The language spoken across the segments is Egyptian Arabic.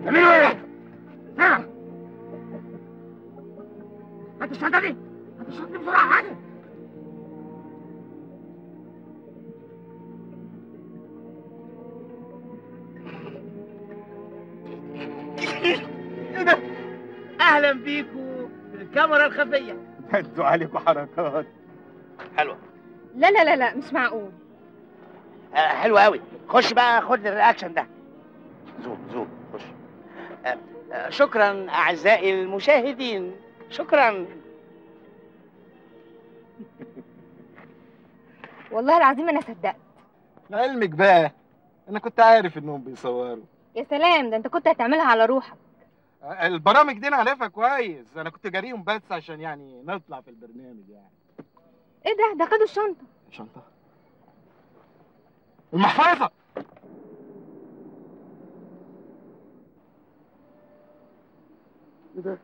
تعملوا ايه؟ نعم هات الشنطة دي هات الشنطة دي بسرعة هات ايه ده؟ اهلا بيكم في الكاميرا الخفيه انتوا عليكم حركات حلوه لا لا لا لا مش معقول آه حلوه قوي خش بقى خد الرياكشن ده زوم زوم خش آه آه شكرا اعزائي المشاهدين شكرا والله العظيم انا صدقت علمك بقى انا كنت عارف انهم بيصوروا يا سلام ده انت كنت هتعملها على روحك البرامج دي انا عارفها كويس انا كنت جاريهم بس عشان يعني نطلع في البرنامج يعني ايه ده ده خدوا الشنطه شنطه المحفظه ايه ده؟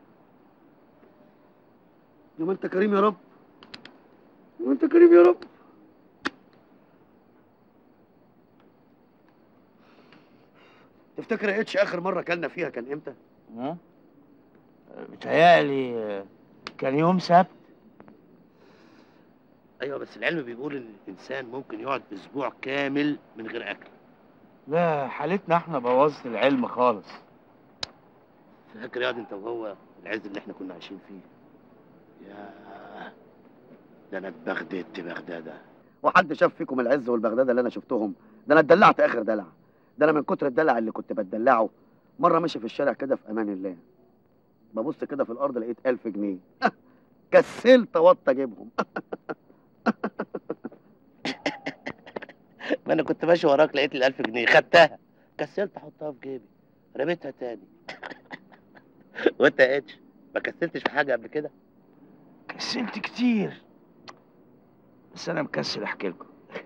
يا ما انت كريم يا رب يا ما انت كريم يا رب تفتكر يا اتش اخر مره كلنا فيها كان امتى؟ ها بتهيألي آه، كان يوم سبت ايوه بس العلم بيقول ان الانسان ممكن يقعد اسبوع كامل من غير اكل لا حالتنا احنا بوظت العلم خالص فاكر يا واد انت وهو العز اللي احنا كنا عايشين فيه يا ده انا اتبغددت بغداده وحد شاف فيكم العز والبغداده اللي انا شفتهم ده انا اتدلعت اخر دلع ده انا من كتر الدلع اللي كنت بتدلعه مره ماشي في الشارع كده في امان الله ببص كده في الارض لقيت ألف جنيه كسلت اوطى اجيبهم ما انا كنت ماشي وراك لقيت ال 1000 جنيه خدتها كسلت احطها في جيبي رميتها تاني وانت يا اتش ما كسلتش في حاجه قبل كده كسلت كتير بس انا مكسل احكي لكم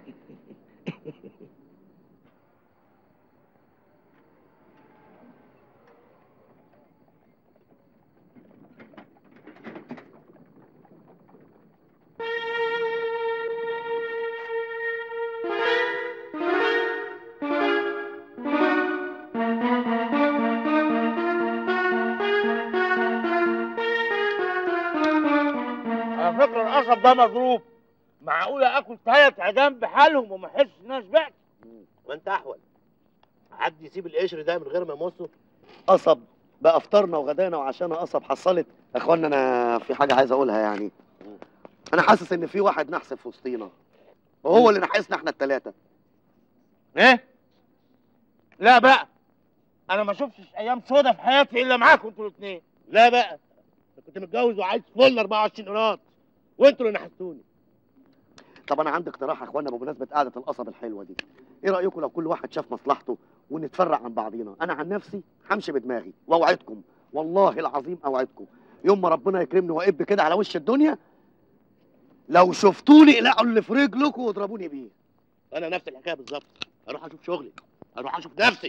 على فكره القصب ده مضروب معقوله اكل ثلاث عيدان بحالهم وما احسش ان انا شبعت وانت احول حد يسيب القشر ده من غير ما يمصه قصب بقى فطرنا وغدانا وعشانا قصب حصلت يا اخوانا انا في حاجه عايز اقولها يعني انا حاسس ان في واحد نحس في وسطينا وهو اللي نحسنا احنا الثلاثه ايه لا بقى انا ما شفتش ايام سودا في حياتي الا معاكم انتوا الاثنين لا بقى انا كنت متجوز وعايز فل 24 قراط وانتوا اللي نحستوني طب انا عندي اقتراح يا اخوانا بمناسبه قعده القصب الحلوه دي ايه رايكم لو كل واحد شاف مصلحته ونتفرع عن بعضينا انا عن نفسي همشي بدماغي واوعدكم والله العظيم اوعدكم يوم ما ربنا يكرمني واقب كده على وش الدنيا لو شفتوني اقلعوا اللي في رجلكم واضربوني بيه انا نفس الحكايه بالظبط اروح اشوف شغلي اروح اشوف نفسي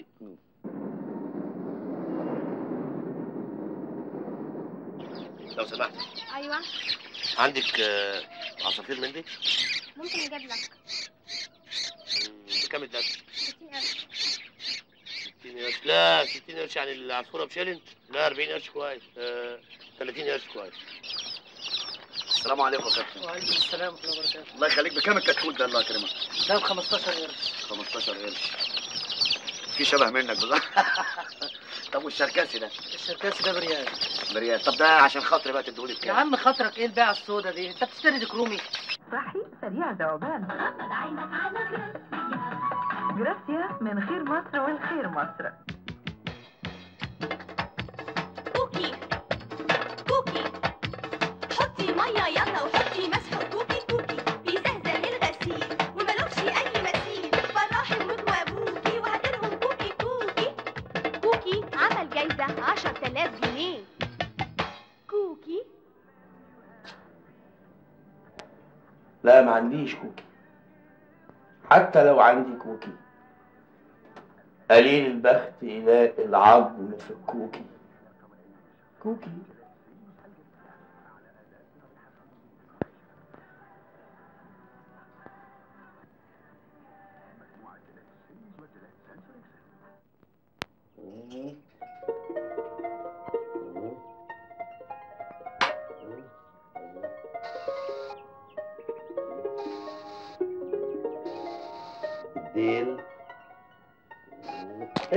لو سمحت ايوه عندك آه، عصافير من دي ممكن اجيب لك مم، بكام الدك 60000 60 قرش لا 60 قرش يعني العصفوره بشيلن لا 40 قرش كويس آه 30 قرش كويس السلام عليكم يا كابتن وعليكم السلام ورحمه الله وبركاته الله يخليك بكام الكتكوت ده الله يكرمك ده ب 15 قرش 15 قرش في شبه منك بالله طب والشركاسي ده الشركاسي ده بريال بريال طب ده عشان خاطري بقى تديهولي يا بكام عم خاطرك ايه البيعه السودا دي انت بتشتري ديك رومي صحي سريع ذوبان جراسيا من خير مصر والخير مصر كوكي كوكي حطي ميه يلا وحطي مسح كوكي كوكي بيزهزه الغسيل وملوش اي مثيل فرحي امك وابوكي وهاتلهم كوكي كوكي كوكي عمل جايزه 10000 جنيه كوكي لا ما عنديش كوكي حتى لو عندي كوكي قليل البخت يلاقي العظم في الكوكي كوكي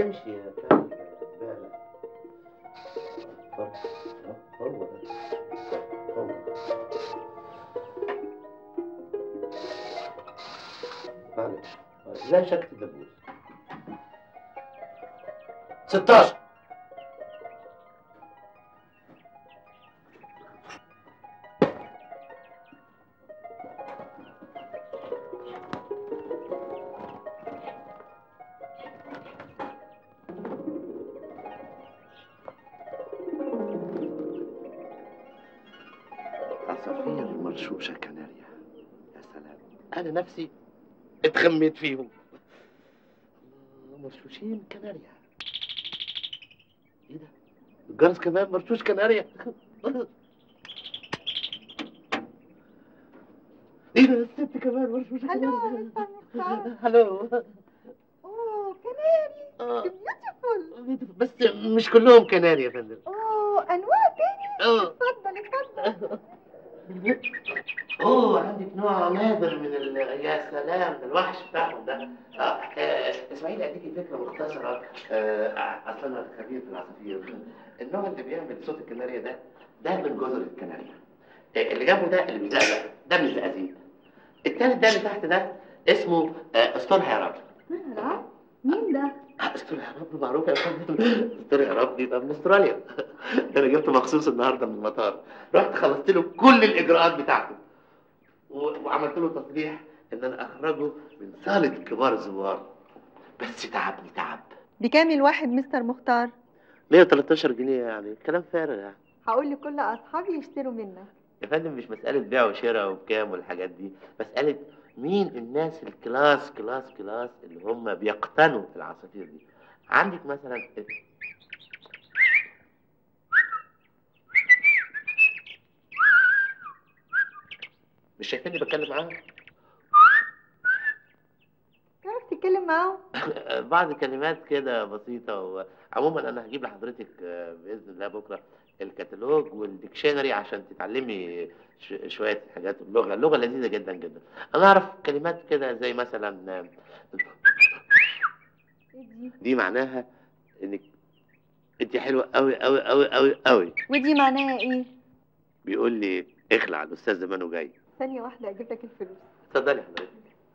امشي يا فندم زبالة هو ده هو معلش لا شك دبوس 16 عصافير مرشوشة كناريا يا سلام أنا نفسي اتغميت فيهم الله، مرشوشين كناريا ايه ده؟ الجرس كمان مرشوش كناريا ايه ده الست كمان مرشوشة هلو كناريا مستر مختار هلو اوه كناري آه، بيوتيفول بس مش كلهم كناري يا فندم اوه انواع تاني اه اتفضل اتفضل اوه عندك نوع نادر من ال... يا سلام ده الوحش بتاعهم ده آه. آه. اسماعيل اديكي فكره مختصره آه. اصلا انا خبير في العصافير النوع اللي بيعمل صوت الكناريا ده ده من جزر الكناريا آه. اللي جنبه ده اللي بيزقزق ده من الزقازيق التالت ده اللي تحت ده اسمه آه. استرها يا رب مهرة مين ده؟ استرها يا رب معروف يا فندم استرها يا رب يبقى من استراليا ده انا جبته مخصوص النهارده من المطار رحت خلصت له كل الاجراءات بتاعته و- وعملت له تصريح ان انا اخرجه من صاله كبار الزوار بس تعبني تعب بكام الواحد مستر مختار؟ 113 جنيه يعني كلام فارغ يعني هقول لكل اصحابي يشتروا منك يا فندم مش مسألة بيع وشراء وبكام والحاجات دي مسألة مين الناس الكلاس كلاس كلاس اللي هم بيقتنوا العصافير دي عندك مثلا مش شايفيني بتكلم معاها تعرف تتكلم معاهم؟ بعض كلمات كده بسيطة وعموما أنا هجيب لحضرتك آه، بإذن الله بكرة الكتالوج والديكشنري عشان تتعلمي ش- شوية حاجات اللغة اللغة لذيذة جدا جدا أنا أعرف كلمات كده زي مثلا آه، ايه دي؟ دي معناها إنك أنت حلوة أوي أوي أوي أوي أوي ودي معناها ايه؟ بيقول لي اخلع الأستاذ زمانه جاي ثانية واحدة اجيب لك الفلوس اتفضلي حضرتك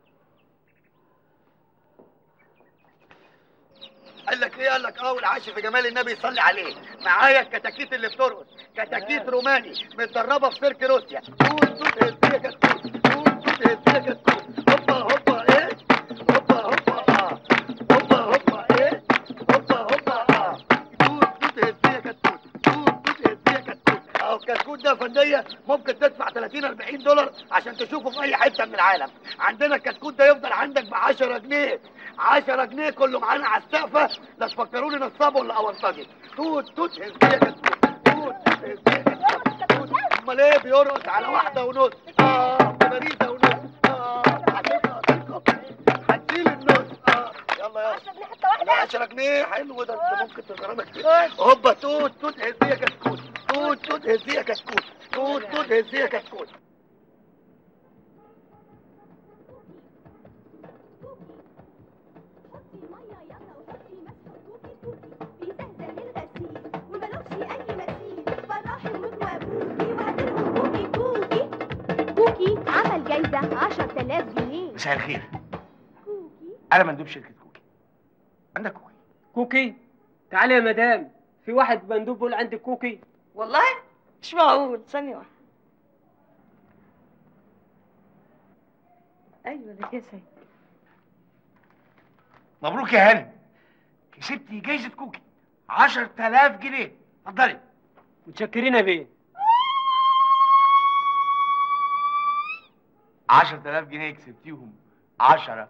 قال لك ايه قال لك اه والعاشر في جمال النبي يصلي عليه معايا الكتاكيت اللي بترقص كتاكيت روماني متدربه في سيرك روسيا توت توت هزيه كتكوت توت توت هزيه كتكوت هوبا هوبا ايه هوبا هوبا اه هوبا هوبا ايه هوبا هوبا اه توت توت هزيه كتكوت توت توت هزيه كتكوت اهو الكتكوت ده يا فنديه ممكن تدفع 30 40 دولار عشان تشوفه في اي حته من العالم عندنا الكتكوت ده يفضل عندك ب 10 جنيه 10 جنيه كله معانا على السقفه لا تفكروني نصاب ولا اونطجي توت توت هزيه كتكوت توت توت هزيه كتكوت توت. امال ايه بيرقص على واحده ونص اه باريزه ونص اه هتبقى هتشيل النص اه يلا يلا لا 10 جنيه حلو ده انت ممكن تغرمك هوبا توت توت هزيه كتكوت توت توت هزيه كتكوت توت توت هزيه كتكوت حطي ميه يلا وحطي مسحه كوكي كوكي بيزهزه الغسيل وملوش اي مثيل بالراحه يموت وابوكي وهديلهم كوكي كوكي كوكي عمل جايزه 10000 جنيه مساء الخير كوكي انا مندوب شركه كوكي عندك كوكي كوكي تعالي يا مدام في واحد مندوب بيقول عندك كوكي والله مش معقول ثانية واحدة أيوة ده كده سيد مبروك يا هانم كسبتي جايزه كوكي 10000 جنيه اتفضلي متشكرين يا بيه 10000 جنيه كسبتيهم 10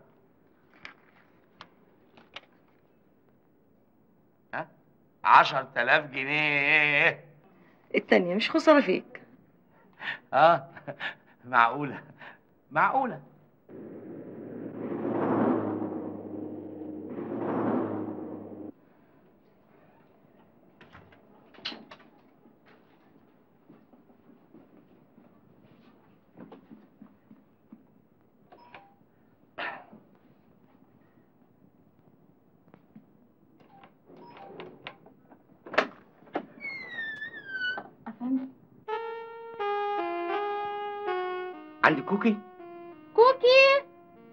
ها 10000 جنيه التانية مش خسارة فيك اه معقولة معقولة عندك كوكي كوكي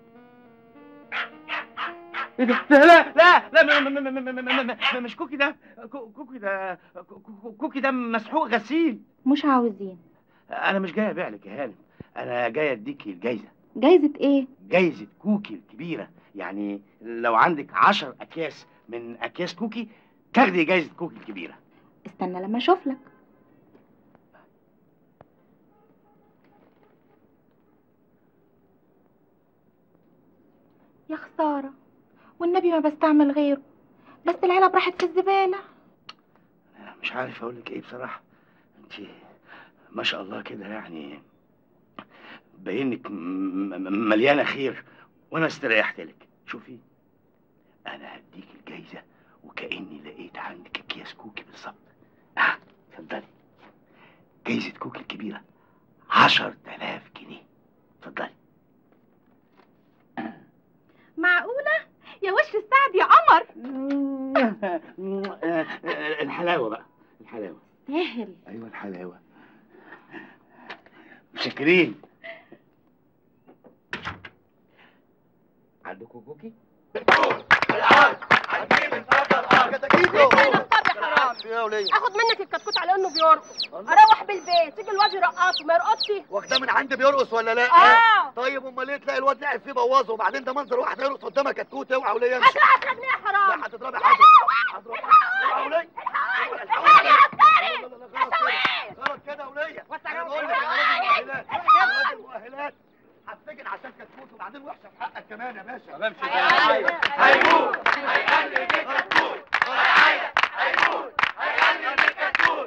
ايه ده لا لا لا لا م- م- م- م- م- م- م- مش كوكي ده كو- كوكي ده كو- كو- كوكي ده مسحوق غسيل مش عاوزين انا مش جاي ابيع لك يا هانم انا جاي اديكي الجايزه جايزة ايه جايزه كوكي الكبيره يعني لو عندك عشر اكياس من اكياس كوكي تاخدي جايزه كوكي الكبيره استنى لما اشوف لك يا خسارة والنبي ما بستعمل غيره بس العلب راحت في الزبالة أنا مش عارف اقول لك ايه بصراحه انت ما شاء الله كده يعني باينك م- م- مليانه خير وانا استريحت لك شوفي انا هديك الجايزه وكاني لقيت عندك اكياس كوكي بالظبط اه اتفضلي جايزه كوكي الكبيره عشر تلاف جنيه اتفضلي معقولة يا وش السعد يا قمر الحلاوه بقى الحلاوه تاهل ايوه الحلاوه متشكرين عندكم كوكي يا وليه اخد منك الكتكوت على انه بيرقص اروح بالبيت تيجي الواد يرقصه ما يرقصش واخداه من عندي بيرقص ولا لا؟ اه طيب امال ليه تلاقي الواد لعب فيه بوظه وبعدين ده منظر واحد يرقص قدامك كتكوت اوعى وليه يمشي هتروح ترجني يا حرام لا هتضربي حاجه هضربك اوعى وليه غلط كده يا وليه انا بقول لك انا راجل مؤهلات انا راجل مؤهلات هتسجن عشان كتكوت وبعدين وحشه في حقك كمان يا باشا بمشي هيموت هيقلد الكتكوت هيموت هيقلد الكتكوت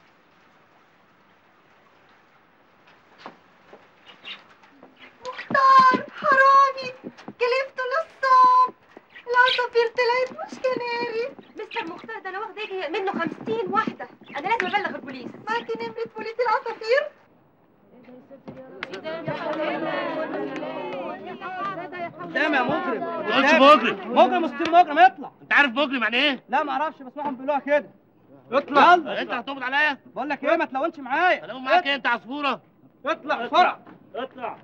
مختار حرامي كلفته نصاب العصافير طلعت مش كناري مستر مختار ده انا واخده يجي منه 50 واحده انا لازم ابلغ البوليس معاكي نمرة بوليس العصافير قدام يا مجرم ما تقولش مجرم مجرم مستر مجرم اطلع انت عارف مجرم يعني ايه؟ لا ما اعرفش بسمعهم بيقولوها كده اطلع يلا انت هتقبض عليا؟ بقول لك ايه ما تلونش معايا انا معاك ايه انت عصفوره؟ اطلع بسرعه اطلع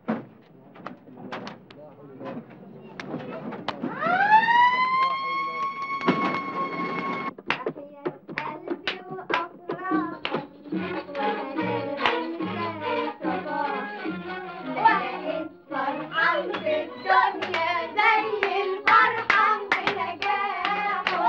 قلبي وأفراحك واقف فرحان بالدنيا زي الفرحان بنجاحه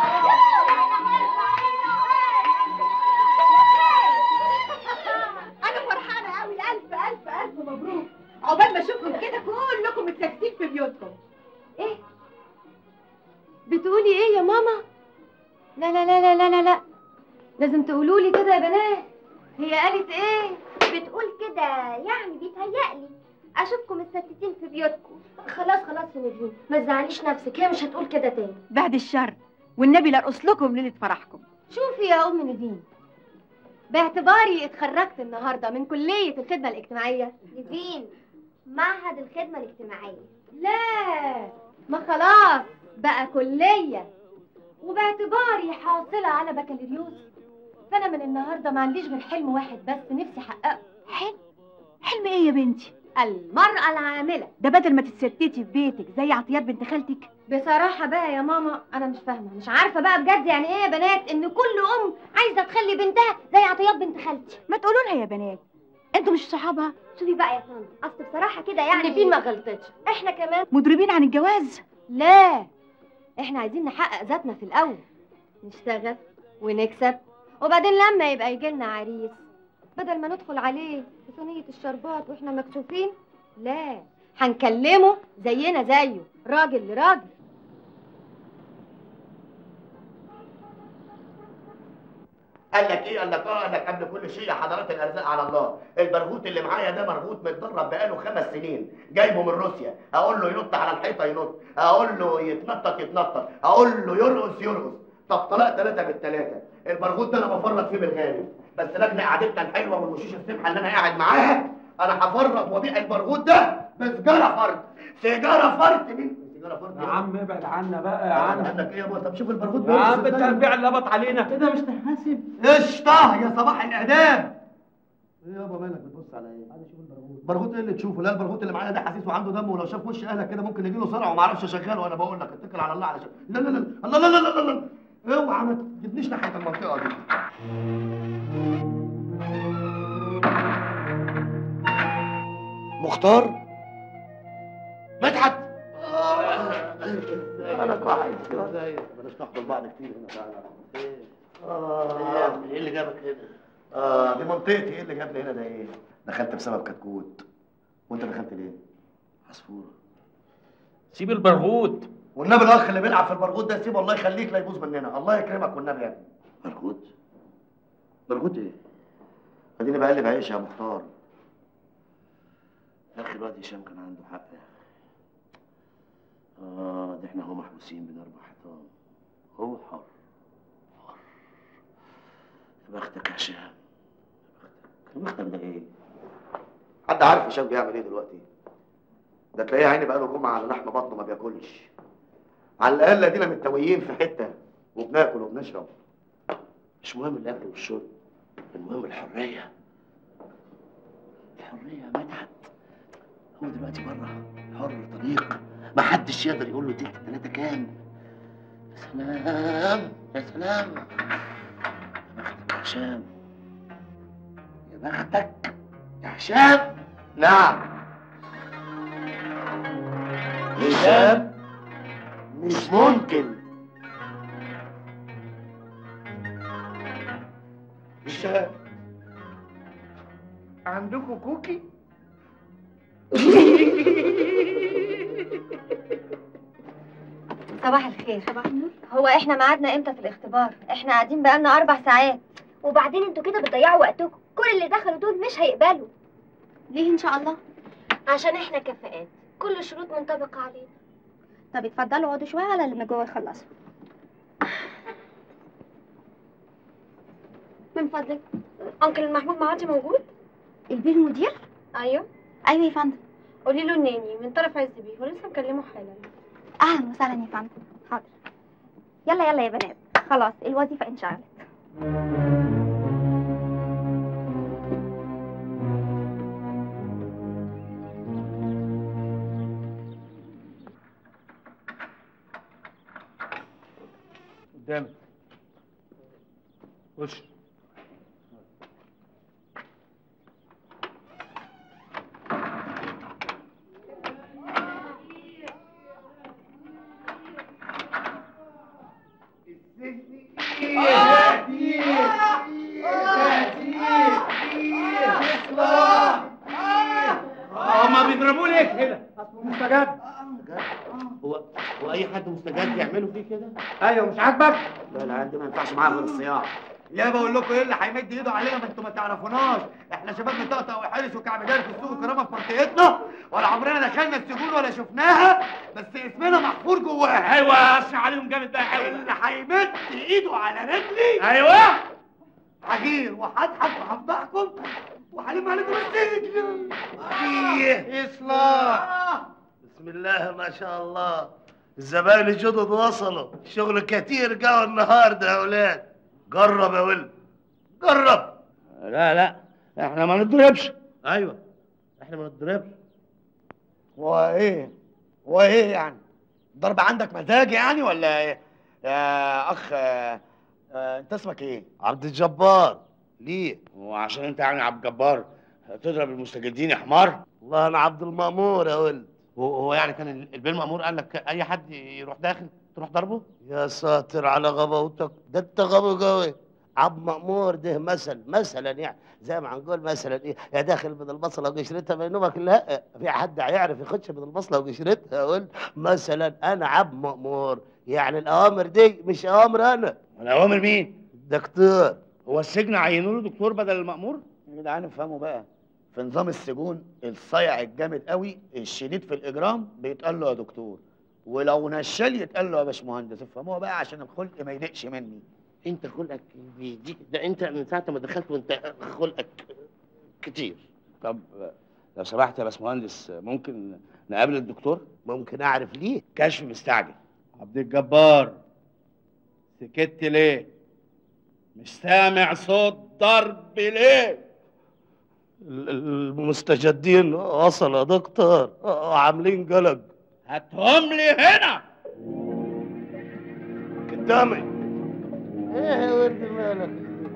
انا فرحانه قوي الف الف الف مبروك عقبال ما اشوفكم كده كلكم متساكتين في بيوتكم ايه بتقولي ايه يا ماما لا لا لا لا لا لا لا لازم تقولوا لي كده يا بنات هي قالت ايه بتقول كده يعني بيتهيألي اشوفكم متستتين في بيوتكم خلاص خلاص يا نجوم ما تزعليش نفسك هي مش هتقول كده تاني بعد الشر والنبي لا ارقص لكم ليله فرحكم شوفي يا ام نيفين باعتباري اتخرجت النهارده من كليه الخدمه الاجتماعيه نيفين معهد الخدمه الاجتماعيه لا ما خلاص بقى كليه وباعتباري حاصله على بكالوريوس فانا من النهارده ما عنديش غير حلم واحد بس نفسي احققه حلم حلم ايه يا بنتي المراه العامله ده بدل ما تتستتي في بيتك زي عطيات بنت خالتك بصراحه بقى يا ماما انا مش فاهمه مش عارفه بقى بجد يعني ايه يا بنات ان كل ام عايزه تخلي بنتها زي عطيات بنت خالتي ما تقولوا لها يا بنات انتوا مش صحابها شوفي بقى يا طنط اصل بصراحه كده يعني فين ما غلطتش احنا كمان مضربين عن الجواز لا احنا عايزين نحقق ذاتنا في الاول نشتغل ونكسب وبعدين لما يبقى يجي لنا عريس بدل ما ندخل عليه في صينيه الشربات واحنا مكسوفين لا هنكلمه زينا زيه راجل لراجل قال لك ايه قال لك اه قال لك قبل كل شيء يا حضرات الارزاق على الله البرغوت اللي معايا ده مرغوت متدرب بقاله خمس سنين جايبه من روسيا اقول له ينط على الحيطه ينط اقول له يتنطط يتنطط اقول له يرقص يرقص طب طلاق ثلاثه بالثلاثه البرغوت ده انا بفرط فيه بالغالي بس لجنه قعدتنا الحلوه والوشوش السمحه اللي انا قاعد معاها انا هفرط وابيع البرغوت ده بسجاره فرد سيجاره فرد مين سيجاره فرد يا عم ابعد عنا بقى يا عم عم عندك ايه يا بابا طب شوف البرغوت يا عم بيرقص إزاي. التربيع اللي هبط علينا كده مش تحاسب قشطه يا صباح الاعدام ايه يابا مالك بتبص على ايه؟ عايز اشوف البرغوت برغوت ايه اللي تشوفه لا البرغوت اللي معايا ده حسيس وعنده دم ولو شاف وش اهلك كده ممكن يجي له صرع وما اعرفش اشغله وانا بقول لك اتكل على الله علشان لا لا لا الله لا لا لا لا لا اوعى ما تجيبنيش ناحيه المنطقه دي مختار مدحت انا كويس بلاش نحضر بعض كتير هنا تعالى اه ايه اللي جابك هنا؟ اه دي منطقتي ايه اللي جابني هنا ده ايه دخلت بسبب كتكوت وانت دخلت ليه عصفورة سيب البرغوت والنبي الاخ اللي بيلعب في البرغوت ده سيبه الله يخليك لا يبوظ مننا الله يكرمك والنبي يا ابني برغوت برغوت ايه؟ اديني بقلب عيش يا مختار يا اخي الواد هشام كان عنده حق اه ده احنا هو محبوسين بين اربع حيطان هو حر حر يا بختك يا هشام يا بختك يا بختك ده ايه؟ حد عارف هشام بيعمل ايه دلوقتي ده تلاقيه عيني بقاله جمعه على لحم بطنه ما بياكلش على الاقل ادينا متويين في حته وبناكل وبنشرب مش مهم الاكل والشرب المهم الحريه الحريه يا مدحت هو دلوقتي بره حر طليق ما حدش يقدر يقول له تلت تلاته كام يا سلام يا سلام يا بختك يا هشام يا بختك يا هشام نعم هشام مش ممكن هشام عندكم كوكي؟ صباح الخير صباح النور هو احنا ميعادنا امتى في الاختبار احنا قاعدين بقالنا اربع ساعات وبعدين انتوا كده بتضيعوا وقتكم كل اللي دخلوا دول مش هيقبلوا ليه ان شاء الله عشان احنا كفاءات كل الشروط منطبقه علينا طب اتفضلوا اقعدوا شويه على اللي جوه يخلصوا من فضلك انكل محمود معاطي موجود البيه المدير ايوه ايوه يا فندم قولي له الناني من طرف عز بيه ولسه مكلمه حالا اهلا وسهلا يا فندم حاضر يلا يلا يا بنات خلاص الوظيفه انشغلت قدامك خش هما بيضربوا ليه كده؟ مستجد هو هو اي حد مستجد يعملوا فيه كده؟ ايوه مش عاجبك؟ لا لا عندي ما ينفعش معاه غير الصياح يا بقول لكم ايه اللي هيمد ايده علينا ما انتوا ما تعرفوناش احنا شباب مطقطق وحرس وكعب جاري في السوق وكرامه في منطقتنا ولا عمرنا دخلنا السجون ولا شفناها بس اسمنا محفور جواها ايوه اسمع عليهم جامد بقى حلو اللي هيمد ايده على رجلي ايوه هغير وهضحك وهفضحكم وهلم عليكم السجن اصلاح بسم الله ما شاء الله الزباين الجدد وصلوا شغل كتير جو النهارده يا اولاد جرب يا ولد جرب لا لا احنا ما نضربش ايوه احنا ما نضربش هو ايه هو ايه يعني ضرب عندك مزاج يعني ولا ايه يا اخ آه، آه، انت اسمك ايه عبد الجبار ليه وعشان انت يعني عبد الجبار تضرب المستجدين يا حمار والله انا عبد المأمور يا ولد هو يعني كان البيه المأمور قال لك اي حد يروح داخل تروح ضربه يا ساتر على غباوتك ده انت غبي قوي عبد مأمور ده مثل مثلا يعني زي ما هنقول مثلا ايه يا داخل من البصله وقشرتها بينومك لا في حد هيعرف يخش من البصله وقشرتها اقول مثلا انا عبد مأمور يعني الاوامر دي مش اوامر انا الاوامر مين دكتور هو السجن عينوا له دكتور بدل المأمور يا جدعان افهموا بقى في نظام السجون الصيع الجامد قوي الشديد في الاجرام بيتقال له يا دكتور ولو نشال يتقال له يا باشمهندس افهموها بقى عشان الخلق ما يضيقش مني انت خلقك بيضيق ده انت من ساعه ما دخلت وانت خلقك كتير طب لو سمحت يا باشمهندس ممكن نقابل الدكتور؟ ممكن اعرف ليه كشف مستعجل عبد الجبار سكت ليه؟ مش سامع صوت ضرب ليه؟ ال- المستجدين وصلوا يا دكتور عاملين قلق هاتهم لي هنا قدامي ايه يا ورد مالك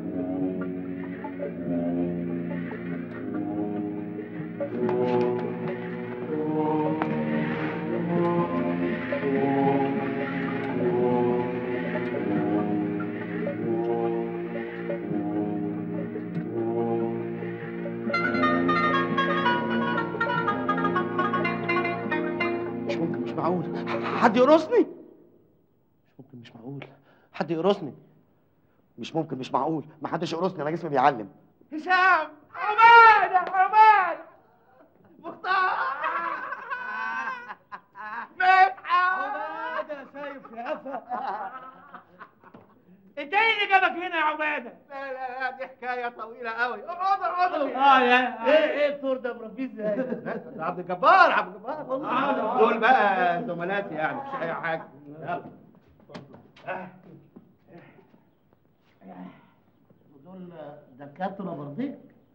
مش ممكن مش معقول حد يقرصني مش ممكن مش معقول حد يقرصني مش ممكن مش معقول ما حدش يقرصني انا جسمي بيعلم هشام عماد عماد مختار مدحت عماد شايف يا قفا انت ايه اللي جابك هنا يا عباده؟ لا لا لا دي حكايه طويله قوي اقعد اقعد اه يا ايه ايه الدور ده مربيه ازاي؟ ده عبد الجبار عبد الجبار والله دول بقى زملاتي يعني مش اي حاجه يلا دول دكاتره برضيك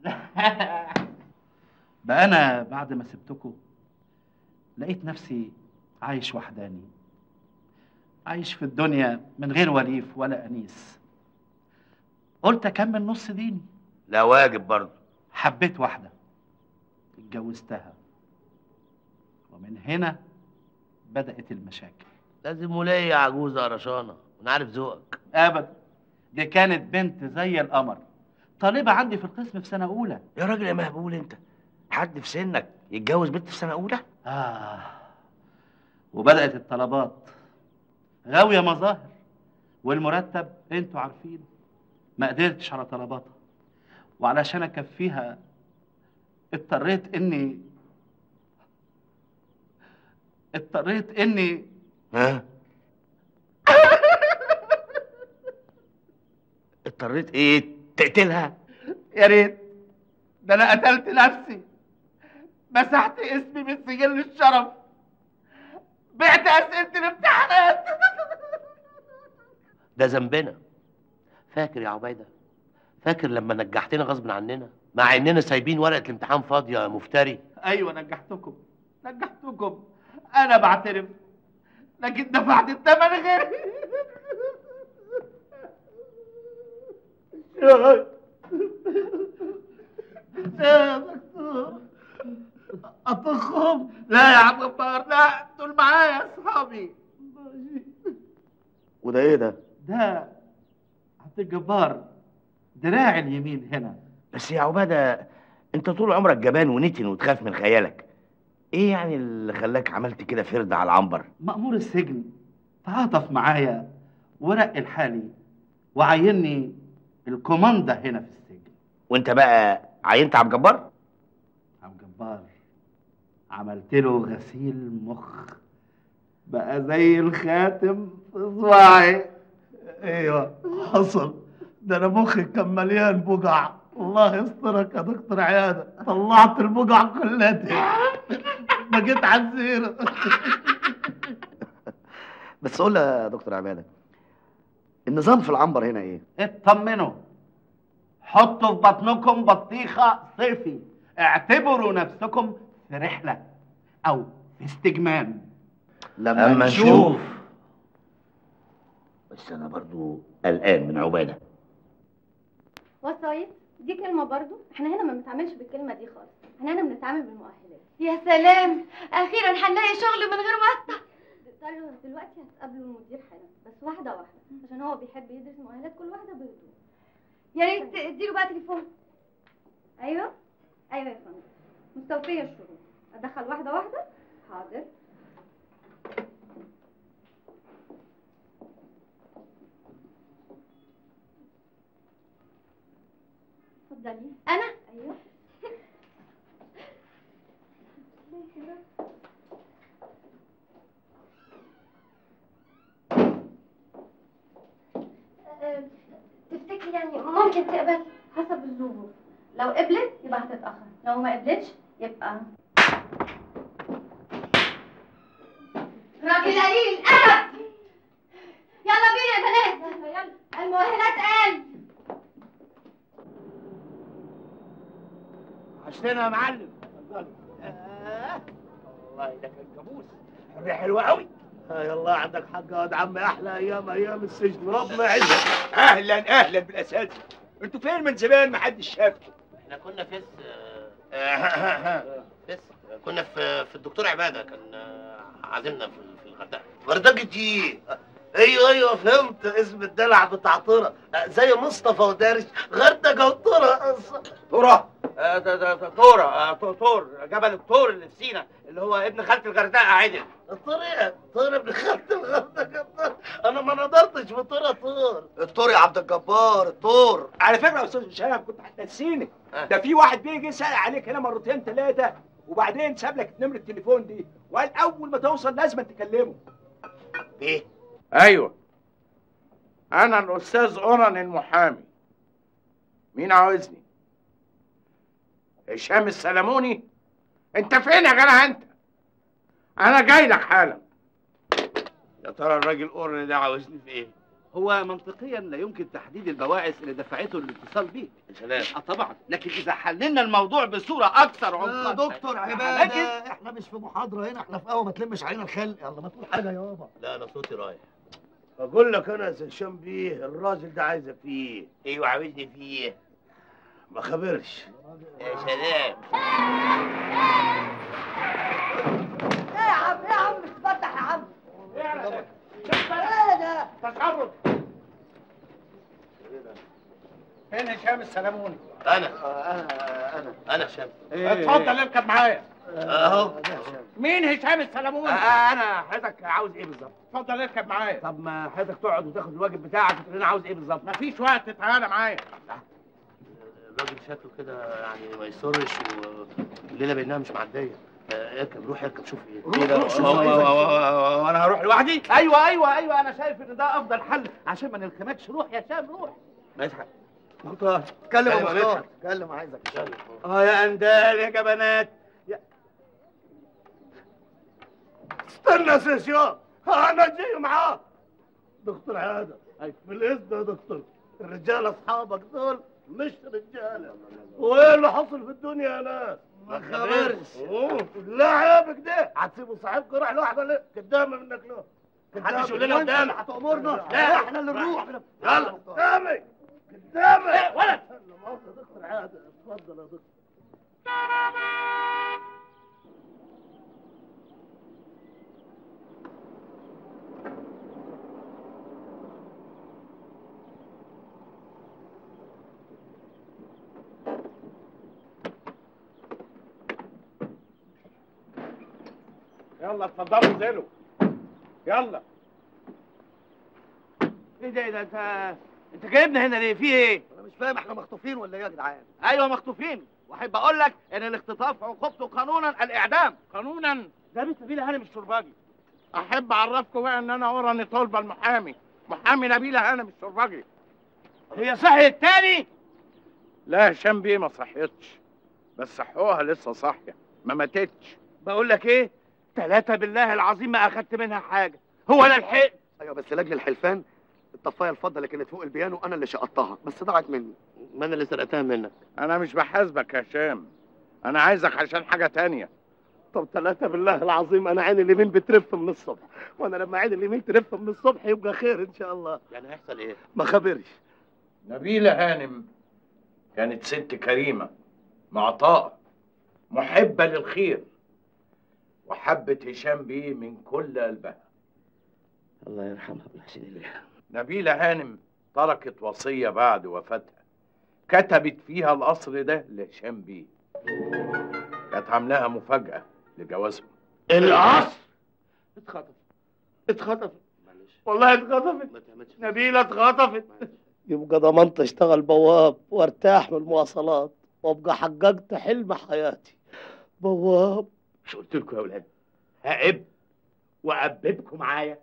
بقى انا بعد ما سبتكم لقيت نفسي عايش وحداني عايش في الدنيا من غير وليف ولا انيس قلت اكمل نص ديني لا واجب برضه حبيت واحده اتجوزتها ومن هنا بدات المشاكل لازم ولاية عجوزة قرشانة ونعرف ذوقك ابدا دي كانت بنت زي القمر طالبه عندي في القسم في سنه اولى يا راجل يا مهبول انت حد في سنك يتجوز بنت في سنة أولى؟ آه وبدأت الطلبات غاوية مظاهر والمرتب انتوا عارفين ما قدرتش على طلباتها وعلشان اكفيها اضطريت اني اضطريت اني ها؟ اضطريت ايه؟ تقتلها؟ يا ريت ده انا قتلت نفسي مسحت اسمي من سجل الشرف بعت اسئله الامتحانات ده ذنبنا فاكر يا عبيدة فاكر لما نجحتنا غصب عننا مع اننا سايبين ورقة الامتحان فاضية يا مفتري ايوه نجحتكم نجحتكم انا بعترف لكن دفعت الثمن غيري يا دكتور اطخهم لا يا عم جبار لا دول معايا اصحابي وده ايه ده؟ ده عبد الجبار دراعي اليمين هنا بس يا عبادة انت طول عمرك جبان ونتن وتخاف من خيالك ايه يعني اللي خلاك عملت كده فرد على العنبر مأمور السجن تعاطف معايا ورق الحالي وعيني الكوماندا هنا في السجن وانت بقى عينت عبد الجبار عبد الجبار عملت له غسيل مخ بقى زي الخاتم في صباعي ايوه حصل ده انا مخي كان مليان بقع الله يسترك يا دكتور عياده طلعت البقع كلها بقيت عزيره بس قول لي يا دكتور عباده النظام في العنبر هنا ايه؟ اطمنوا حطوا في بطنكم بطيخة صيفي اعتبروا نفسكم في رحلة أو في استجمام لما اما نشوف بس انا برضو قلقان من عبادة وسايط دي كلمة برضو احنا هنا ما بنتعاملش بالكلمة دي خالص احنا هنا بنتعامل بالمؤهلات يا سلام اخيرا هنلاقي شغل من غير واسطه طيب دلوقتي هتقابلوا المدير حالا بس واحدة واحدة عشان هو بيحب يدرس مؤهلات كل واحدة بهدوء يا ريت اديله بقى تليفون ايوه ايوه يا فندم مستوفية الشروط ادخل واحدة واحدة حاضر اتفضلي انا ايوه أه، تفتكري يعني ممكن تقبل حسب الظروف لو قبلت يبقى هتتأخر لو ما قبلتش يبقى راجل قليل الادب يلا بينا يا بنات يلا المؤهلات قال وحشتنا يا معلم آه، والله ده كان كابوس الريحه حلوه قوي آه يلا عندك حق يا واد عمي احلى ايام ايام السجن ربنا يعزك اهلا اهلا بالاساتذه انتوا فين من زمان ما حدش شافكم احنا كنا فيس فيس كنا في في الدكتور عباده كان آه، عازمنا في في الغردقه غردقة ايه؟ ايوه ايوه فهمت اسم الدلع بتاع طرة آه، زي مصطفى ودارش غردقة وطرة تورا آه، ده ده ده تورا آه، تو- تور جبل التور اللي في سينا اللي هو ابن خالة الغردقه عادل الطريق طور ابن خالة الغردقة طور. انا ما نظرتش في طرة طور الطور يا عبد الجبار الطور على فكره يا استاذ هشام كنت هتنسيني ده في واحد بيجي يسال عليك هنا مرتين ثلاثه وبعدين ساب لك نمره التليفون دي وقال اول ما توصل لازم تكلمه ايه ايوه انا الاستاذ اوران المحامي مين عاوزني هشام السلموني انت فين يا جدع انت انا جاي لك حالا يا ترى الراجل اورن ده عاوزني في ايه هو منطقيا لا يمكن تحديد البواعث اللي دفعته للاتصال بيك يا سلام اه طبعا لكن اذا حللنا الموضوع بصوره اكثر يا عمقا دكتور لكن- عباده احنا مش في محاضره هنا احنا في قهوه ما تلمش علينا الخلق يلا ما تقول حاجه يابا لا انا صوتي رايح بقول لك انا يا سي هشام بيه الراجل ده عايزك فيه ايوه عاوزني في ايه ما خبرش يا سلام ايه يا عم ايه يا عم اتفتح يا عم ايه ده تشرد فين هشام السلموني انا انا انا انا هشام اتفضل اركب معايا اهو مين هشام السلموني آه، انا حضرتك عاوز ايه بالظبط اتفضل اركب معايا طب ما حضرتك تقعد وتاخد الواجب بتاعك وتقول لنا عاوز ايه بالظبط مفيش وقت تعالى معايا الراجل شكله كده يعني ما يسرش والليله بينها مش معديه آه، اركب روح اركب شوف ايه ايه ده روح شوف هو- عايزك هو- في إيه. هو- هو انا هروح لوحدي ايوه ايوه ايوه انا شايف ان ده افضل حل عشان ما نلخمكش روح يا هشام روح مدحت مختار اتكلم يا أيوة، مختار مدحت. اتكلم عايزك اه يا اندال يا جبنات يا- استنى يا سي هشام انا جاي معاه دكتور عادة بالاذن يا دكتور الرجاله اصحابك دول مش رجاله وايه اللي حصل في الدنيا يا ناس ما خبرش أوه، لا عيبك ده هتسيبوا صاحبك يروح لوحده ليه قدامي منك له محدش يقول لنا قدامك. هتأمرنا لا. احنا اللي نروح يلا قدامي قدامي ولد دكتور عادة اتفضل يا دكتور يلا اتفضلوا انزلوا يلا ايه ده ايه ده انت انت جايبنا هنا ليه في ايه انا مش فاهم احنا مخطوفين ولا ايه يا جدعان ايوه مخطوفين واحب اقول لك ان الاختطاف عقوبته قانونا الاعدام قانونا ده بنت نبيله هانم الشرباجي احب اعرفكم بقى ان انا اوراني طلبه المحامي محامي نبيله هانم الشربجي هي صحي التاني لا هشام بيه ما صحيتش بس حقوقها لسه صاحيه ما ماتتش بقول لك ايه ثلاثة بالله العظيم ما اخدت منها حاجة هو انا لحقت ايوه بس لاجل الحلفان الطفايه الفضه اللي كانت فوق البيانو انا اللي شقطتها بس ضاعت مني ما انا اللي سرقتها منك انا مش بحاسبك يا هشام انا عايزك عشان حاجه تانية طب ثلاثة بالله العظيم أنا عيني اليمين بترف من الصبح وأنا لما عيني اليمين ترف من الصبح يبقى خير إن شاء الله يعني هيحصل ايه ما خبرش نبيله هانم كانت ست كريمه معطاءه محبه للخير وحبت هشام بيه من كل قلبها الله يرحمها بالحسين الله نبيله هانم تركت وصيه بعد وفاتها كتبت فيها القصر ده لهشام بيه كانت عاملاها مفاجاه لجوازهم القصر اتخطف اتخطفت معلش والله اتخطفت ما تعملش نبيلة اتخطفت يبقى ضمنت اشتغل بواب وارتاح من المواصلات وابقى حققت حلم حياتي بواب مش قلت لكم يا اولاد هقب وأببكم معايا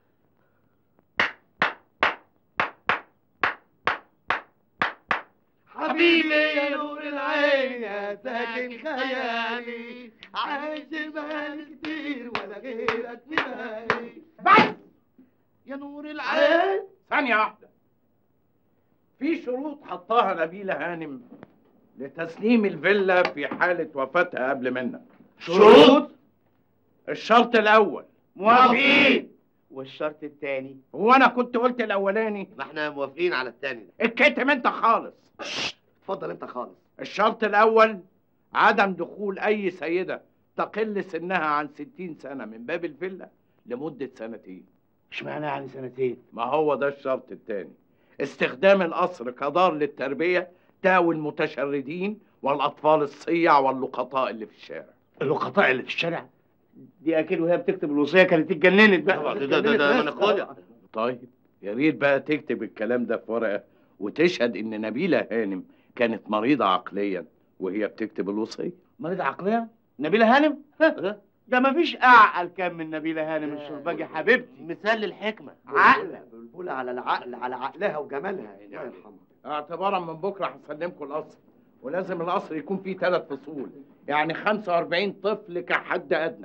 حبيبي يا نور العين يا ساكن خيالي عايش بالي كتير ولا غيرك في بالي بس يا نور العين ثانيه واحده في شروط حطاها نبيله هانم لتسليم الفيلا في حالة وفاتها قبل منك شروط؟ الشرط الأول موافقين والشرط الثاني هو أنا كنت قلت الأولاني ما احنا موافقين على التاني ده اتكتم أنت خالص اتفضل انت خالص الشرط الأول عدم دخول أي سيدة تقل سنها عن ستين سنة من باب الفيلا لمدة سنتين اشمعنى يعني سنتين ما هو ده الشرط الثاني استخدام القصر كدار للتربية تاوي المتشردين والأطفال الصيع واللقطاء اللي في الشارع اللقطاء اللي في الشارع دي اكيد وهي بتكتب الوصيه كانت اتجننت بقى ده ده ده, ده مناقوليا طيب يا ريت بقى تكتب الكلام ده في ورقة وتشهد إن نبيلة هانم كانت مريضة عقليا وهي بتكتب الوصية مريضة عقلية نبيلة هانم ده مفيش اعقل كان من نبيلة هانم الشرباجي حبيبتي مثال للحكمه عقل بلبلة على العقل على عقلها وجمالها الله يرحمها اعتبارا من بكرة هسلمكم القصر ولازم القصر يكون فيه ثلاث فصول يعني 45 طفل كحد أدنى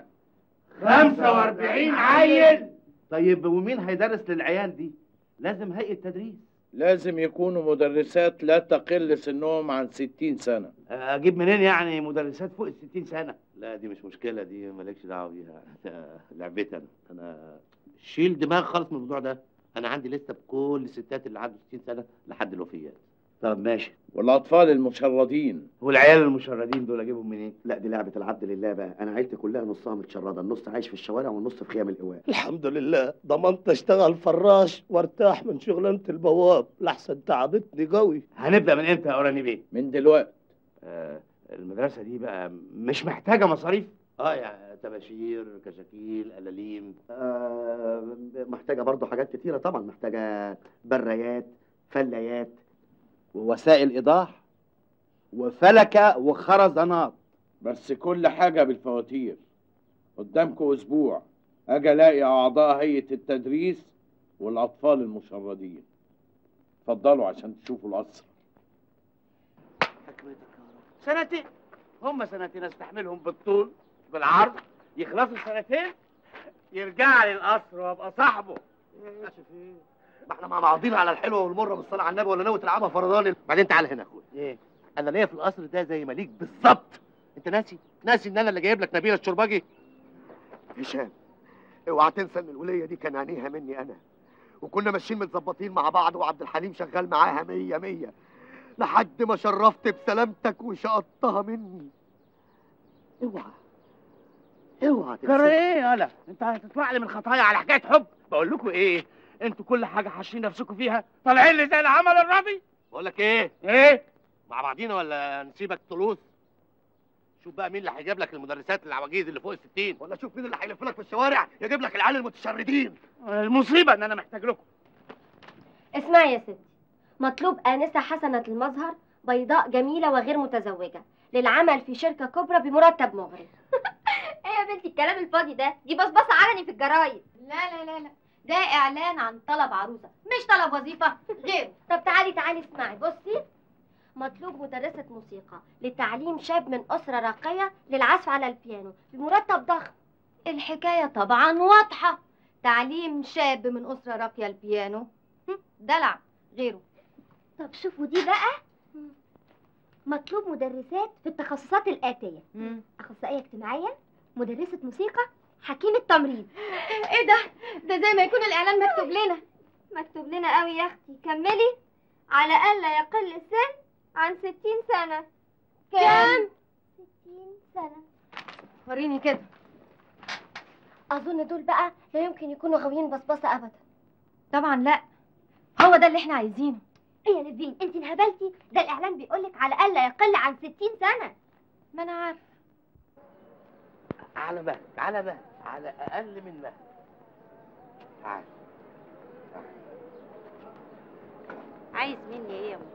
45 عيل طيب ومين هيدرس للعيال دي لازم هيئة تدريس لازم يكونوا مدرسات لا تقل سنهم عن 60 سنة اجيب منين يعني مدرسات فوق ال 60 سنة لا دي مش مشكله دي مالكش دعوه بيها ده لعبتي انا انا شيل دماغ خالص من الموضوع ده انا عندي لسه بكل الستات اللي عندهم 60 سنه لحد الوفيات طب ماشي والأطفال المشردين والعيال المشردين دول اجيبهم منين لا دي لعبه العبد لله بقى انا عيلتي كلها نصها متشرده النص عايش في الشوارع والنص في خيام الايواء الحمد لله ضمنت اشتغل فراش وارتاح من شغلانه البواب لحسن تعبتني قوي هنبدا من امتى يا اوراني بيه من دلوقتي آه المدرسه دي بقى مش محتاجه مصاريف اه يعني تباشير كشاكيل قلاليم آه محتاجه برضو حاجات كتيره طبعا محتاجه برايات فلايات ووسائل ايضاح وفلكه وخرزانات بس كل حاجة بالفواتير قدامكم أسبوع أجي ألاقي أعضاء هيئة التدريس والأطفال المشردين اتفضلوا عشان تشوفوا القصر سنتين هم سنتين استحملهم بالطول بالعرض يخلصوا سنتين يرجع لي القصر وابقى صاحبه ما احنا مع بعضين على الحلوه والمره بالصلاه على النبي ولا ناوي تلعبها فرداني بعدين تعال هنا يا اخويا ايه انا ليا في القصر ده زي ما ليك بالظبط انت ناسي ناسي ان انا اللي جايب لك نبيله الشرباجي هشام اوعى تنسى ان الوليه دي كان عينيها مني انا وكنا ماشيين متظبطين مع بعض وعبد الحليم شغال معاها مية مية لحد ما شرفت بسلامتك وشقطتها مني اوعى اوعى جرى تنسى ايه يالا انت هتطلع لي من خطايا على حكايه حب بقول لكم ايه انتوا كل حاجه حاشين نفسكم فيها طالعين لي زي العمل الراضي بقول لك ايه ايه مع بعضينا ولا نسيبك طلوس شوف بقى مين اللي هيجيب لك المدرسات العواجيز اللي فوق الستين ولا شوف مين اللي هيلف لك في الشوارع يجيب لك العيال المتشردين المصيبه ان انا محتاج لكم اسمعي يا ستي مطلوب آنسة حسنة المظهر بيضاء جميلة وغير متزوجة للعمل في شركة كبرى بمرتب مغري ايه يا بنتي الكلام الفاضي ده دي بصبصه علني في الجرايد لا لا لا لا ده اعلان عن طلب عروسه مش طلب وظيفه غيره طب تعالي تعالي اسمعي بصي مطلوب مدرسة موسيقى لتعليم شاب من أسرة راقية للعزف على البيانو بمرتب ضخم الحكايه طبعا واضحه تعليم شاب من اسره راقيه البيانو هم، دلع غيره طب شوفوا دي بقى مطلوب مدرسات في التخصصات الآتية أخصائية اجتماعية مدرسة موسيقى حكيمة تمريض ايه ده ده زي ما يكون الاعلان مكتوب لنا مكتوب لنا قوي يا اختي كملي على الا يقل السن عن ستين سنه كام ستين سنة وريني كده أظن دول بقى لا يمكن يكونوا غاويين بصبصة أبدا طبعا لا هو ده اللي احنا عايزينه إيه يا نبيل أنت انهبلتي ده الإعلان بيقولك على ألا يقل عن ستين سنة ما انا عارفه على مهل على مهل على اقل من مهل تعال عايز مني ايه يا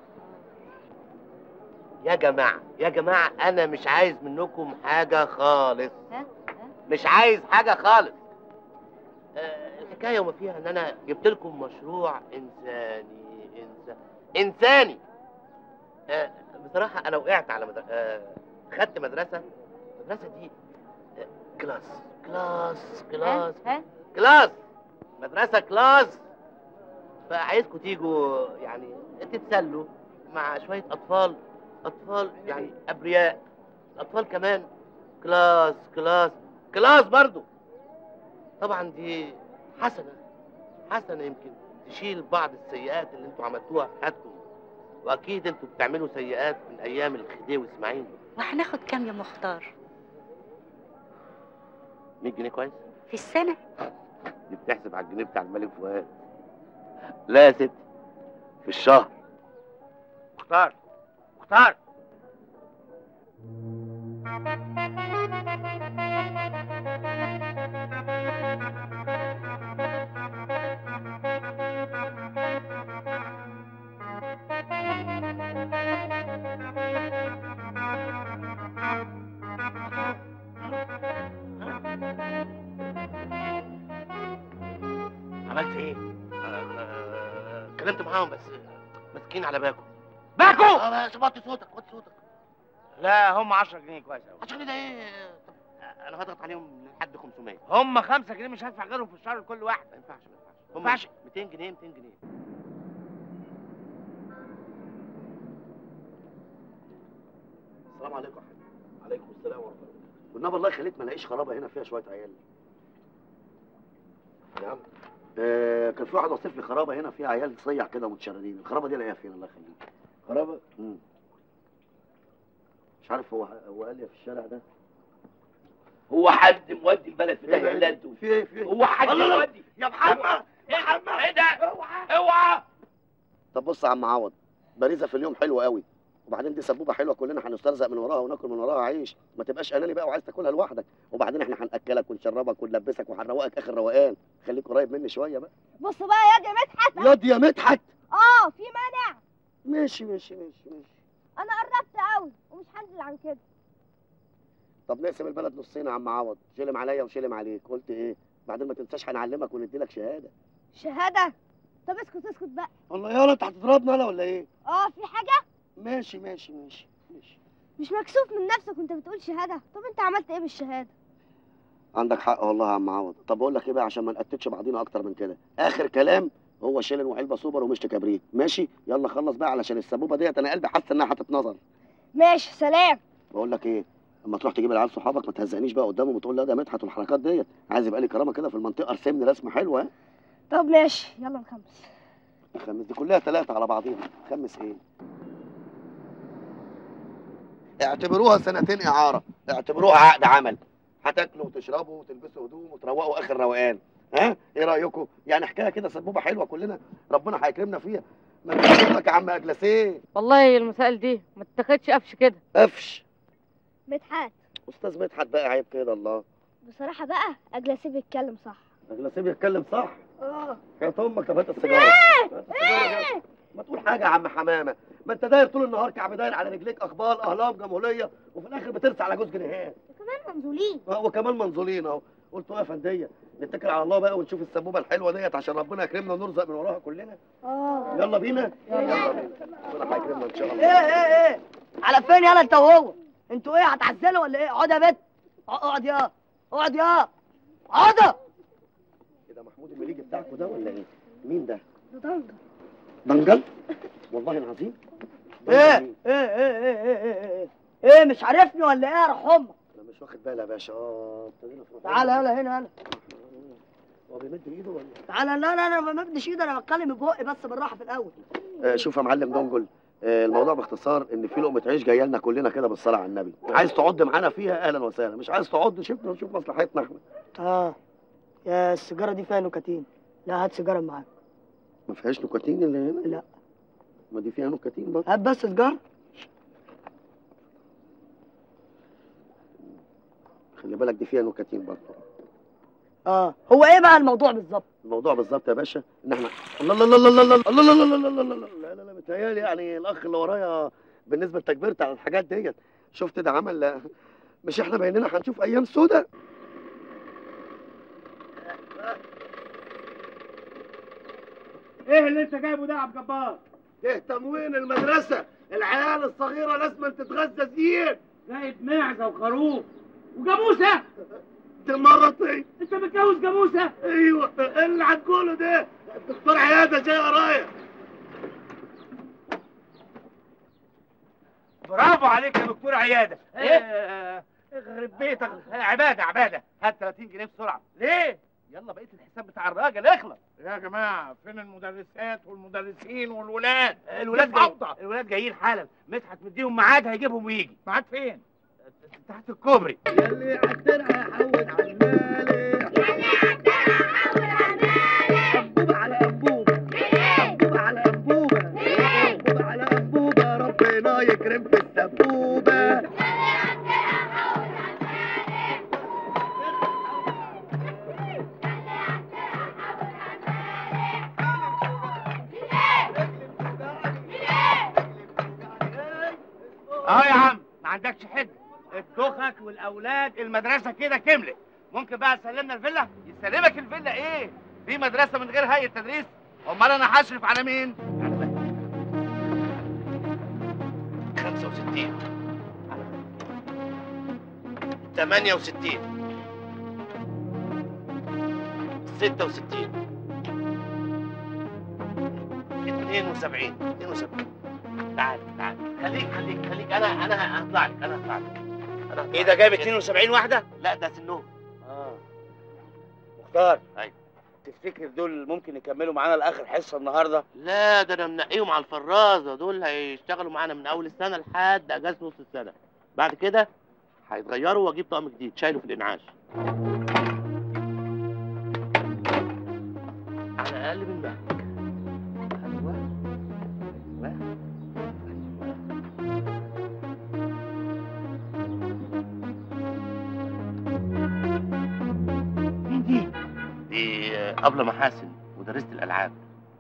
يا جماعه يا جماعه انا مش عايز منكم حاجه خالص ها مش عايز حاجه خالص آه، الحكايه وما فيها ان انا جبت لكم مشروع انساني انسان انساني آه، بصراحه انا وقعت على مدرسه آه، خدت مدرسه المدرسه دي آه، كلاس كلاس كلاس ها كلاس مدرسه كلاس فعايزكم تيجوا يعني تتسلوا مع شويه اطفال اطفال يعني ابرياء الاطفال كمان كلاس كلاس كلاس برضو طبعا دي حسنه حسنه يمكن تشيل بعض السيئات اللي انتوا عملتوها في حياتكم واكيد انتوا بتعملوا سيئات من ايام الخديوي اسماعيل وهناخد كام يا مختار 100 جنيه كويس في السنة دي بتحسب على الجنيه بتاع الملك فؤاد لا يا ستي في الشهر مختار مختار عملت ايه؟ آه، اتكلمت معاهم بس ماسكين على باكو باكو اه بس وطي صوتك وطي صوتك لا هم 10 جنيه كويس قوي 10 جنيه ده ايه؟ طب انا هضغط عليهم لحد 500 هم 5 جنيه مش هدفع غيرهم في الشهر لكل واحد ما ينفعش ما ينفعش ما هم ينفعش 200 جنيه 200 جنيه السلام عليكم يا حاج عليكم السلام ورحمه الله والنبي الله يخليك ما الاقيش خرابه هنا فيها شويه عيال يا عم آه كان في واحد وصف لي خرابه هنا فيها عيال صيع كده متشردين الخرابه دي الاقيها فين الله يخليك خرابه امم مش عارف هو هو قال لي في الشارع ده هو حد مودي البلد في إيه ده؟ ده انتوا في ايه في ايه هو حد الله الله. مودي يا محمد يا محمد ايه ده اوعى اوعى طب بص يا عم عوض باريزه في اليوم حلوه قوي وبعدين دي سبوبه حلوه كلنا هنسترزق من وراها وناكل من وراها عيش ما تبقاش اناني بقى وعايز تاكلها لوحدك وبعدين احنا هناكلك ونشربك ونلبسك وهنروقك اخر روقان خليك قريب مني شويه بقى بص بقى يا دي مدحت ياض يا مدحت اه في مانع ماشي ماشي ماشي ماشي انا قربت قوي ومش هنزل عن كده طب نقسم البلد نصين يا عم عوض شلم عليا وشلم عليك قلت ايه بعدين ما تنساش هنعلمك وندي لك شهاده شهاده طب اسكت اسكت بقى والله يالا انت هتضربني انا ولا ايه اه في حاجه ماشي ماشي ماشي ماشي مش مكسوف من نفسك وانت بتقول شهاده طب انت عملت ايه بالشهاده عندك حق والله يا عم عوض طب اقول لك ايه بقى عشان ما نقتلش بعضينا اكتر من كده اخر كلام هو شيلن وعلبه سوبر ومشت كبريت ماشي يلا خلص بقى علشان السبوبه ديت انا قلبي حاسس انها هتتنظر ماشي سلام بقول لك ايه اما تروح تجيب العيال صحابك ما تهزقنيش بقى قدامهم وتقول لا ده مدحت والحركات ديت عايز يبقى لي كرامه كده في المنطقه ارسمني رسمه حلوه ها طب ماشي يلا نخمس خمس دي كلها ثلاثه على بعضيها خمس ايه اعتبروها سنتين اعاره اعتبروها عقد عمل هتاكلوا وتشربوا وتلبسوا هدوم وتروقوا اخر روقان ها ايه رايكم يعني حكايه كده سبوبه حلوه كلنا ربنا هيكرمنا فيها ما لك يا عم اجلسيه والله المسائل دي ما تتاخدش قفش كده قفش مدحت استاذ مدحت بقى عيب كده الله بصراحه بقى اجلسي بيتكلم صح اجلسيه بيتكلم صح اه يا امك طب هات السيجاره هات السيجارة. ما تقول حاجه يا عم حمامه ما انت داير طول النهار كعب داير على رجليك اخبار اهلام جمهوريه وفي الاخر بترسى على جوز جنيهات كمان منزولين اه وكمان منظولين اهو قلت يا فنديه نتكل على الله بقى ونشوف السبوبه الحلوه ديت عشان ربنا يكرمنا ونرزق من وراها كلنا اه يلا بينا يلا بينا ربنا هيكرمنا ان شاء الله ايه ايه ايه على فين يلا انت وهو انتوا ايه هتعزلوا ولا ايه اقعد يا بت اقعد يا اقعد يا اقعد ايه ده محمود المليجي بتاعكوا ده ولا ايه مين ده ده ضنجة دنجل والله العظيم ايه ايه ايه ايه ايه ايه ايه ايه مش عارفني ولا ايه يا روح امك انا مش واخد بالي يا باشا اه ابتدينا في تعالى يلا هنا يلا هو بيمد ايده ولا تعالى لا لا انا ما بمدش ايدي انا بتكلم ببقي بس بالراحه في الاول آه، شوف يا معلم دنجل آه، الموضوع باختصار ان في لقمه عيش جايه لنا كلنا كده بالصلاه على النبي عايز تقعد معانا فيها اهلا وسهلا مش عايز تقعد شوفنا نشوف مصلحتنا احنا اه يا السيجاره دي فيها نيكوتين لا هات سيجاره معاك ما فيهاش نيكوتين اللي هنا لا ما دي فيها نيكوتين برضه هات بس سيجاره خلي بالك دي فيها نيكوتين برضه اه هو ايه بقى الموضوع بالظبط الموضوع بالظبط يا باشا ان احنا الله الله الله الله الله الله الله الله الله الله الله لا لا لا متهيألي يعني الاخ اللي ورايا بالنسبه لتكبيرتي على الحاجات ديت شفت ده عمل مش احنا بيننا هنشوف ايام سودة ايه اللي انت جايبه ده يا عبد الجبار؟ ده تموين المدرسه العيال الصغيره لازم تتغذى زين جايب معزه وخروف وجاموسه دي مرتين انت متجوز جاموسه؟ ايوه إيه اللي هتقوله ده الدكتور عياده جاي ورايا برافو عليك يا دكتور عياده إيه؟ آه، يخرب بيتك آه، عباده عباده هات 30 جنيه بسرعه ليه يلا بقيت الحساب بتاع الراجل اخلص يا جماعه فين المدرسات والمدرسين والولاد الولاد دي جاي... فوضى. الولاد جايين حالا مدحت مديهم ميعاد هيجيبهم ويجي ميعاد فين تحت الكوبري يلي عالدرع يحود على المالح أنبوبة على أنبوبة أنبوبة على أنبوبة أنبوبة على أنبوبة ربنا يكرم في السبوبة اه يا عم ما عندكش حجه الدخك والاولاد المدرسه كده كملت ممكن بقى تسلمنا الفيلا يسلمك الفيلا ايه في مدرسه من غير هيئه تدريس امال انا هشرف على مين 65 68 66 72 72 تعال تعال خليك خليك خليك انا انا هطلع لك انا هطلع لك انا هطلع ايه ده لك. جايب 72 واحده لا ده سنهم اه مختار ايوه تفتكر دول ممكن يكملوا معانا لاخر حصه النهارده لا ده انا منقيهم على الفرازه دول هيشتغلوا معانا من اول السنه لحد اجازه نص السنه بعد كده هيتغيروا واجيب طقم جديد شايله في الانعاش على اقل من مهلك ايوه ايوه مين دي؟ دي أبلة محاسن مدرسة الألعاب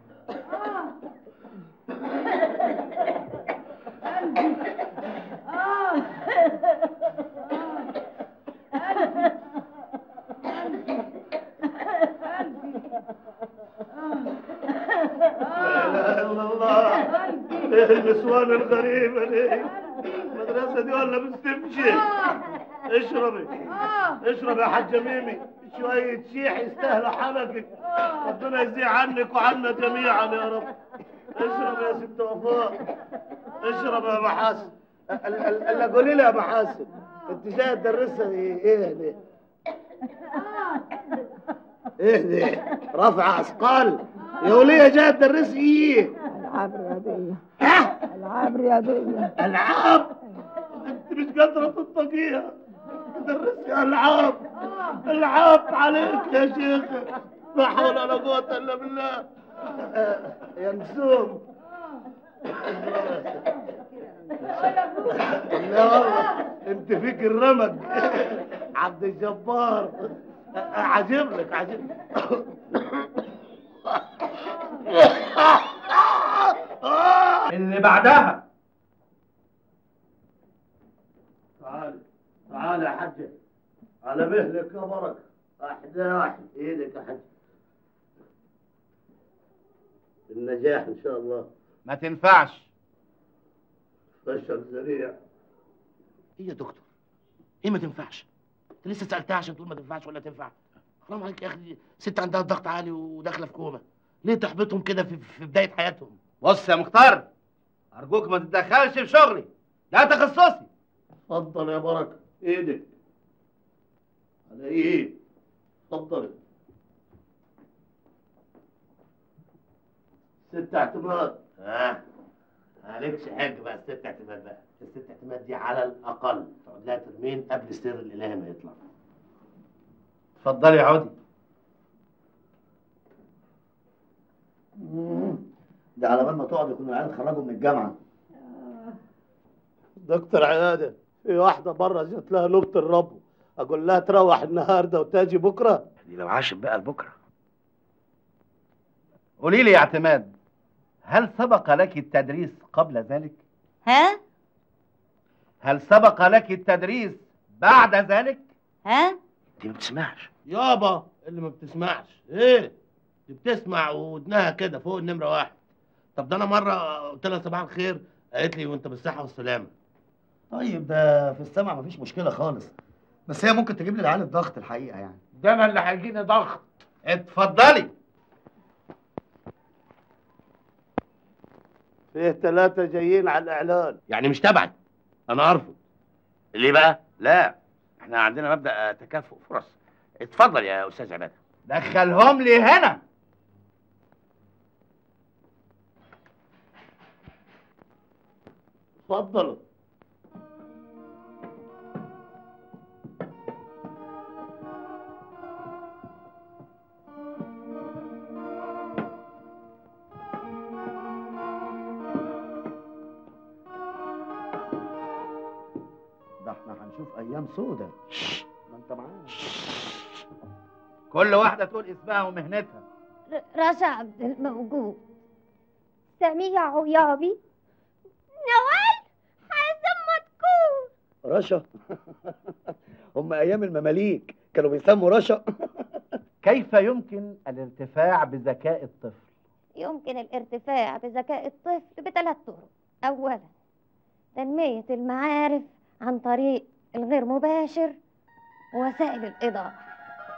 لا اله الا الله ايه النسوان الغريبه دي المدرسه دي ولا بتمشي اشربي اشربي يا حاجه ميمي شويه شيح يستاهلوا حنكك ربنا يزيع عنك وعنا جميعا يا رب اشرب يا ست وفاء اشرب يا محاسن الا قولي لي يا محاسن انت جايه تدرسها ايه دي؟ ايه دي؟ رفع اثقال يا وليه جايه تدرسي ايه؟ العاب رياضيه العاب رياضيه العاب انت مش قادره تنطقيها تدرسي العاب العاب عليك يا شيخ لا حول ولا قوه الا بالله آه، يا نسوم لا والله انت فيك الرمق عبد الجبار آه، عجب لك عجب اللي بعدها تعالي تعالي يا حجة على مهلك يا بركة واحدة واحد ايدك يا حجة النجاح ان شاء الله ما تنفعش فشل ذريع ايه يا دكتور ايه ما تنفعش انت لسه سالتها عشان تقول ما تنفعش ولا تنفع حرام عليك يا اخي ست عندها ضغط عالي وداخله في كوما ليه تحبطهم كده في, في بدايه حياتهم بص يا مختار ارجوك ما تتدخلش في شغلي ده تخصصي اتفضل يا بركة ايدك على ايه اتفضل ست اعتماد اه عليكش حاجه بقى الست اعتماد بقى الست اعتماد دي على الاقل تقعد لها ترمين قبل السر الالهي ما يطلع اتفضلي يا عودي ده على بال ما تقعد يكونوا العيال اتخرجوا من الجامعة دكتور عيادة في واحدة بره جات لها نوبة الرب أقول لها تروح النهاردة وتاجي بكرة دي لو عاشت بقى لبكره قولي لي يا اعتماد هل سبق لك التدريس قبل ذلك؟ ها هل سبق لك التدريس بعد ذلك؟ ها دي ما بتسمعش يابا اللي ما بتسمعش ايه دي بتسمع ودنها كده فوق النمره واحد طب ده انا مره قلت لها صباح الخير قالت لي وانت بالصحه والسلامه طيب ده في السمع مفيش مشكلة خالص بس هي ممكن تجيب لي العيال الضغط الحقيقة يعني ده انا اللي هيجيني ضغط اتفضلي فيه ثلاثة جايين على الإعلان يعني مش تبعي انا ارفض ليه بقى لا احنا عندنا مبدا تكافؤ فرص اتفضل يا استاذ عباده دخلهم لي هنا اتفضلوا ده احنا هنشوف ايام سودة ما انت معانا كل واحده تقول اسمها ومهنتها رشا عبد الموجود سميع عيابي نوال حازم مدكور رشا هم ايام المماليك كانوا بيسموا رشا كيف يمكن الارتفاع بذكاء الطفل يمكن الارتفاع بذكاء الطفل بثلاث طرق أولا تنمية المعارف عن طريق الغير مباشر ووسائل الإيضاح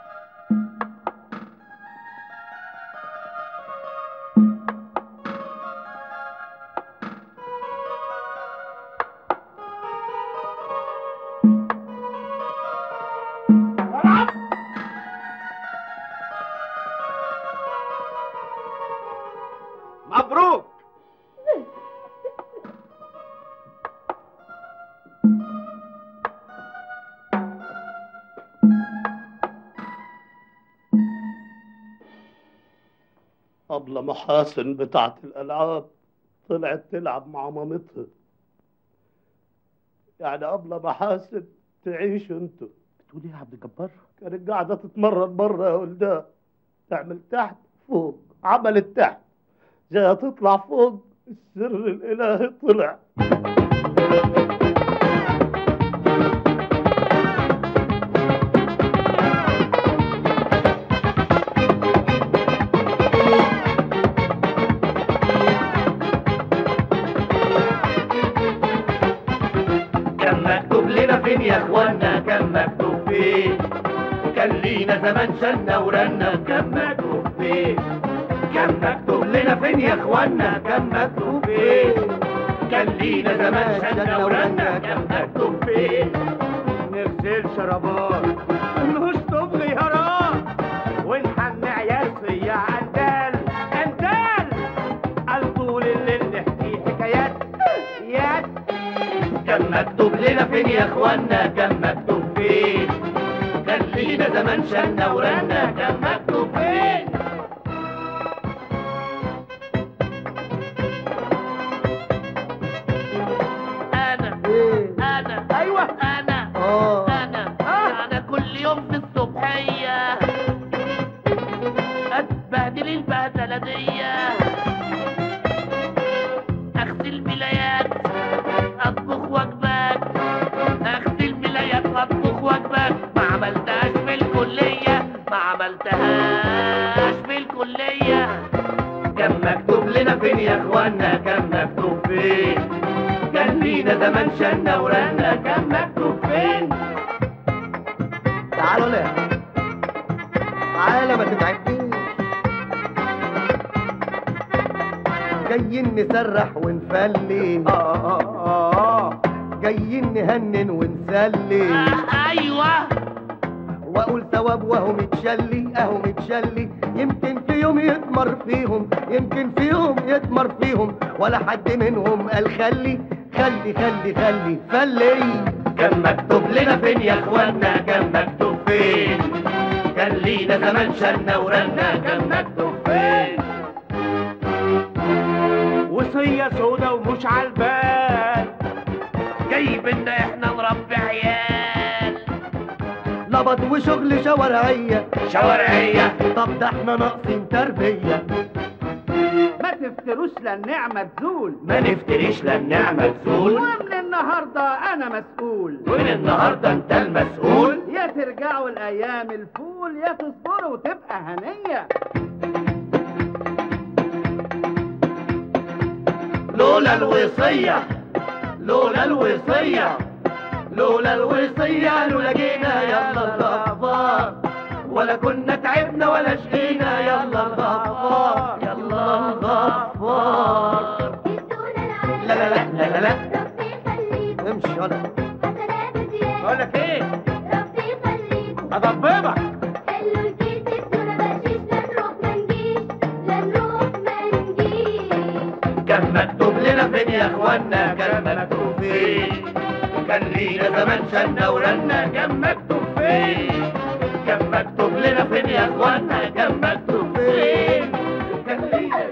مبروك أبلة محاسن بتاعت الألعاب طلعت تلعب مع مامتها يعني أبلة محاسن تعيشوا انتوا بتقول ايه يا عبد الجبار؟ كانت قاعدة تتمرن بره يا ولدها تعمل تحت فوق عملت تحت جاية تطلع فوق السر الإلهي طلع كان مكتوب لنا فين يا اخوانا كان مكتوب فين كان لينا زمان شنا ورنا كان مكتوب فين كان مكتوب لنا فين يا اخوانا كان مكتوب فين كان لينا زمان شنا ورنا كان مكتوب فين نغسل شرابات نشطب غيارات ونحن عيال صياع اندال اندال قال طول الليل نحكي حكايات يات كان مكتوب لنا فين يا اخوانا كان مكتوب فين كان لينا زمان شنا ورنا كان مكتوب فين انا انا ايوه انا انا انا كل يوم في الصبحيه اتبهدل البهدله دي اغسل ملايات اطبخ وجبات اغسل ملايات اطبخ وجبات ما عملتهاش في الكليه ما عملتهاش في الكليه كان مكتوب لنا فين يا اخوانا كان مكتوب فين كان لينا زمان شنا ورنا كان مكتوب فين تعالوا لا تعالى ما تتعبنيش جايين نسرح ونفلي اه اه اه جايين نهنن ونسلي ايوه واقول ثواب وهو متشلي اهو متشلي يمكن في يوم يتمر فيهم يمكن في يوم يتمر فيهم ولا حد منهم قال خلي خلي خلي خلي فلي كان مكتوب لنا فين يا اخوانا كان مكتوب فين كان لينا زمان شنا ورنا كان مكتوب فين وصية سودا ومش عالبال جايبنا احنا نربي عيال لبط وشغل شوارعية شوارعية طب ده احنا ناقصين تربية ما تفتروش للنعمة تزول ما نفتريش للنعمة تزول ومن النهاردة أنا مسؤول ومن النهاردة انت المسؤول يا ترجعوا الأيام الفول يا تصبروا وتبقى هنية لولا الوصية لولا الوصية لولا الوصية لولا جينا يلا الغفار ولا كنا تعبنا ولا شقينا يلا الغفار يلا الغفار لا لا لا لا لا لا امشي يلا بقول لك ايه اضببك كان مكتوب لنا فين يا اخوانا كان مكتوب فين كان لينا زمان شنا ورنا كان مكتوب فين كان مكتوب لنا فين يا اخوانا كان مكتوب فين كان لينا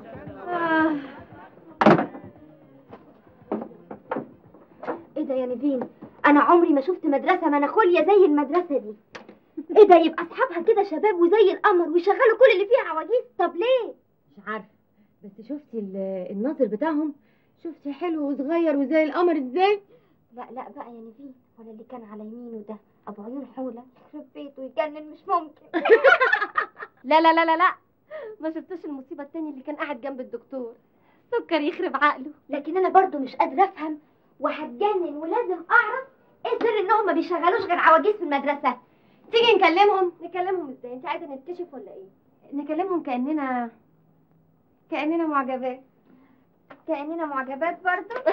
ايه ده يا نيفين انا عمري ما شفت مدرسه مناخوليا زي المدرسه دي ايه ده يبقى اصحابها كده شباب وزي القمر ويشغلوا كل اللي فيها عواجيز طب ليه مش عارفه بس شفتي ال- الناظر بتاعهم شفتي حلو وصغير وزي القمر ازاي لا لا بقى يا نيفين ولا اللي كان على يمينه ده ابو عيون حوله يخرب بيته يجنن مش ممكن لا لا لا لا لا ما شفتوش المصيبه التانية اللي كان قاعد جنب الدكتور سكر يخرب عقله لكن انا برضو مش قادره افهم وهتجنن ولازم اعرف ايه سر انهم ما بيشغلوش غير عواجيز في المدرسه تيجي نكلمهم نكلمهم ازاي انت عايزه نكتشف ولا ايه نكلمهم كاننا كاننا معجبات كاننا معجبات برضو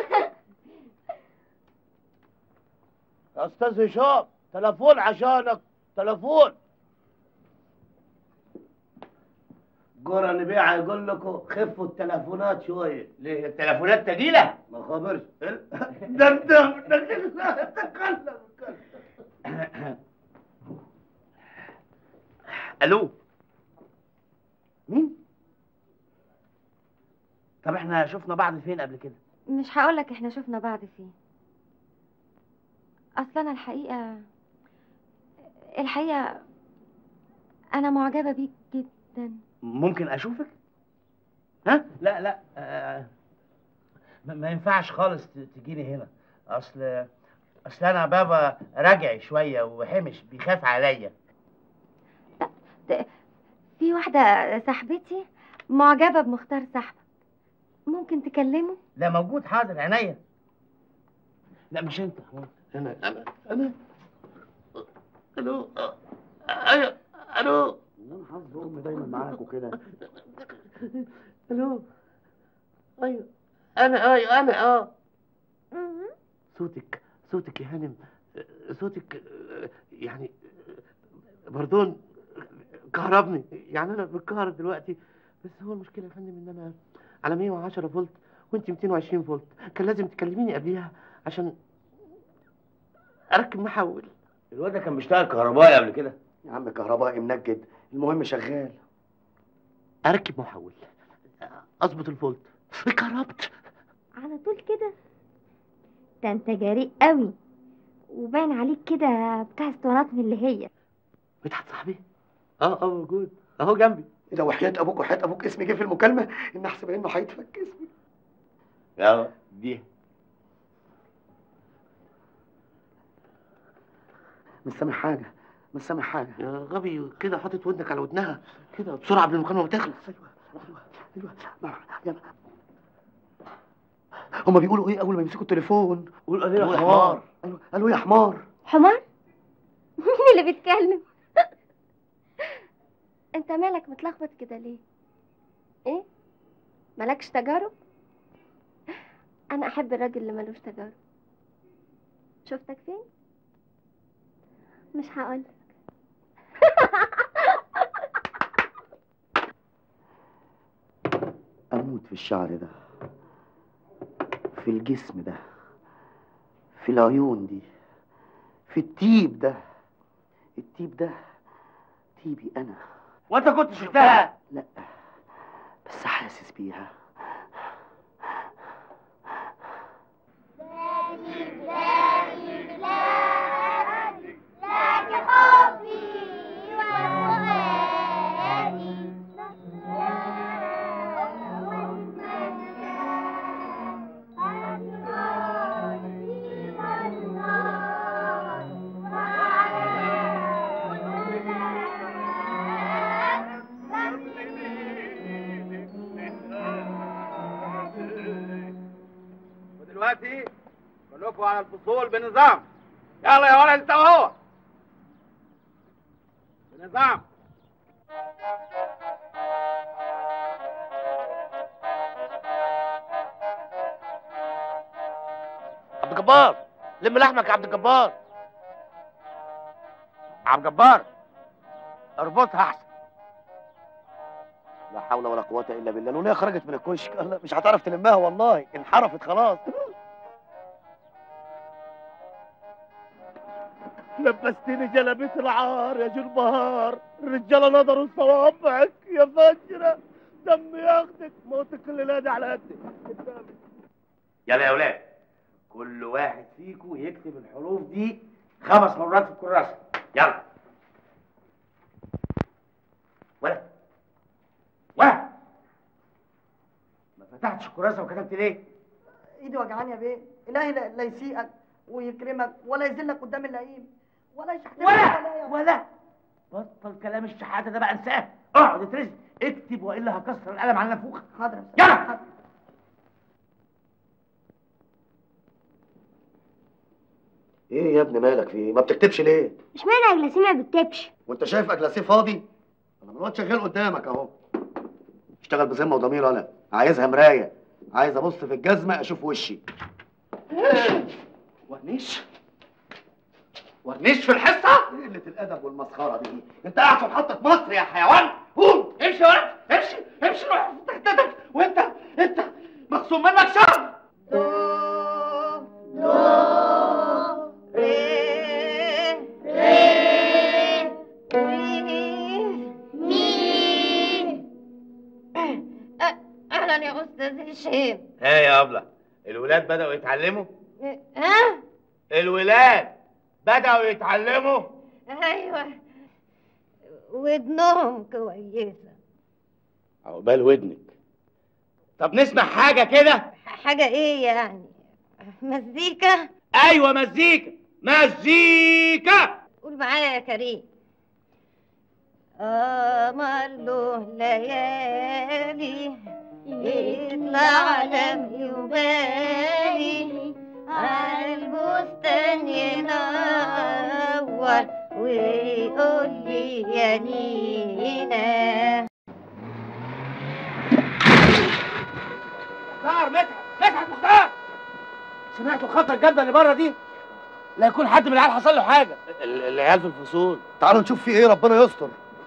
يا استاذ هشام تليفون عشانك تليفون جرى نبيع يقول لكم خفوا التليفونات شويه ليه التليفونات تجيله ما خبرش ده انت تكلم الو مين طب احنا شفنا بعض فين قبل كده مش هقولك احنا شفنا بعض فين اصل انا الحقيقه الحقيقه انا معجبه بيك جدا ممكن اشوفك ها لا لا آه ما ما ينفعش خالص ت- تجيني هنا اصل اصل انا بابا رجعي شويه وحمش بيخاف عليا في واحده صاحبتي معجبه بمختار صاحبك ممكن تكلمه لا موجود حاضر عينيا لا مش انت انا انا انا الو ايوه الو انا حظ امي دايما معاكوا كده الو ايوه انا ايوه انا اه صوتك صوتك يا هانم صوتك آه، يعني آه، بردون كهربني يعني انا بالكهر دلوقتي بس هو المشكله يا فندم ان انا على 110 فولت وانت 220 فولت كان لازم تكلميني قبليها عشان اركب محول الواد ده كان بيشتغل كهربائي قبل كده يا عم كهربائي منجد المهم شغال اركب محول اظبط الفولت اتكهربت على طول كده ده انت جريء قوي وباين عليك كده بتاع اسطوانات من اللي هي مدحت صاحبي اه اه موجود اهو جنبي ايه ده وحياة ابوك وحياة ابوك اسمي جه في المكالمة ان احسب انه هيتفك اسمي اه دي مش سامع حاجة مش سامع حاجة يا غبي كده حاطط ودنك على ودنها كده بسرعه قبل المكالمه ما تخلص ايوه ما- يلا. هما بيقولوا ايه اول ما يمسكوا التليفون قول قالوا يا يا حمار. حمار ايوه قالوا يا حمار حمار مين اللي بيتكلم انت مالك متلخبط كده ليه ايه مالكش تجارب انا احب الراجل اللي ملوش تجارب شفتك فين مش هقول اموت في الشعر ده في الجسم ده في العيون دي في التيب ده التيب ده تيبي انا وانت كنت شفتها لا بس حاسس بيها ودلوقتي كلكم على الفصول بنظام يلا يا ولد انت وهو بنظام عبد الجبار لم لحمك يا عبد الجبار عبد الجبار اربطها احسن لا حول ولا قوة إلا بالله الولية خرجت من الكشك الله، مش هتعرف تلمها والله انحرفت خلاص لبستني جلبية العار يا جول بهار الرجالة نظروا صوابعك يا فجرة دم ياخدك موتك الليلة دي على قدك يلا يا اولاد كل واحد فيكم يكتب الحروف دي خمس مرات في الكراسه يلا ولا ولا ما فتحتش الكراسه وكتبت ليه؟ ايدي وجعاني يا بيه الهي لا لا يسيئك ويكرمك ولا يذلك قدام اللئيم ولا يشحتك ولا ولا بطل كلام الشحاته ده بقى انساه اقعد اترزق اكتب والا هكسر القلم على نافوخك حاضر يلا ايه يا ابني مالك في ايه؟ ما بتكتبش ليه؟ اشمعنى اجلسي ما بتكتبش وانت شايف اجلاسيه فاضي؟ انا الواد شغال قدامك اهو اشتغل بذمه وضمير انا عايزها مرايه عايز ابص في الجزمه اشوف وشي ورنيش ورنيش في الحصه ايه قله الادب والمسخره دي انت قاعد في محطه مصر يا حيوان قوم امشي ورا امشي امشي روح في تحتك وانت انت مخصوم منك شهر اهلا يا استاذ هشام ها يا ابله الولاد بدأوا يتعلموا ها الولاد بدأوا يتعلموا ايوه ودنهم كويسه عقبال ودنك طب نسمع حاجة كده حاجه ايه يعني مزيكا ايوه مزيكا مزيكا قول معايا يا كريم قمر له ليالي يطلع لم يبالي عالبستان ينور ويقول لي يا نينا مختار مدحت مدحت مختار سمعتوا الخطة الجامدة اللي بره دي لا يكون حد من العيال حصل له حاجة العيال في الفصول تعالوا نشوف في ايه ربنا يستر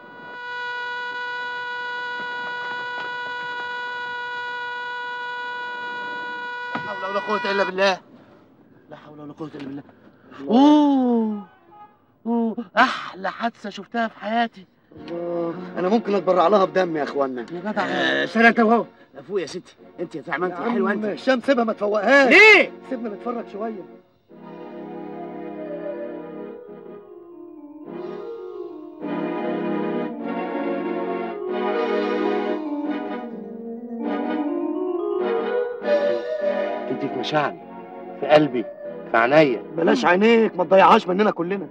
لا حول ولا قوة إلا بالله لا حول ولا قوة إلا بالله أوه أوه أحلى حادثة شفتها في حياتي انا ممكن اتبرع لها بدم يا اخوانا يا جدع استنى أنت وهو فوق يا ستي أنت يا زعما أنت يا حلوة عم أنت هشام سيبها ما تفوقهاش ليه؟ سيبنا نتفرج شويه أنت في مشاعري في قلبي في عينيا بلاش عينيك ما تضيعهاش مننا كلنا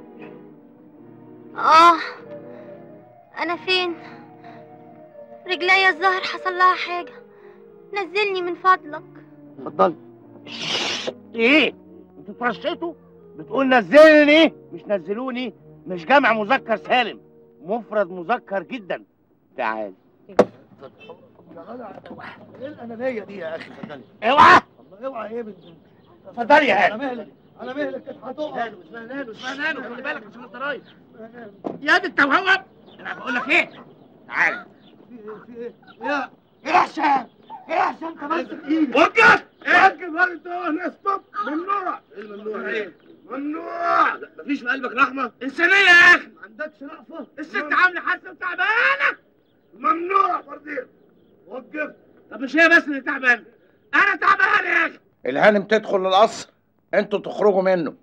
اه انا فين رجليا الظهر حصل لها حاجه نزلني من فضلك اتفضل ايه انتوا اترشيتوا بتقول نزلني مش نزلوني مش جمع مذكر سالم مفرد مذكر جدا تعال يا جدع ايه الانانيه دي يا اخي اتفضلي اوعى الله اوعى ايه بنت اتفضلي يا على هاني مهلك على مهلك كانت هتقع نانو اسمها نانو اسمها نانو خلي بالك عشان الضرايب يا دي التوهوب انا بقول لك ايه تعال في ايه في ايه يا ايه يا هشام ايه يا هشام انت ماسك ايدك وقف وقف انت انا ستوب ممنوع ايه الممنوع ايه؟ ممنوع مفيش في قلبك رحمة؟ انسانيه يا اخي ما عندكش رأفة الست عامله حادثه وتعبانه ممنوع فردين وقف طب مش هي بس اللي تعبانه انا تعبان يا اخي الهانم تدخل القصر انتوا تخرجوا منه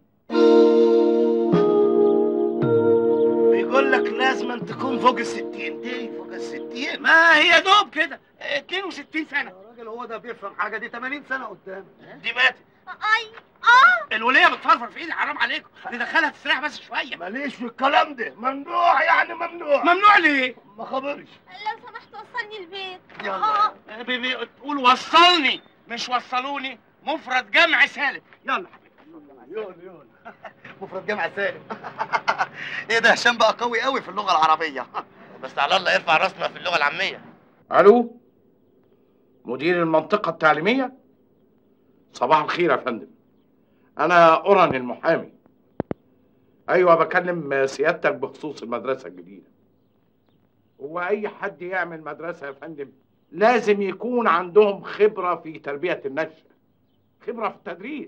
بيقول لك لازم تكون فوق الستين دي فوق الستين ما هي دوب كده 62 سنة يا راجل هو ده بيفهم حاجه دي 80 سنه قدام دي ماتت اي اه الولية بتفرفر في ايدي حرام عليكم ندخلها تستريح بس شوية ماليش في الكلام ده ممنوع يعني ممنوع ممنوع ليه؟ ما خبرش لو سمحت وصلني البيت يلا بي- بي- تقول وصلني مش وصلوني مفرد جمع سالم يلا يون يون مفرد جامع سالم ايه ده هشام بقى قوي قوي في اللغه العربيه بس على الله يرفع راسنا في اللغة العامية الو مدير المنطقة التعليمية صباح الخير يا فندم انا اوران المحامي ايوه بكلم سيادتك بخصوص المدرسه الجديده هو اي حد يعمل مدرسه يا فندم لازم يكون عندهم خبره في تربيه النشء خبره في التدريس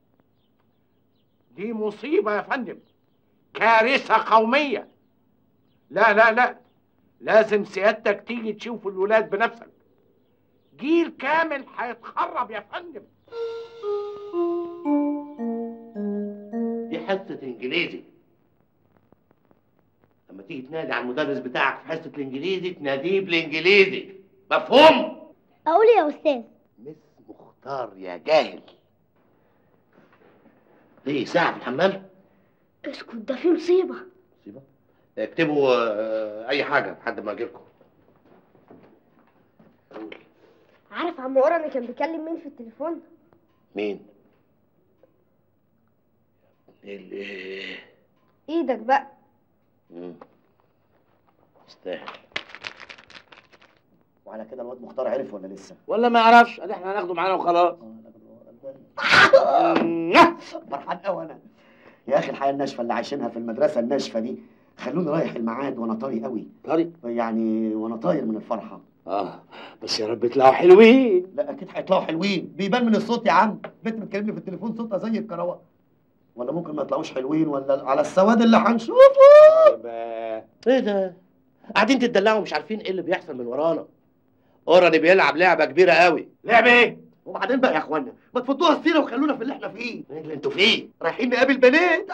دي مصيبه يا فندم كارثه قوميه لا لا لا لازم سيادتك تيجي تشوف الولاد بنفسك جيل كامل هيتخرب يا فندم دي حصة انجليزي لما تيجي تنادي على المدرس بتاعك في حصة الانجليزي تناديه بالانجليزي مفهوم؟ اقول يا استاذ مختار يا جاهل ليه ساعة في الحمام؟ اسكت ده في مصيبه اكتبوا آه، أي حاجة لحد ما أجيلكم عارف عم اوراني كان بيكلم مين في التليفون مين؟ ال- ايدك بقى مم. يستاهل وعلى كده الواد مختار عرف ولا لسه؟ ولا ما يعرفش ادي احنا هناخده معانا وخلاص فرحان قوي انا يا اخي الحياه الناشفه اللي عايشينها في المدرسه الناشفه دي خلوني رايح الميعاد وانا طري قوي طري يعني وانا طاير من الفرحه اه بس يا رب يطلعوا حلوين لا اكيد هيطلعوا حلوين بيبان من الصوت يا عم بنت بتكلمني في التليفون صوتها زي الكروه ولا ممكن ما يطلعوش حلوين ولا على السواد اللي هنشوفه ايه ده؟ قاعدين تدلعوا مش عارفين ايه اللي بيحصل من ورانا اوراني بيلعب لعبه كبيره قوي لعبه ايه؟ وبعدين بقى يا اخوانا ما تفضوها السيره وخلونا في اللي احنا فيه ايه اللي انتوا فيه؟ رايحين نقابل بنات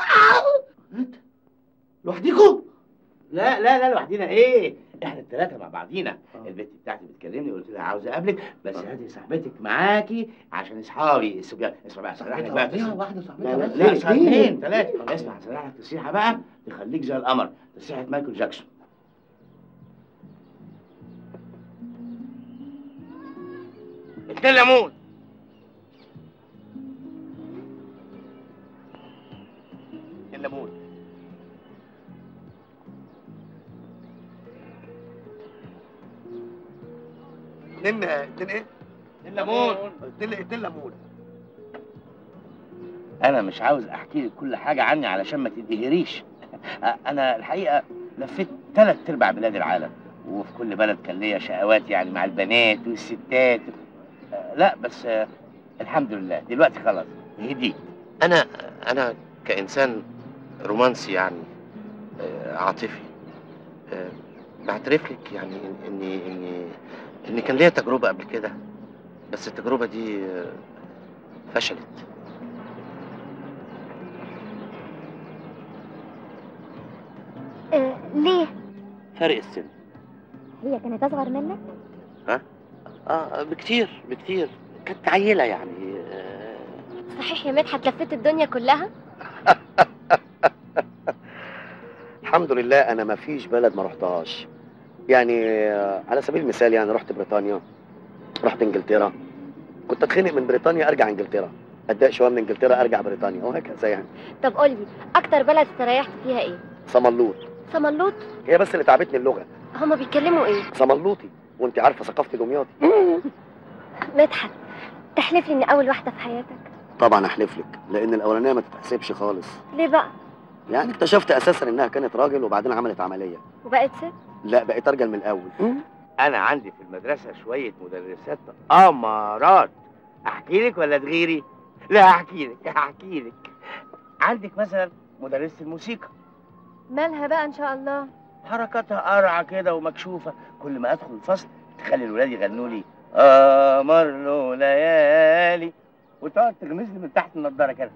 لوحديكم؟ لا لا لا لوحدينا ايه احنا الثلاثه مع بعضينا البنت بتاعتي بتكلمني قلت لها عاوز اقابلك بس هاتي صاحبتك معاكي عشان اصحابي الصبيان اسمع بقى سرح لك بقى لوحديها تسريح. واحده لا لا صاحبتها لا بس اثنين ثلاثه اسمع سرح لك تسريحه بقى تخليك زي القمر تسريحه مايكل جاكسون اتنين ليمون اتنين ليمون اتنين اتنين ايه؟ اتنين ليمون اتنين اتنين ليمون انا مش عاوز احكي لك كل حاجه عني علشان ما تنقهريش انا الحقيقه لفيت ثلاث ارباع بلاد العالم وفي كل بلد كان ليا شقوات يعني مع البنات والستات آه، لا بس آه، الحمد لله دلوقتي خلاص هديت انا انا كانسان رومانسي يعني آه، عاطفي آه، بعترف لك يعني إن- اني اني اني كان ليا تجربه قبل كده بس التجربه دي آه، فشلت آه ليه فرق السن هي كانت اصغر منك ها اه بكتير بكتير كانت عيله يعني آه، صحيح يا مدحت لفيت الدنيا كلها الحمد لله انا ما فيش بلد ما رحتهاش يعني آه، على سبيل المثال يعني رحت بريطانيا رحت انجلترا كنت اتخنق من بريطانيا ارجع انجلترا اتضايق شويه من انجلترا ارجع بريطانيا وهكذا يعني طب قولي اكتر بلد استريحت فيها ايه صملوط صمنلوط هي بس اللي تعبتني اللغه هما بيتكلموا ايه صملوطي وانت عارفه ثقافتي دمياطي مدحت تحلف لي اني اول واحده في حياتك طبعا احلف لك لان الاولانيه ما تتحسبش خالص ليه بقى يعني اكتشفت اساسا انها كانت راجل وبعدين عملت عمليه وبقت ست لا بقيت ارجل من الاول انا عندي في المدرسه شويه مدرسات امارات احكي لك ولا تغيري لا احكي لك احكي لك عندك مثلا مدرسه الموسيقى مالها بقى ان شاء الله حركاتها قرعه كده ومكشوفه كل ما ادخل الفصل تخلي الولاد يغنوا لي قمر له ليالي وتقعد تغمزني من تحت النضاره كده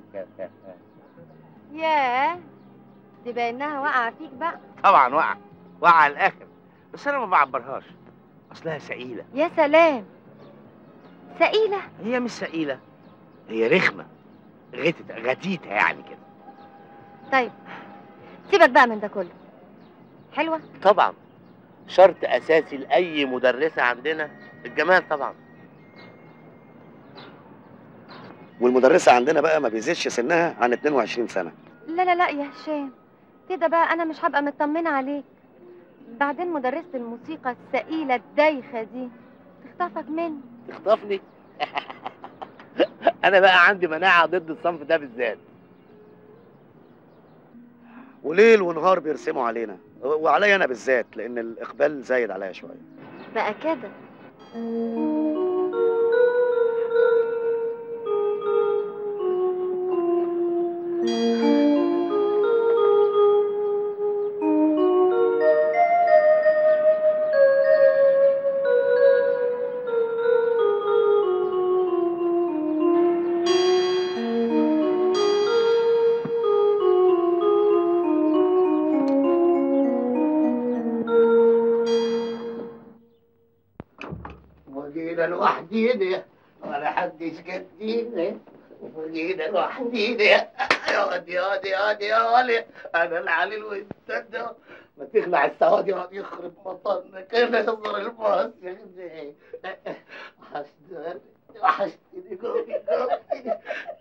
ياه دي بانها واقعه فيك بقى طبعا وقع وقع على الاخر بس انا ما بعبرهاش اصلها سئيله يا سلام سئيله هي مش سئيله هي رخمه غتت غتيته يعني كده طيب سيبك بقى من ده كله حلوه طبعا شرط اساسي لاي مدرسه عندنا الجمال طبعا والمدرسه عندنا بقى ما بيزيدش سنها عن 22 سنه لا لا لا يا هشام كده بقى انا مش هبقى مطمنه عليك بعدين مدرسه الموسيقى الثقيله الدايخه دي تخطفك مني تخطفني انا بقى عندي مناعه ضد الصنف ده بالذات وليل ونهار بيرسموا علينا وعليا انا بالذات لان الاقبال زايد عليا شويه بقى كده وجينا لوحدينا ولا حدش كدينا وجينا لوحدينا يا واد يا واد يا واد يا ولي انا العليل والسد ما تخلع السواد يقعد يخرب بطننا كده يصدر الباص يا خدي وحشتني وحشتني جوي جوي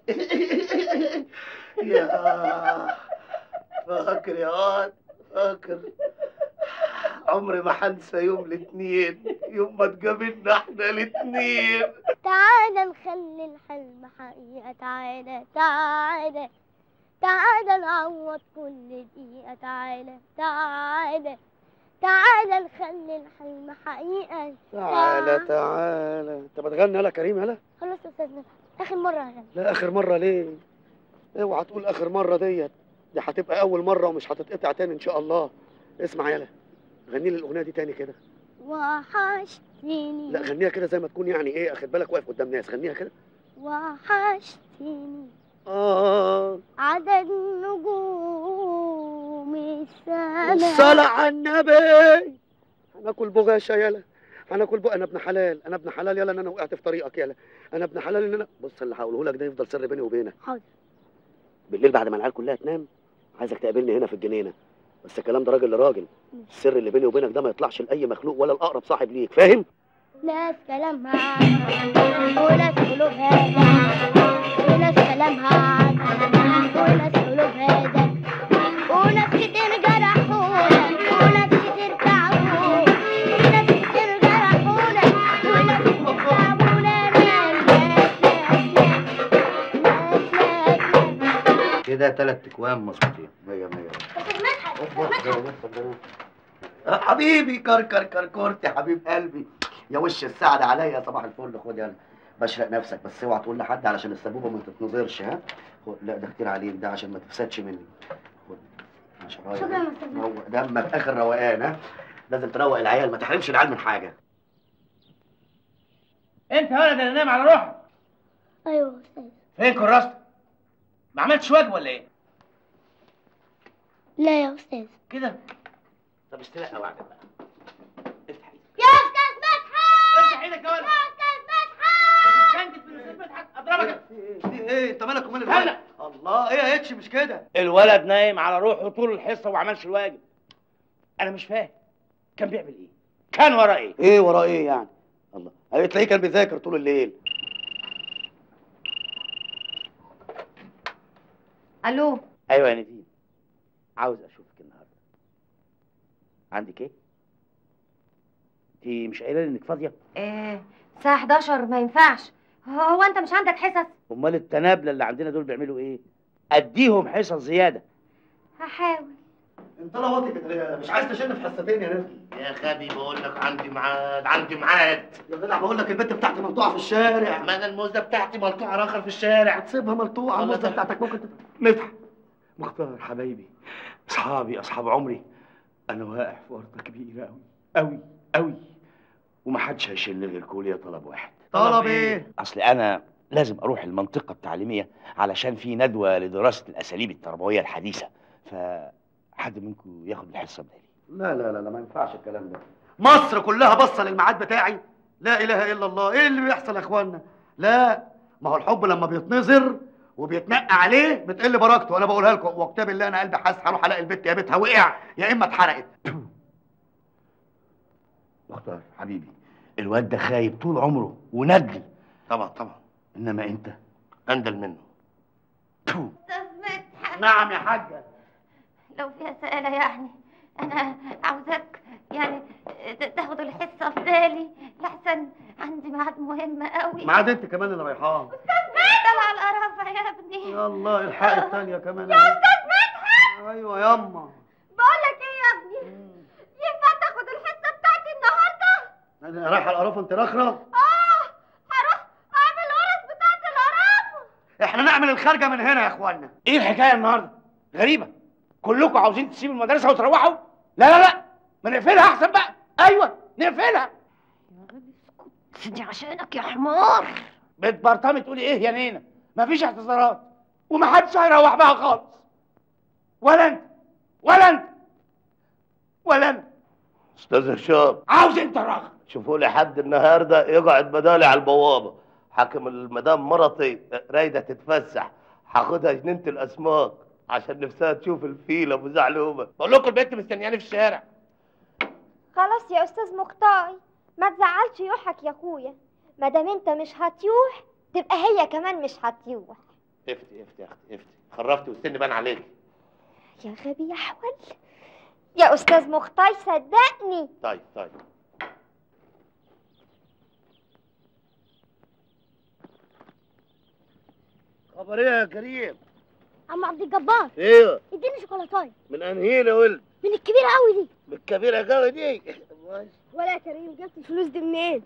يا فاكر يا واد فاكر عمري ما هنسى يوم الاثنين يوم ما اتقابلنا احنا الاثنين تعالى نخلي الحلم حقيقة تعالى تعالى تعالى نعوض كل دقيقة تعالى تعالى تعالى نخلي الحلم حقيقة تعالى تعالى انت بتغني يلا كريم يلا خلاص يا استاذ نفسي اخر مرة هغني لا اخر مره ليه اوعى تقول اخر مره ديت دي هتبقى اول مره ومش هتتقطع تاني ان شاء الله اسمع يلا غني لي الاغنيه دي تاني كده وحشتني لا غنيها كده زي ما تكون يعني ايه اخد بالك واقف قدام ناس غنيها كده وحشتني اه عدد نجوم السماء الصلاة على النبي هناكل بغاشة يلا هناكل بقى انا ابن حلال انا ابن حلال يلا ان انا وقعت في طريقك يلا انا ابن حلال ان انا بص اللي هقوله لك ده يفضل سر بيني وبينك حاضر بالليل بعد ما العيال كلها تنام عايزك تقابلني هنا في الجنينه بس الكلام ده راجل لراجل السر اللي بيني وبينك ده ما يطلعش لاي مخلوق ولا الاقرب صاحب ليك فاهم ناس كلامها وناس قلوبها وناس كلامها وناس قلوبها ده وناس كتير جرحونا وناس كتير تعبونا وناس كتير جرحونا وناس كتير تعبونا كده تلات اكوام مظبوطين مية مية مدحت حبيبي كركر كركرت يا حبيب قلبي يا وش السعد عليا صباح الفل خد يلا بشرق نفسك بس اوعى تقول لحد علشان السبوبه ما تتنظرش ها خد لا ده كتير عليك ده عشان ما تفسدش مني خد عشان رايق. شكرا يا أستاذ روق دمك اخر روقان ها لازم تروق العيال ما تحرمش العيال من حاجه انت يا ولد اللي نايم على روحك ايوه يا استاذ فين كراستك؟ ما عملتش واجب ولا ايه؟ لا يا استاذ كده طب استلقى وعدك بقى يا استاذ مدحت افتح ايدك يا ولد يا استاذ مدحت تستنجد في الاستاذ مدحت اضربك في ايه انت مالك ومال هلا. الولد الله ايه يا اتش مش كده الولد نايم على روحه طول الحصه وما عملش الواجب انا مش فاهم كان بيعمل ايه؟ كان ورا ايه؟ ايه وراه ايه يعني الله ايوه تلاقيه كان بيذاكر طول الليل الو ايوه يا نديم عاوز اشوفك النهارده عندك ايه؟ انت مش قايله لي انك فاضيه؟ إيه الساعة 11 ما ينفعش هو انت مش عندك حصص امال التنابله اللي عندنا دول بيعملوا ايه؟ اديهم حصص زياده هحاول انت لواطي كده مش عايز تشن في حصتين يا ناس يا خبي بقول لك عندي ميعاد عندي ميعاد يا جدع بقول لك البنت بتاعتي مقطوعه في الشارع ما انا الموزه بتاعتي ملطوعه راخر في الشارع هتسيبها ملطوعه والله الموزه ده- بتاعتك ممكن تت... مدحت مختار حبايبي اصحابي اصحاب عمري انا واقع في ورطه كبيره قوي قوي قوي ومحدش هيشيل غير كليه طلب واحد طلب ايه؟ اصل انا لازم اروح المنطقه التعليميه علشان في ندوه لدراسه الاساليب التربويه الحديثه فحد منكم ياخد الحصه بدالي لا لا لا لا ما ينفعش الكلام ده مصر كلها باصه للميعاد بتاعي لا اله الا الله ايه اللي بيحصل يا اخوانا لا ما هو الحب لما بيتنظر وبيتنقى عليه بتقل بركته وانا بقولها لكم واكتب الله انا قلبي حاسس هروح الاقي البت يا بيتها وقع يا اما اتحرقت مختار حبيبي الواد ده خايب طول عمره وندل طبعا طبعا انما انت اندل منه استاذ مدحت نعم يا حاجه لو فيها سؤالة يعني انا عاوزاك يعني ت- تاخد الحصة في بالي لحسن عندي ميعاد مهم قوي ميعاد انت كمان اللي رايحاه استاذ يا ابني يلا الحق الثانيه كمان يا استاذ مدحت ايوه يما بقول لك ايه يا ابني ينفع تاخد الحصه بتاعتي النهارده انا رايحه القرافه انت رخره اه هروح اعمل القرص بتاعت القرافه احنا نعمل الخارجه من هنا يا اخوانا ايه الحكايه النهارده غريبه كلكم عاوزين تسيبوا المدرسه وتروحوا لا لا لا ما نقفلها احسن بقى ايوه نقفلها دي عشانك يا حمار بتبرطمي تقولي ايه يا نينا مفيش اعتذارات ومحدش هيروح بقى خالص ولا انت ولا انت ولا انا استاذ هشام عاوز انت الرغم شوفوا لي حد النهارده يقعد بدالي على البوابه حاكم المدام مرتي رايده تتفسح هاخدها جنينه الاسماك عشان نفسها تشوف الفيل ابو زعلومه بقول لكم البنت مستنياني في الشارع خلاص يا استاذ مقطعي ما تزعلش يوحك يا اخويا ما دام انت مش هتيوح تبقى هي كمان مش هتيوح افتي افتي يا اختي افتي خرفتي والسن بان عليك يا غبي يا حول يا استاذ مقطعي صدقني طيب طيب خبر ايه يا كريم عم عبد الجبار ايوه اديني شوكولاتايه من انهي يا ولد من الكبيره قوي دي من الكبيره قوي دي ولا يا كريم جبت الفلوس دي منين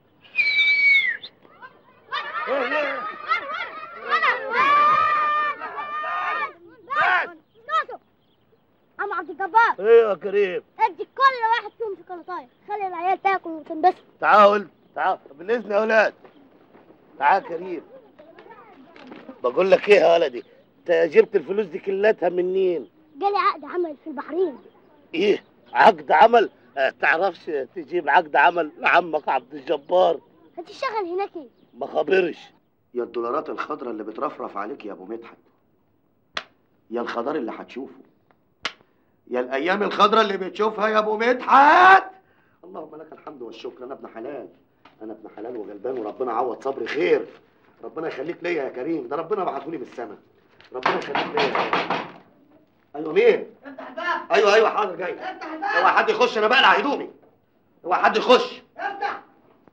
عم عبد الجبار ايوه يا كريم ادي كل واحد فيهم شوكولاتايه خلي العيال تاكل وتنبسط تعال يا ولد تعال بالاذن يا اولاد تعال يا كريم بقول لك ايه يا ولدي انت جبت الفلوس دي كلتها منين جالي عقد عمل في البحرين ايه عقد عمل اه تعرفش تجيب عقد عمل لعمك عبد الجبار هتشتغل هناك ايه ما خبرش يا الدولارات الخضراء اللي بترفرف عليك يا ابو مدحت يا الخضار اللي هتشوفه يا الايام الخضراء اللي بتشوفها يا ابو مدحت اللهم لك الحمد والشكر انا ابن حلال انا ابن حلال وغلبان وربنا عوض صبري خير ربنا يخليك ليا يا كريم ده ربنا بعته لي من السما ربنا يخليك ليا يا كريم. ايوه مين افتح الباب ايوه ايوه حاضر جاي افتح الباب اوعى حد يخش انا بقلع هدومي اوعى حد يخش افتح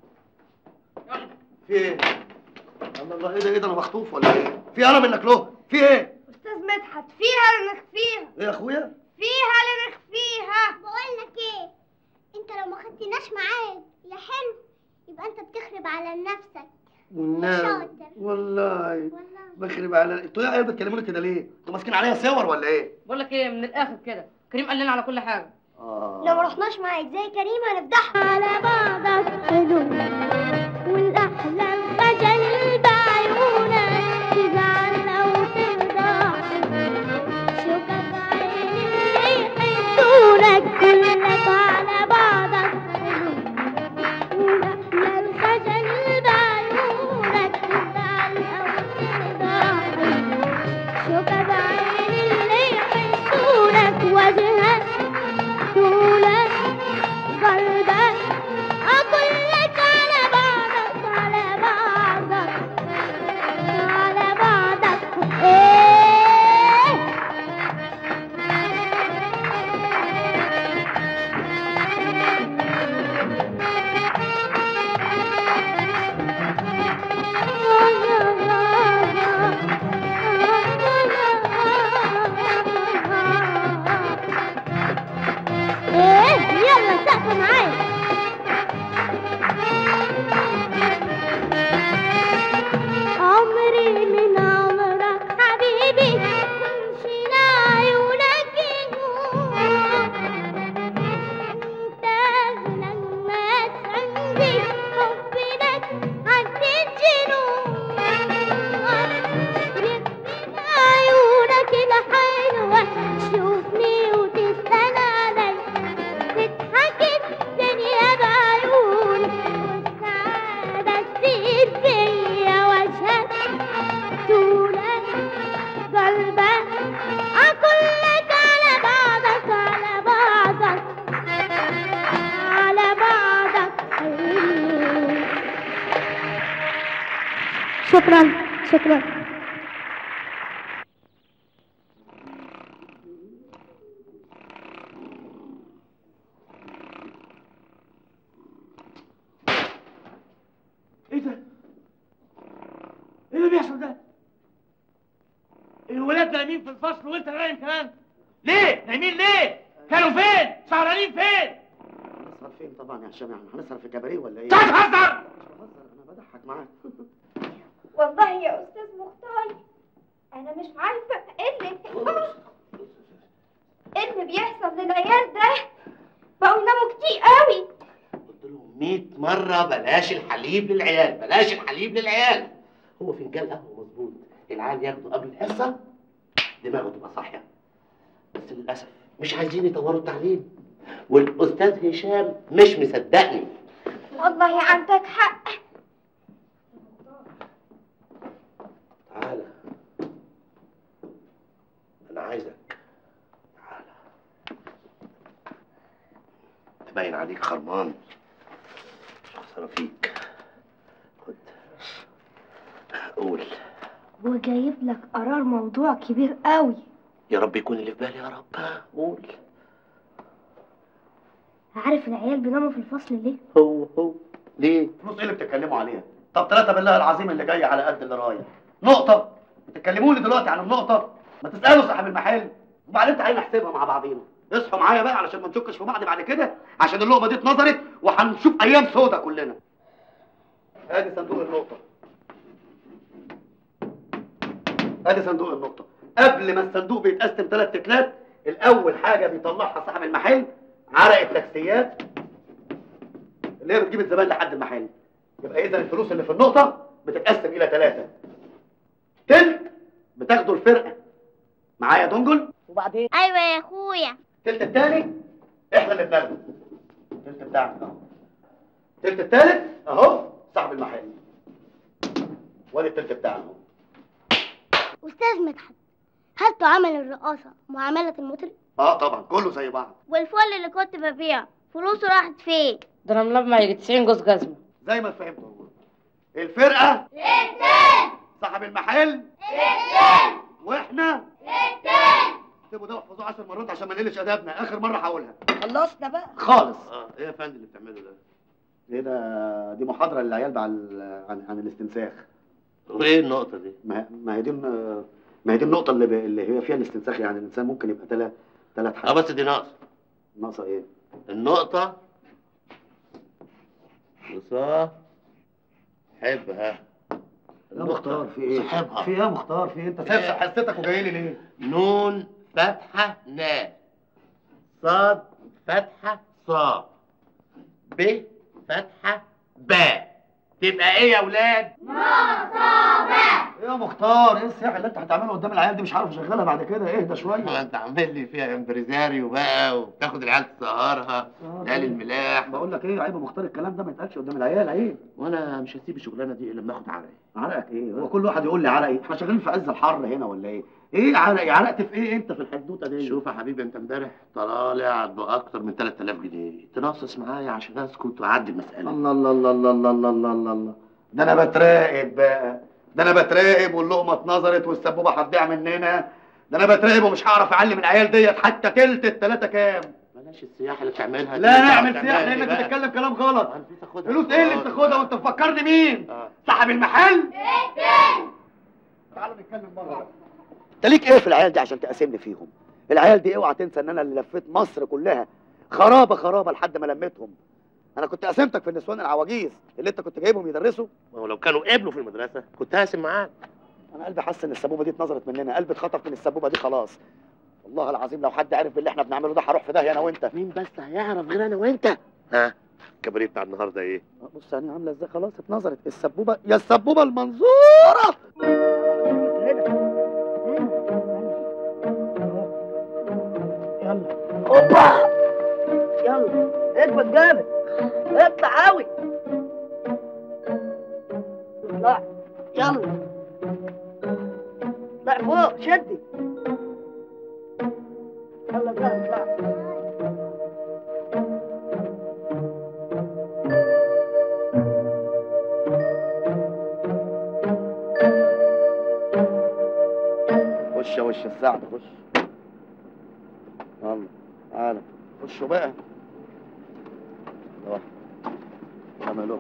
في ايه الله الله ايه ده ايه ده انا مخطوف ولا ايه في انا منك له في ايه استاذ مدحت فيها اللي نخفيها ايه يا اخويا فيها اللي نخفيها بقول لك ايه انت لو ما خدتناش معاك يا حلو يبقى انت بتخرب على نفسك والنبي شاطر. والله بخرب على انتوا يا عيال بتكلموني كده ليه؟ انتوا ماسكين عليا صور ولا ايه؟ بقول لك ايه من الاخر كده كريم قال لنا على كل حاجه لو ما رحناش معاك زي كريم هنفضحها على بعضك حلو والاحلام خجل بعيونك تزعل او ترضى شوفك عين اللي يحسونك كلك على بعضك حلو والاحلام خجل بعيونك تزعل او ترضى شوفك عين اللي يحسونك وجهك طولك قلبك أكلك على بعضك على بعضك على بعضك إيه ايه يلا سقف معايا عمري من عمرك حبيبي مشينا عيونك يهون انت اغلى الناس عندي حبك عد الجنون عيونك الحلوة تشوفني وتسأل علي تضحك الدنيا بعيونك والسعادة تزيد فيا وجهك طولك قلبك أكلك على بعضك على بعضك على بعضك شكرا شكرا ايه ده؟ ايه اللي بيحصل ده؟ الولاد نايمين في الفصل وانت نايم كمان ليه نايمين ليه كانوا فين سهرانين فين هنسهر فين طبعا يا هشام يعني هنسهر في الكباريه ولا ايه؟ تهزر انا بضحك معاك والله يا استاذ مختار انا مش عارفه ايه اللي ايه اللي بيحصل للعيال ده بقوا يناموا كتير قوي 100 مرة بلاش الحليب للعيال بلاش الحليب للعيال هو فنجان قهوة مظبوط العيال ياخدوا قبل الحصة دماغه تبقى صاحية بس للأسف مش عايزين يطوروا التعليم والأستاذ هشام مش مصدقني والله عندك حق تعالى أنا عايزك تعالى تبين عليك خرمان مش خسارة فيك خد قول هو جايب لك قرار موضوع كبير قوي يا رب يكون اللي في بالي يا رب قول عارف العيال بيناموا في الفصل ليه هو هو ليه؟ فلوس ايه اللي بتتكلموا عليها؟ طب ثلاثة بالله العظيم اللي جاي على قد اللي رايح نقطة بتتكلموني دلوقتي عن النقطة ما تسألوا صاحب المحل وبعدين تعالى نحسبها مع بعضينا اصحوا معايا بقى علشان ما نشكش في بعض بعد كده عشان اللقمة دي اتنظرت وهنشوف أيام سودة كلنا ادي صندوق النقطة ادي صندوق النقطة قبل ما الصندوق بيتقسم ثلاث تكلات الأول حاجة بيطلعها صاحب المحل عرق التاكسيات اللي هي بتجيب الزبائن لحد المحل يبقى اذا الفلوس اللي في النقطه بتتقسم الى ثلاثه تلت بتاخده الفرقه معايا يا دنجل وبعدين ايوه يا اخويا التلت الثاني احنا اللي بناخده التلت بتاعك اهو التلت الثالث اهو صاحب المحل وادي التلت بتاعه اهو استاذ مدحت هل تعامل الرقاصه معامله المطرب اه طبعا كله زي بعض والفل اللي كنت ببيعه فلوسه راحت فين ده انا ملمع يجي 90 جوز جزمه زي ما فهمت والله الفرقه صاحب المحل واحنا اكتبوا ده واحفظوه 10 مرات عشان ما نقلش ادابنا اخر مره هقولها خلصنا بقى خالص اه ايه يا فندم اللي بتعمله ده؟ ايه ده دي محاضره للعيال عن عن, عن الاستنساخ وايه النقطة دي؟ ما ما هي دي ما هي دي النقطه اللي ب... اللي هي فيها الاستنساخ يعني الانسان ممكن يبقى ثلاث ثلاث اه حاجات بس دي ناقصة ناقصه ايه النقطة وصاحبها يا مختار في ايه صاحبها في ايه يا مختار في ايه انت سايب حصتك وجاي لي ليه نون فتحة نا صاد فتحة صا ب فتحة با تبقى ايه يا ولاد؟ ايه يا مختار ايه السياح اللي انت هتعمله قدام العيال دي مش عارف اشغلها بعد كده اهدى شويه ما انت عامل لي فيها امبريزاريو بقى وبتاخد العيال تسهرها ليالي الملاح بقول لك ايه عيب يا مختار الكلام ده ما يتقالش قدام العيال عيب وانا مش هسيب الشغلانه دي الا لما اخد عرقي عرقك ايه هو كل واحد يقول لي عرق ايه احنا شغالين في عز الحر هنا ولا ايه ايه عرقي عرقت في ايه انت في الحدوته دي شوف يا حبيبي انت امبارح طالع باكتر من 3000 جنيه تنصص معايا عشان اسكت واعدي المساله الله الله الله الله الله الله الله الله الله ده انا بتراقب بقى ده انا بتراقب واللقمه اتنظرت والسبوبه هتضيع مننا ده انا بتراقب ومش هعرف اعلم العيال ديت حتى تلت التلاته كام بلاش السياحه اللي بتعملها دي. لا انت نعمل بتعملها سياح لي لانك بقى. بتتكلم كلام غلط نسيت اخدها فلوس ايه اللي بتاخدها وانت مفكرني مين صاحب المحل تعالوا نتكلم بره انت ليك ايه في العيال دي عشان تقاسمني فيهم العيال دي اوعى تنسى ان انا اللي لفيت مصر كلها خرابه خرابه لحد ما لميتهم انا كنت قاسمتك في النسوان العواجيز اللي انت كنت جايبهم يدرسوا ما هو لو كانوا قبلوا في المدرسه كنت هقسم معاك انا قلبي حس ان السبوبه دي اتنظرت مننا قلبي اتخطف من السبوبه دي خلاص والله العظيم لو حد عرف باللي احنا بنعمله ده هروح في داهيه انا وانت مين بس هيعرف غير انا وانت ها الكباريه بتاع النهارده ايه بص يعني عامله ازاي خلاص اتنظرت السبوبه يا السبوبه المنظوره يلا اوبا يلا اكبر جامد اطلع قوي اطلع يلا اطلع فوق شدي يلا يلا اطلع خش يا وش السعد خش يلا تعالى خشوا بقى روح عملوه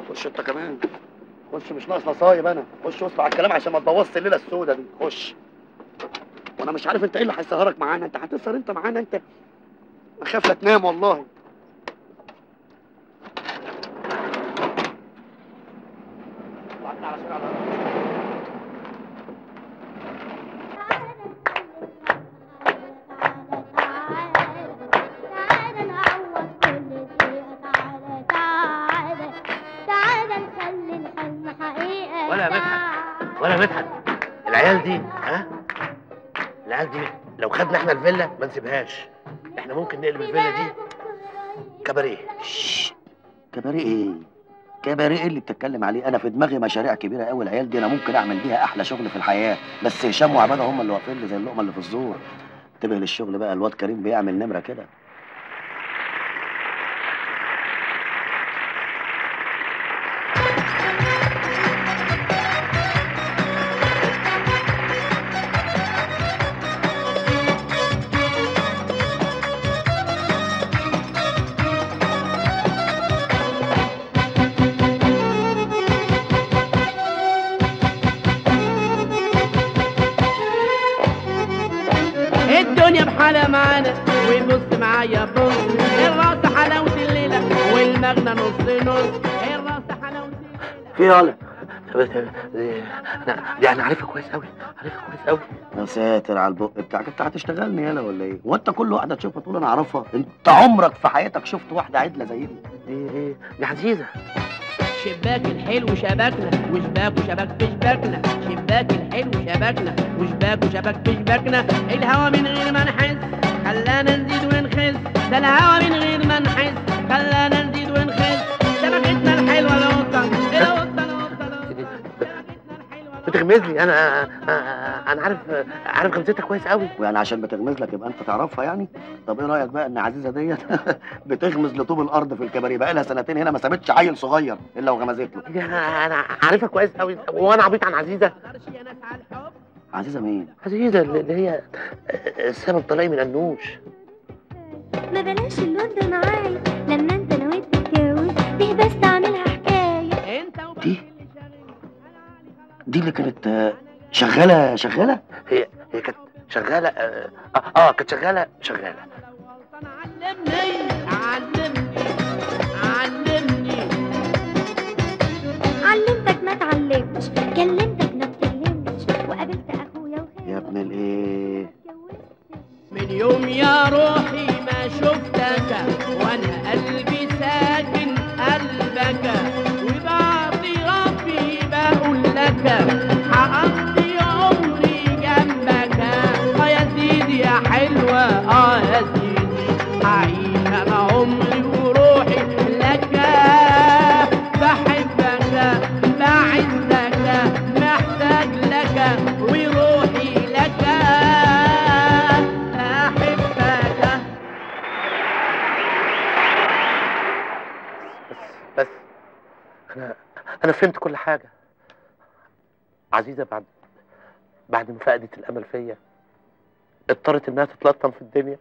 خش انت كمان خش مش ناقص نصايب انا خش واصبع على الكلام عشان ما تبوظش الليله السوداء دي خش وانا مش عارف انت ايه اللي هيسهرك معانا انت هتسهر انت معانا انت اخاف لا تنام والله تعالى نخلي الحلم حقيقة ولا يا مدحت ولا يا مدحت العيال دي ها العيال دي لو خدنا احنا الفيلا ما نسيبهاش احنا ممكن نقلب الفيلا دي كباريه كباريه ايه كباريه ايه اللي بتتكلم عليه انا في دماغي مشاريع كبيره قوي العيال دي انا ممكن اعمل بيها احلى شغل في الحياه بس هشام وعباده هم اللي واقفين لي زي اللقمه اللي في الزور انتبه للشغل بقى الواد كريم بيعمل نمره كده الدنيا بحالها معانا وبص معايا بص الراس حلاوة الليلة والمغنى نص نص الراس حلاوة في يالا دي انا عارفها كويس قوي عارفها كويس قوي يا ساتر على البق بتاعك انت هتشتغلني يالا ولا ايه وانت كل واحده تشوفها تقول انا اعرفها انت عمرك في حياتك شفت واحده عدله زي دي دي دي دي عزيزه شباك الحلو شبكنا وشباك وشبك في شباكنا شباك الحلو شبكنا وشباك وشبك في شباكنا الهوا من غير ما نحس خلانا نزيد ونخس ده الهوا من غير ما نحس خلانا نزيد ونخس شبكتنا الحلوه القطه القطه بتغمز لي انا انا عارف عارف غمزتها كويس قوي ويعني عشان بتغمز لك يبقى انت تعرفها يعني طب ايه رايك بقى ان عزيزه ديت بتغمز لطوب الارض في الكباريه بقى لها سنتين هنا ما سابتش عيل صغير الا وغمزت له انا عارفها كويس قوي وانا عبيط عن عزيزه عزيزه مين عزيزه اللي هي السبب طلاقي من انوش ما بلاش اللون ده معايا لما انت نويت تتجوز ليه بس تعملها حكاية دي دي اللي كانت آه، شغاله شغاله هي هي كانت شغاله اه, آه كانت شغاله شغاله علمتك ما تعلمتش كلمتك ما تكلمتش وقابلت اخويا وخالي يا ابن الايه من يوم يا روحي ما شفتك وانا قلبي ساكن قلبك وبعطي ربي بقول لك هقضي عمري جنبك اه يا سيدي يا حلوة اه يا سيدي هعيش انا عمري وروحي لك بحبك بعزك محتاج لك وروحي لك احبك بس انا انا فهمت كل حاجه عزيزه بعد بعد ما فقدت الامل فيا اضطرت انها تتلطم في الدنيا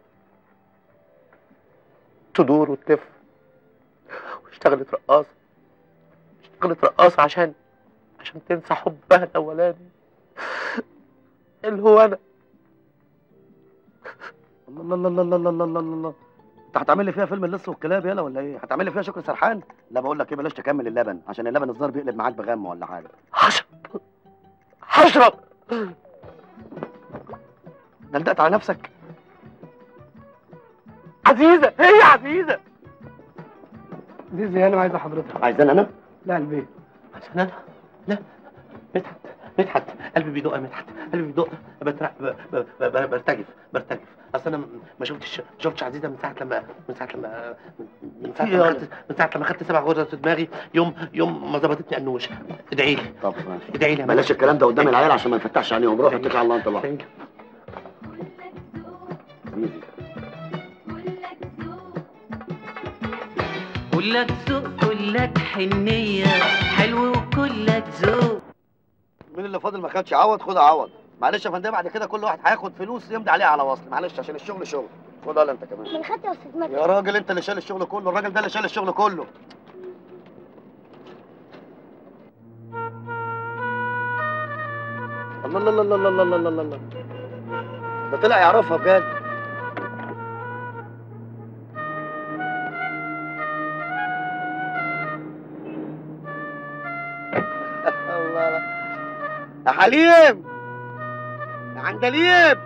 تدور وتلف واشتغلت رقاصه اشتغلت رقاصه عشان عشان تنسى حبها الاولاني اللي هو انا الله الله الله الله الله الله الله الله انت هتعمل لي فيها فيلم اللص والكلاب يلا ولا ايه هتعمل لي فيها شكر سرحان لا بقول لك ايه بلاش تكمل اللبن عشان اللبن الظاهر بيقلب معاك بغم ولا حاجه هشرب دلدقت على نفسك عزيزه هي عزيزه دي زيانة عايزة حضرتك عايزان انا لا البيت عشان انا لا مدحت مدحت قلبي بيدق يا مدحت قلبي بيدق بتر... ب... ب... ب... ب... برتجف برتجف اصل انا م- ما شفتش ما شفتش عزيزه من ساعه لما من ساعه لما من ساعه في لما إيه؟ خدت من ساعه لما خدت سبع غرز في دماغي يوم يوم ما ظبطتني انوش ادعي لي طب ماشي ادعي لي يا بلاش مدحت. الكلام ده قدام العيال عشان ما نفتحش عليهم روح اتكل على الله انت لوحدك حبيبي. كلك ذوق كلك حنية حلو وكلك ذوق مين اللي فاضل ما خدش عوض خد عوض معلش يا فندم بعد كده كل واحد هياخد فلوس يمضي عليها على وصل معلش عشان الشغل شغل خد يلا انت كمان من خدت يا استاذ مدحت يا راجل انت اللي شايل الشغل كله الراجل ده اللي شايل الشغل كله الله الله الله الله الله الله الله الله ده طلع يعرفها بجد الله لا. يا حليم يا عندليب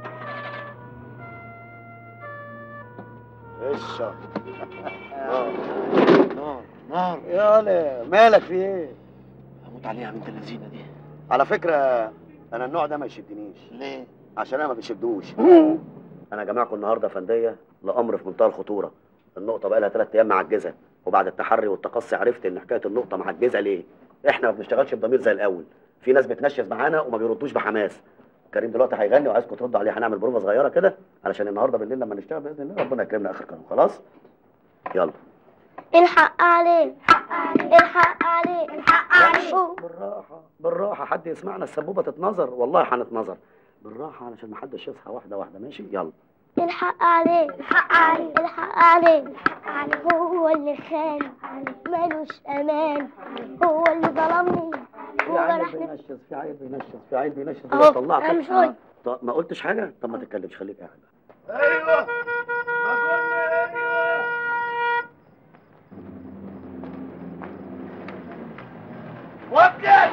اشرب نار نار نار يالا مالك في ايه؟ هموت عليها يا بنت اللذينه دي على فكره انا النوع ده ما يشدنيش ليه؟ عشان انا ما بشدوش انا جماعكم النهارده فنديه لامر في منتهى الخطوره النقطه بقى لها ثلاث ايام معجزه وبعد التحري والتقصي عرفت ان حكايه النقطه معجزه ليه احنا ما بنشتغلش بضمير زي الاول في ناس بتنشز معانا وما بيردوش بحماس كريم دلوقتي هيغني وعايزكم تردوا عليه هنعمل بروفه صغيره كده علشان النهارده بالليل لما نشتغل باذن الله ربنا يكرمنا اخر كلام خلاص يلا الحق عليه الحق عليه الحق عليه بالراحه بالراحه حد يسمعنا السبوبه تتنظر والله هنتنظر بالراحه علشان ما حدش يصحى واحده واحده ماشي يلا الحق عليه الحق عليه الحق عليه هو اللي خان مالوش امان هو اللي ظلمني في عيل وجرحني بينشز في عيل بينشز في عيل بينشز أهو، هو طلعك أنا مش قلت. طب ما قلتش حاجه طب ما تتكلمش خليك قاعد ايوه وقف ايه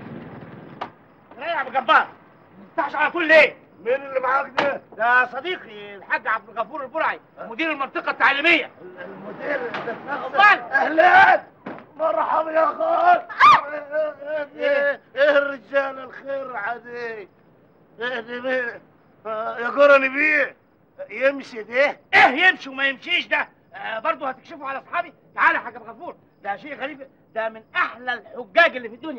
يا ابو جبار ما تفتحش على طول ليه؟ مين اللي معاك ده؟ ده صديقي الحاج عبد الغفور البرعي مدير المنطقه التعليميه المدير امال اهلا مرحبا يا اخوان ايه ايه الرجال الخير عادي ايه دي مين آه، يا قرني بيه يمشي ده ايه يمشي وما يمشيش ده آه برضه هتكشفوا على اصحابي تعالى يا حاج عبد الغفور ده شيء غريب ده من احلى الحجاج اللي في الدنيا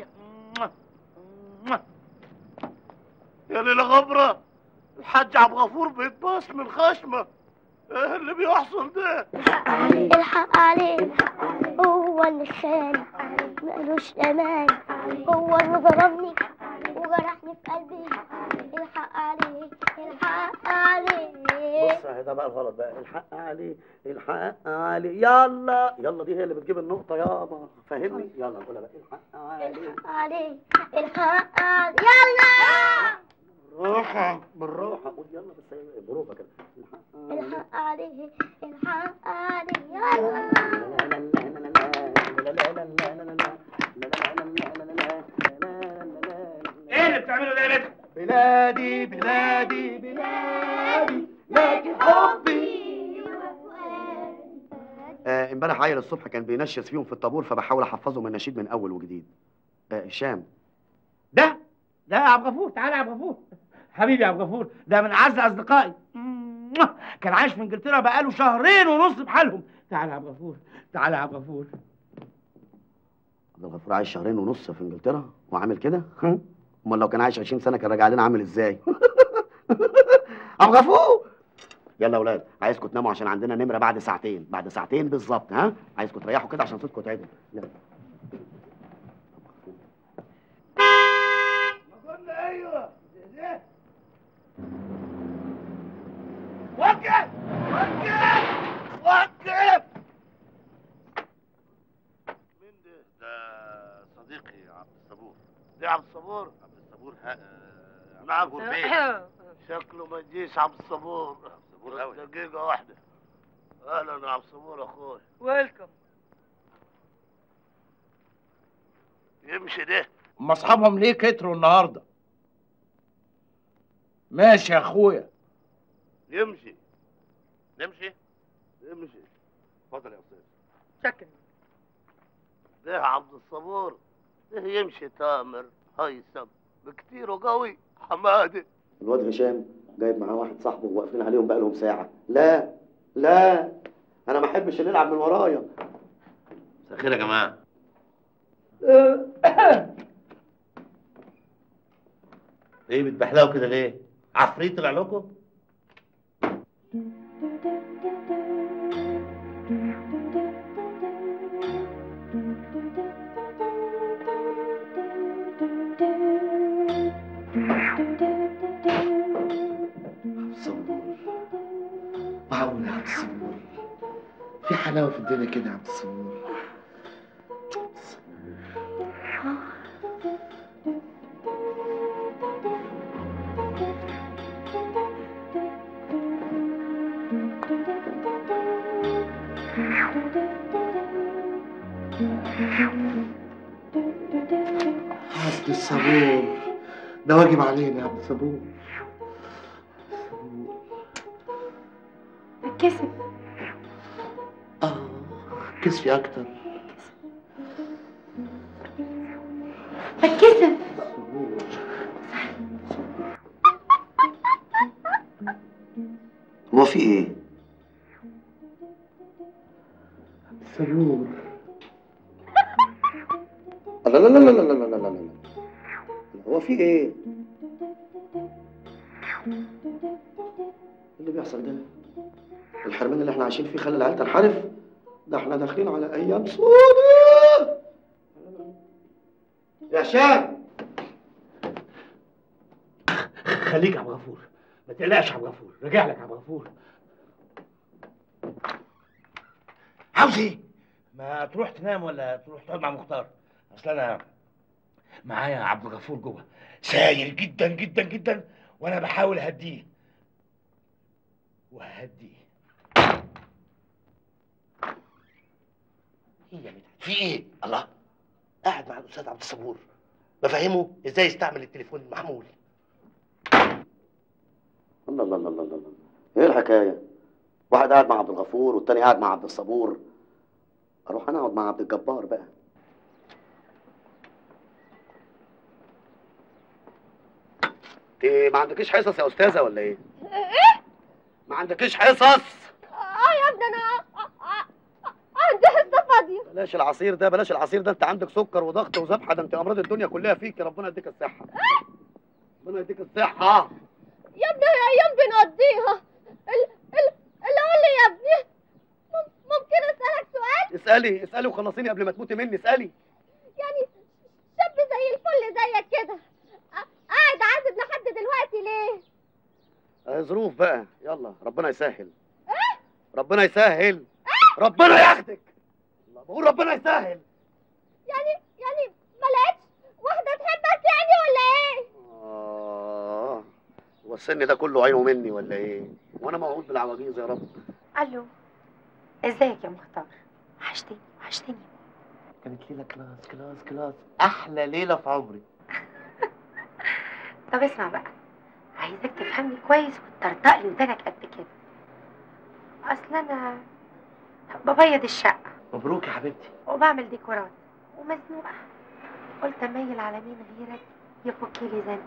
يا ليلة غبرة الحاج عبد الغفور بيتباص من خشمة ايه اللي بيحصل ده الحق عليه هو اللي خان مالوش امان هو اللي ظلمني وجرحني في قلبي الحق عليه الحق عليه بص اهي ده بقى الغلط بقى الحق عليه الحق عليه يلا يلا دي هي اللي بتجيب النقطه يابا فاهمني يلا نقولها بقى الحق عليه الحق عليه الحق عليه يلا بالراحه بالراحه قول يلا بس هي بروفه كده الحق عليه الحق عليه يلا ايه اللي بتعمله ده يا بنت؟ بلادي بلادي بلادي لكن حبي آه، امبارح عيل الصبح كان بينشز فيهم في الطابور فبحاول احفظهم النشيد من اول وجديد آه، هشام ده ده يا عبد الغفور تعالى يا عبد الغفور حبيبي يا عبد الغفور ده من اعز اصدقائي موah. كان عايش في انجلترا بقاله شهرين ونص بحالهم تعالى يا عبد الغفور تعالى يا عبد الغفور عبد الغفور عايش شهرين ونص في انجلترا وعامل كده ها؟ امال لو كان عايش 20 سنه كان راجع لنا عامل ازاي عبد الغفور يلا يا اولاد عايزكم تناموا عشان عندنا نمره بعد ساعتين بعد ساعتين بالظبط ها عايزكم تريحوا كده عشان صوتكم تعبوا يلا قلنا ايوه ده وقف وقف وقف مين ده؟ ده صديقي عبد الصبور ده عبد الصبور عبد الصبور ها نعم بيه شكله ما تجيش عبد الصبور الصبور قوي دقيقة واحدة اهلا يا عبد الصبور اخوي ويلكم يمشي ده اما اصحابهم ليه كتروا النهارده ماشي يا اخويا يمشي نمشي يمشي اتفضل يا استاذ شكل ده عبد الصبور ده يمشي تامر هيثم بكتير وقوي حماده الواد هشام جايب معاه واحد صاحبه واقفين عليهم بقالهم ساعه لا لا انا ما احبش اللي يلعب من ورايا مساء الخير يا جماعه ايه بتبحلقوا كده ليه؟ عفريت طلع لكم؟ معقول يا عبد الصبور في حلاوه في الدنيا كده يا عبد الصبور عبد الصبور ده واجب علينا يا عبد الصبور بتكسب اه كسفي اكتر بتكسب هو في ايه؟ صبور لا لا لا لا لا لا لا لا لا هو في ايه؟ ايه اللي بيحصل ده؟ الحرمان اللي احنا عايشين فيه خلى العيال تنحرف؟ ده احنا داخلين على ايام سودة يا هشام خليك يا عبد الغفور ما تقلقش يا عبد الغفور راجع لك يا عبد الغفور عاوز ايه؟ ما تروح تنام ولا تروح تقعد مع مختار اصل انا معايا عبد الغفور جوه ساير جدا جدا جدا وانا بحاول اهديه وهديه ايه يا مدحت في ايه الله قاعد مع الاستاذ عبد الصبور بفهمه ازاي يستعمل التليفون المحمول الله الله الله الله الله ايه الحكايه؟ واحد قاعد مع عبد الغفور والتاني قاعد مع عبد الصبور اروح انا اقعد مع عبد الجبار بقى انت ما عندكيش حصص يا استاذه ولا ايه؟ ايه؟ ما عندكيش حصص اه يا ابني انا عندي حصه فاضيه بلاش العصير ده بلاش العصير ده انت عندك سكر وضغط وذبحه ده انت امراض الدنيا كلها فيك ربنا يديك الصحه ربنا يديك الصحه يا ابني هي ايام بنقضيها ال ال اللي قول لي يا ابني مم- ممكن اسالك سؤال اسالي اسالي وخلصيني قبل ما تموتي مني اسالي يعني شاب زي الفل زيك كده ق- قاعد عازب لحد دلوقتي ليه آه، ظروف بقى يلا ربنا يسهل ربنا يسهل ربنا ياخدك الله بقول ربنا يسهل يعني يعني ما لقيتش واحده تحبك يعني ولا ايه اه هو السن ده كله عينه مني ولا ايه وانا موعود بالعواجيز يا رب الو ازيك يا مختار وحشتني وحشتني كانت ليله كلاس كلاس كلاس احلى ليله في عمري طب اسمع بقى عايزك تفهمني كويس وتطرطق لي ودانك قد كده اصل انا ببيض الشقه مبروك يا حبيبتي وبعمل ديكورات ومزنوقه قلت اميل على مين غيرك يفك لي زنقتي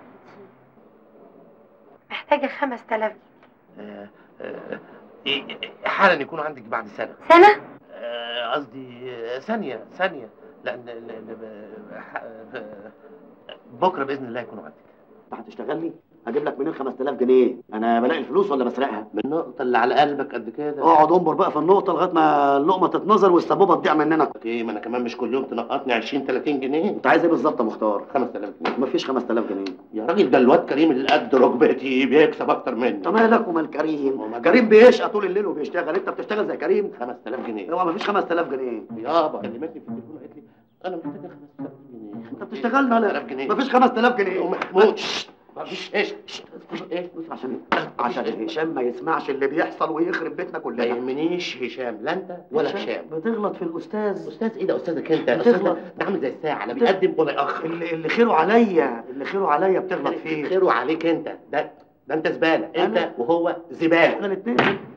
محتاجه خمس تلاف آه، آه، إيه- إيه- حالا يكون عندك بعد سنه سنه آه، قصدي آه، ثانيه ثانيه لان لأن ب- ح- آه، بكره باذن الله يكونوا عندك هتشتغلني هجيب لك منين 5000 جنيه انا بلاقي الفلوس ولا بسرقها من النقطه اللي على قلبك قد كده اقعد انبر بقى في النقطه لغايه ما اللقمه تتنظر والسبوبه تضيع مننا اوكي ما انا كمان مش كل يوم تنقطني 20 30 جنيه انت عايز ايه بالظبط يا مختار 5000 جنيه مفيش 5000 جنيه يا راجل ده الواد كريم اللي قد ركبتي بيكسب اكتر مني انت مالك ومال كريم كريم بيشقى طول الليل وبيشتغل انت بتشتغل زي كريم 5000 جنيه هو مفيش 5000 جنيه يابا كلمتني في التليفون قالت لي انا محتاجه 5000 جنيه انت بتشتغلنا ولا 5000 جنيه مفيش 5000 جنيه محمود مفيش ايش ايه بص عشان عشان هشام ما يسمعش اللي بيحصل ويخرب بيتنا ما كلنا يهمنيش هشام لا انت ولا هشام بتغلط في الاستاذ استاذ ايه ده استاذك انت بتغلط. الاستاذ ده ده عامل زي الساعه لا بيقدم ولا ياخر اللي, اللي خيره عليا اللي خيره عليا بتغلط فيه خيره عليك انت ده ده انت زباله انت وهو زباله احنا الاثنين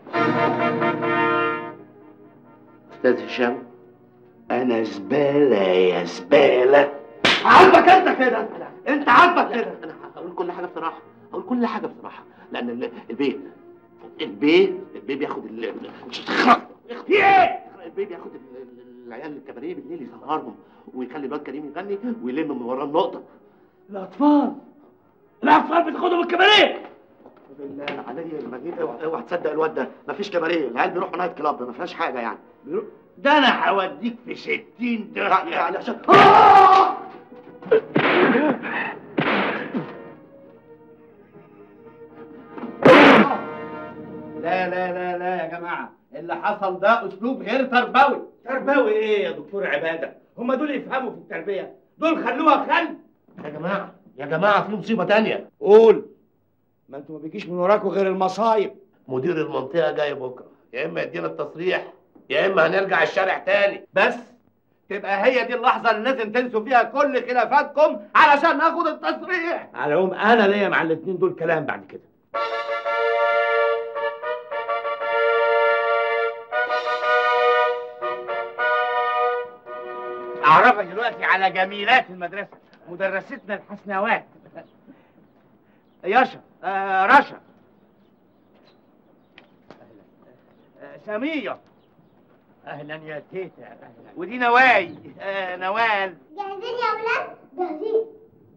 استاذ هشام انا زباله يا زباله عاجبك انت كده انت عاجبك كده انا هقول كل حاجه بصراحه هقول كل حاجه بصراحه لان ال- البيت البيت البيت بياخد ال ال- في ايه؟ البيت بياخد ال- ال- العيال الكباريه بالليل يسهرهم ويخلي الواد كريم يغني ويلم من وراه النقطه الاطفال الاطفال بتاخدهم الكباريه بالله عليا المجيد اوعى اوعى تصدق الواد ده مفيش كباريه العيال بيروحوا نايت كلاب ما فيهاش حاجه يعني ده انا هوديك في 60 يعني ده عشان لا لا لا لا يا جماعه اللي حصل ده اسلوب غير تربوي تربوي ايه يا دكتور عباده هم دول يفهموا في التربيه دول خلوها خل يا جماعه يا جماعه في مصيبه تانية قول ما انتوا ما بيجيش من وراكوا غير المصايب مدير المنطقه جاي بكره يا اما يدينا التصريح يا اما هنرجع الشارع تاني بس تبقى هي دي اللحظه اللي لازم تنسوا فيها كل خلافاتكم علشان ناخد التصريح على العموم انا ليا مع الاثنين دول كلام بعد كده اعرفك دلوقتي على جميلات المدرسه مدرستنا الحسنوات ياشا آه رشا آه سمية اهلا يا تيتا اهلا ودي نواي آه نوال جاهزين يا ولاد؟ جاهزين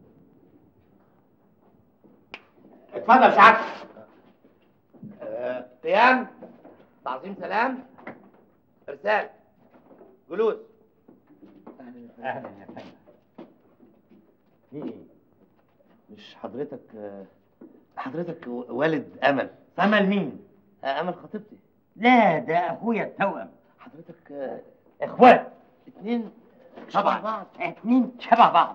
اتفضل سعادتك آه، قيام تعظيم سلام ارسال جلوس اهلا يا فندم في ايه؟ مش حضرتك آه، حضرتك و- والد امل امل مين؟ آه، امل خطيبتي لا ده اخويا التوأم حضرتك آه، اخوات اتنين شبه بعض اتنين شبه بعض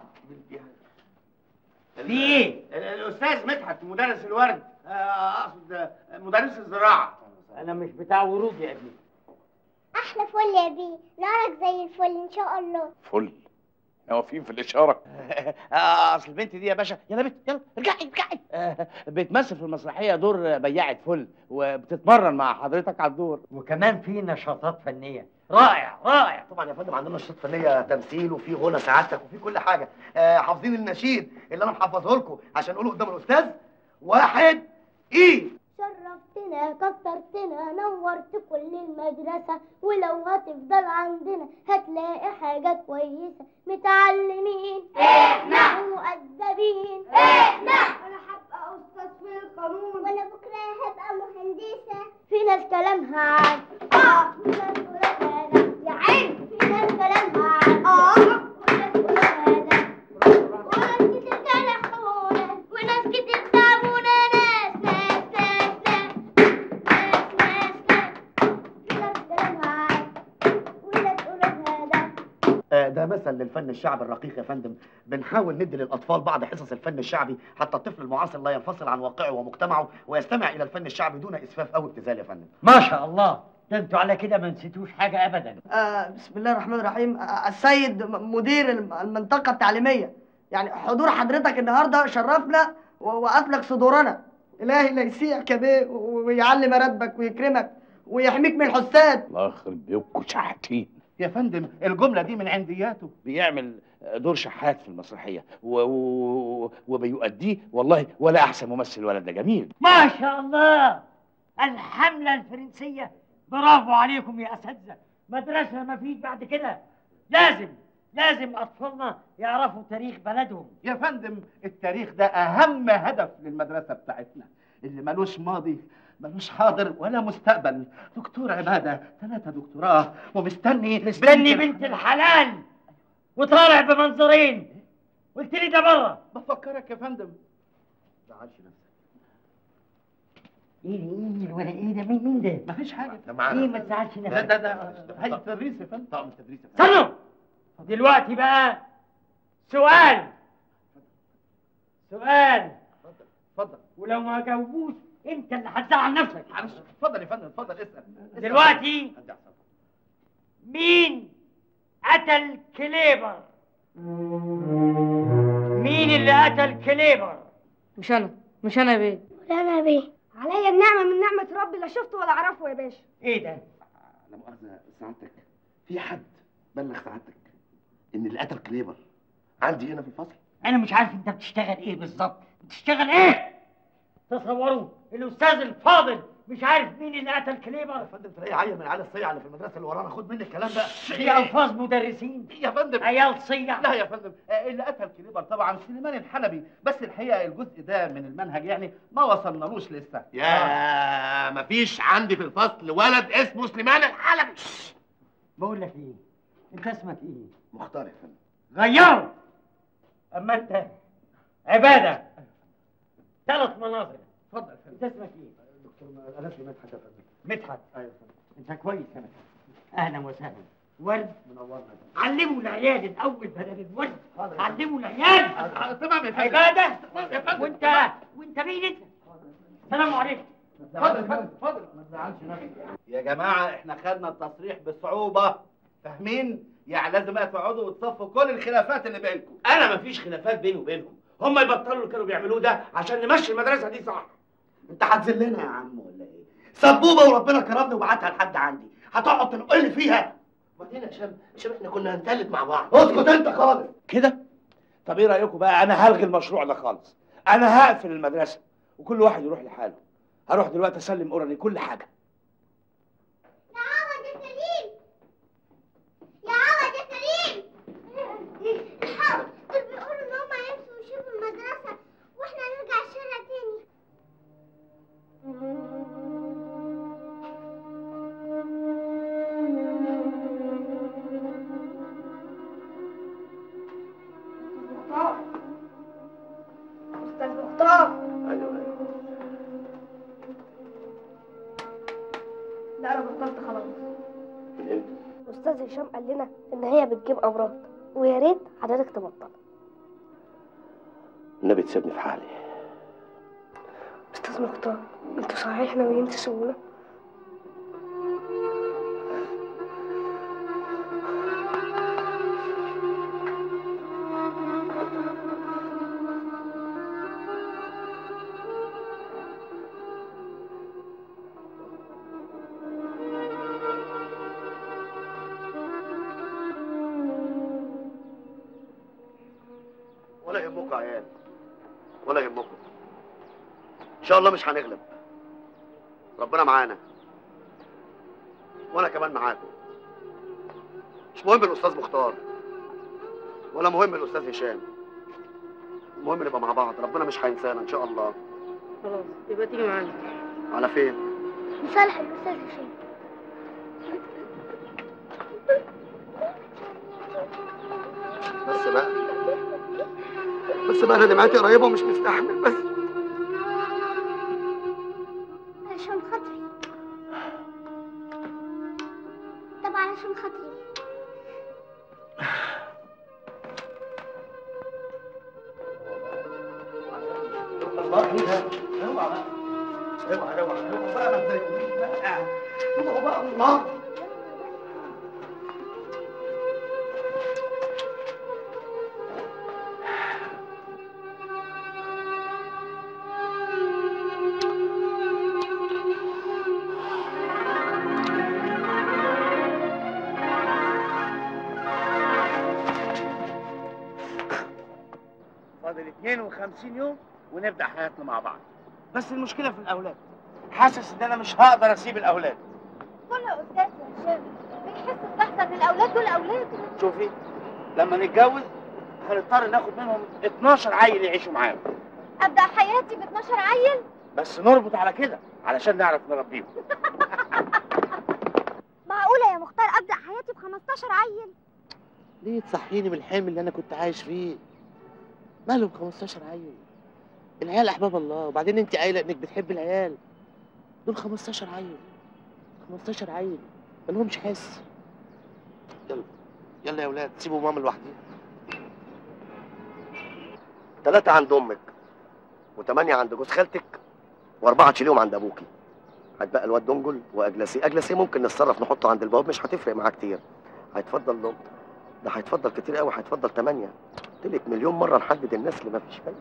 في ايه؟ الاستاذ مدحت مدرس الورد آه، اقصد آه، مدرس الزراعه انا مش بتاع ورود يا ابني احلى فل يا بيه نارك زي الفل ان شاء الله فل واقفين في الاشاره آه، اصل البنت دي يا باشا يلا بنت يلا ارجعي ارجعي آه، بتمثل في المسرحيه دور بياعه فل وبتتمرن مع حضرتك على الدور وكمان في نشاطات فنيه رائع رائع طبعا يا فندم عندنا نشاط فنيه تمثيل وفي غنى سعادتك وفي كل حاجه آه حافظين النشيد اللي انا محفظه لكم عشان نقوله قدام الاستاذ واحد ايه شرفتنا كترتنا نورت كل المدرسة ولو هتفضل عندنا هتلاقي حاجة كويسة متعلمين احنا ومؤدبين احنا انا هبقى استاذ في القانون وانا بكرة هبقى مهندسة في ناس كلامها عن اه وناس كلامها لا يا عين في ناس كلامها عن اه وناس كلامها لا وناس كتير جرحونا وناس كتير تعبونا ناس ناس ناس ناس آه ده مثل للفن الشعبي الرقيق يا فندم بنحاول ندي للاطفال بعض حصص الفن الشعبي حتى الطفل المعاصر لا ينفصل عن واقعه ومجتمعه ويستمع الى الفن الشعبي دون اسفاف او ابتذال يا فندم ما شاء الله ده انتوا على كده ما نسيتوش حاجه ابدا آه بسم الله الرحمن الرحيم آه السيد م- مدير الم- المنطقة التعليمية يعني حضور حضرتك النهارده شرفنا ووقف لك صدورنا إلهي لا يسيعك يا بيه و- ويعلي مراتبك ويكرمك ويحميك من الحساد الله يخرب بيوتكم شحاتين يا فندم الجمله دي من عندياته بيعمل دور شحات في المسرحيه و... و... وبيؤديه والله ولا احسن ممثل الولد ده جميل ما شاء الله الحملة الفرنسية برافو عليكم يا أساتذة مدرسة ما فيش بعد كده لازم لازم أطفالنا يعرفوا تاريخ بلدهم يا فندم التاريخ ده اهم هدف للمدرسه بتاعتنا اللي ملوش ماضي ملوش حاضر ولا مستقبل دكتور عباده ثلاثه دكتوراه ومستني مستني بنت الحلال وطالع بمنظرين قلت لي ده بره بفكرك يا فندم زعلش نفسك ايه ايه الولا ايه ده مين مين ده؟ مفيش حاجه ده معانا ايه ما تزعلش ده نفسك ده ده هيئه التدريس يا فندم طقم التدريس يا فندم. استنوا دلوقتي بقى سؤال سؤال اتفضل ولو ما جاوبوش انت اللي هتزعل نفسك معلش اتفضل يا فندم اتفضل اسال اسأل. دلوقتي أرجع أسأل. مين قتل كليبر مين اللي قتل كليبر مش انا مش انا يا بيه انا بيه عليا النعمة من نعمة ربي لا شفته ولا اعرفه يا باشا ايه ده لا مؤاخذه سعادتك في حد بلغ سعادتك ان اللي قتل كليبر عندي هنا في الفصل انا مش عارف انت بتشتغل ايه بالظبط بتشتغل ايه تصوروا الاستاذ الفاضل مش عارف مين اللي قتل كليبر يا فندم تلاقي عيل من العيال الصيع اللي في المدرسه اللي ورانا خد مني الكلام ده دي الفاظ مدرسين يا فندم عيال صيع لا يا فندم آه، اللي قتل كليبر طبعا سليمان الحلبي بس الحقيقه الجزء ده من المنهج يعني ما وصلنالوش لسه يا مفيش عندي في الفصل ولد اسمه سليمان الحلبي بقول لك ايه انت اسمك ايه مختار يا فندم غيره اما انت عباده ثلاث مناظر اتفضل يا انت اسمك ايه دكتور انا اسمي مدحت يا فندم مدحت ايوه يا فندم انت كويس يا مدحت اهلا وسهلا ورد منورنا علموا العيال الاول بدل الورد علموا العيال آه، تمام يا فندم عباده تمام يا فندم وانت وانت مين انت السلام عليكم اتفضل يا فندم اتفضل ما تزعلش نفسك يا جماعه احنا خدنا التصريح بصعوبه فاهمين يعني لازم بقى تقعدوا وتصفوا كل الخلافات اللي بينكم انا مفيش خلافات بيني وبينهم هم يبطلوا اللي كانوا بيعملوه ده عشان نمشي المدرسه دي صح انت هتذلنا يا عم ولا ايه سبوبه وربنا كرمني وبعتها لحد عندي هتقعد تنقل لي فيها وبعدين يا هشام هشام احنا كنا هنتلت مع بعض اسكت انت خالص كده طب ايه رايكم بقى انا هلغي المشروع ده خالص انا هقفل المدرسه وكل واحد يروح لحاله هروح دلوقتي اسلم اوراني كل حاجه يا عوض يا كريم يا عوض يا كريم الحقوا دول بيقولوا ان هم هيمشوا ويسيبوا المدرسة واحنا هنرجع الشارع تاني مختار استاذ مختار ايوه ايوه لا انا بطلت خلاص من امتى؟ استاذ هشام قال لنا ان هي بتجيب امراض ويا ريت حضرتك تبطل النبي تسيبني في حالي استاذ مختار انتوا صحيح ناويين تسيبونا ولا يهمكم يا عيال ولا يهمكم ان شاء الله مش هنغلب ربنا معانا وانا كمان معاكم مش مهم الاستاذ مختار ولا مهم الاستاذ هشام المهم نبقى مع بعض ربنا مش هينسانا ان شاء الله خلاص يبقى تيجي معانا على فين لصالح الاستاذ هشام بس بقى بس بقى انا دمعتي قريبه ومش مستحمل بس علشان خاطري طب علشان خاطري الله ايه ده؟ اوعى بقى اوعى اوعى اوعى بقى ما تضايقونيش بقى اوعى بقى الله فاضل 52 يوم ونبدا حياتنا مع بعض بس المشكله في الاولاد حاسس ان انا مش هقدر اسيب الاولاد كل استاذ هشام بيحس بلحظه ان الاولاد دول اولاده شوفي لما نتجوز هنضطر ناخد منهم 12 عيل يعيشوا معانا ابدا حياتي ب 12 عيل بس نربط على كده علشان نعرف نربيهم معقوله يا مختار ابدا حياتي ب 15 عيل ليه تصحيني من الحلم اللي انا كنت عايش فيه مالهم 15 عيل العيال احباب الله وبعدين انت قايله انك بتحب العيال دول 15 عيل 15 عيل مالهمش حس يلا يلا يا ولاد سيبوا ماما لوحدها ثلاثة عند أمك وثمانية عند جوز خالتك وأربعة تشيليهم عند أبوكي هتبقى الواد دنجل وأجلسي أجلسي ممكن نتصرف نحطه عند البواب مش هتفرق معاه كتير هيتفضل له ده هيتفضل كتير قوي هيتفضل ثمانية قلت لك مليون مرة نحدد الناس اللي ما فيش فايدة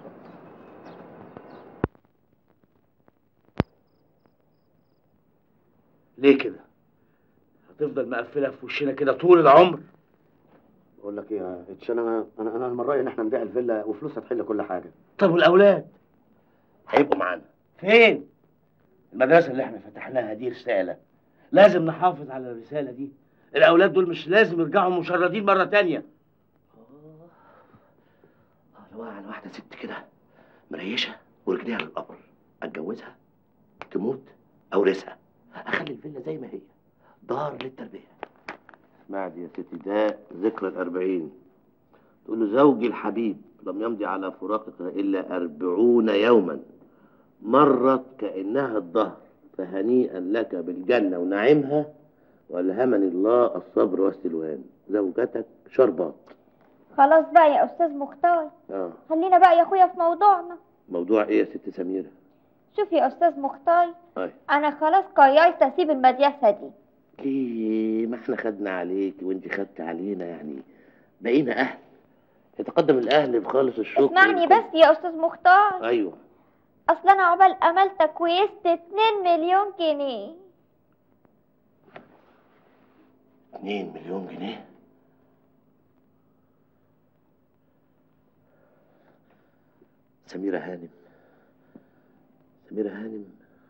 ليه كده هتفضل مقفله في وشنا كده طول العمر بقول لك ايه يا اتش انا انا انا من رايي ان احنا نبيع الفيلا وفلوسها تحل كل حاجه طب والاولاد هيبقوا معانا فين المدرسه اللي احنا فتحناها دي رساله لازم نحافظ على الرساله دي الاولاد دول مش لازم يرجعوا مشردين مره تانية لو على واحده ست كده مريشه ورجليها للقبر اتجوزها تموت اورثها اخلي الفيلا زي ما هي دار للتربيه اسمعي يا ستي ده ذكرى الأربعين تقول له زوجي الحبيب لم يمضي على فراقك إلا أربعون يوما مرت كأنها الدهر فهنيئا لك بالجنة ونعيمها والهمني الله الصبر والسلوان زوجتك شربات خلاص بقى يا استاذ مختار اه خلينا بقى يا اخويا في موضوعنا موضوع ايه يا ست سميرة شوف يا استاذ مختار أي. انا خلاص قررت اسيب المدرسه دي اوكي ما احنا خدنا عليك وانت خدت علينا يعني بقينا اهل يتقدم الاهل بخالص الشكر اسمعني بس يا استاذ مختار ايوه اصل انا عقبال املتك كويست 2 مليون جنيه 2 مليون جنيه سميرة هانم سميرة هانم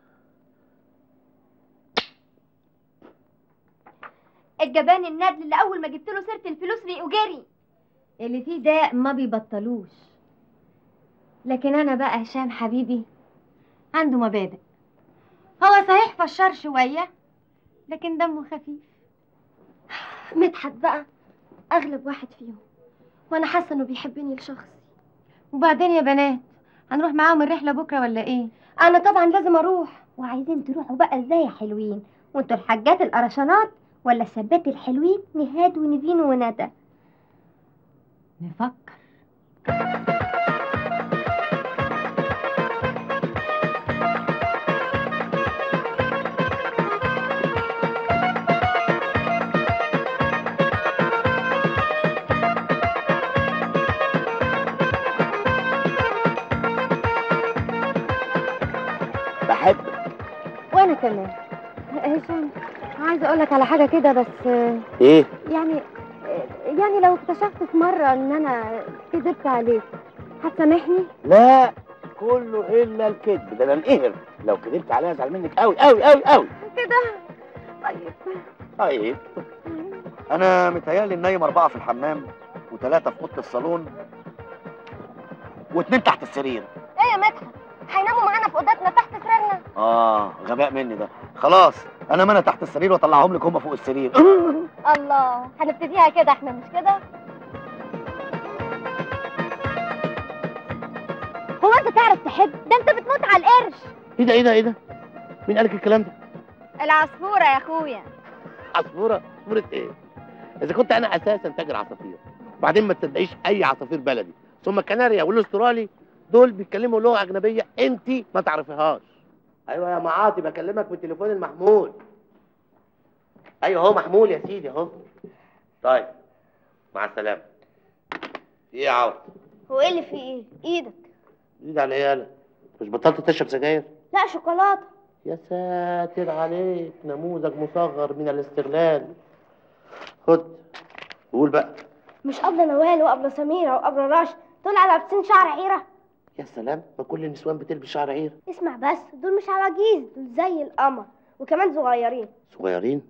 الجبان الندل اللي اول ما جبت له سيره الفلوس ريق وجري اللي فيه ده ما بيبطلوش لكن انا بقى هشام حبيبي عنده مبادئ هو صحيح فشار شويه لكن دمه خفيف مدحت بقى اغلب واحد فيهم وانا حاسه انه بيحبني لشخصي وبعدين يا بنات هنروح معاهم الرحله بكره ولا ايه انا طبعا لازم اروح وعايزين تروحوا بقى ازاي يا حلوين وانتوا الحاجات القرشانات ولا السبات الحلوين نهاد ونيفين وندى نفكر بحبك وانا كمان هشام عايزه اقول لك على حاجه كده بس ايه يعني يعني لو اكتشفت في مره ان انا كذبت عليك هتسامحني لا كله الا الكذب ده انا انقهر لو كذبت عليا ازعل منك قوي قوي قوي قوي كده طيب طيب انا متهيألي النايم اربعه في الحمام وثلاثه في اوضه الصالون واثنين تحت السرير ايه يا مدحت هيناموا معانا في اوضتنا تحت سريرنا اه غباء مني ده خلاص انا انا تحت السرير واطلعهم لك هم فوق السرير الله هنبتديها كده احنا مش كده هو انت تعرف تحب ده انت بتموت على القرش ايه ده ايه ده ايه ده مين قالك الكلام ده العصفوره يا اخويا عصفوره عصفوره ايه اذا كنت انا اساسا تاجر عصافير وبعدين ما تصدقيش اي عصافير بلدي ثم الكناريا والاسترالي دول بيتكلموا لغه اجنبيه انت ما تعرفيهاش ايوه يا معاطي بكلمك بالتليفون المحمول ايوه هو محمول يا سيدي اهو طيب مع السلامه ايه يا عوض هو ايه اللي فيه ايه ايدك ايد على ايه يالا مش بطلت تشرب سجاير لا شوكولاته يا ساتر عليك نموذج مصغر من الاستغلال خد قول بقى مش قبل نوال وقبل سميره وقبل رشا دول على لابسين شعر عيره يا سلام ما كل النسوان بتلبس شعر عير اسمع بس دول مش عواجيز دول زي القمر وكمان صغيرين صغيرين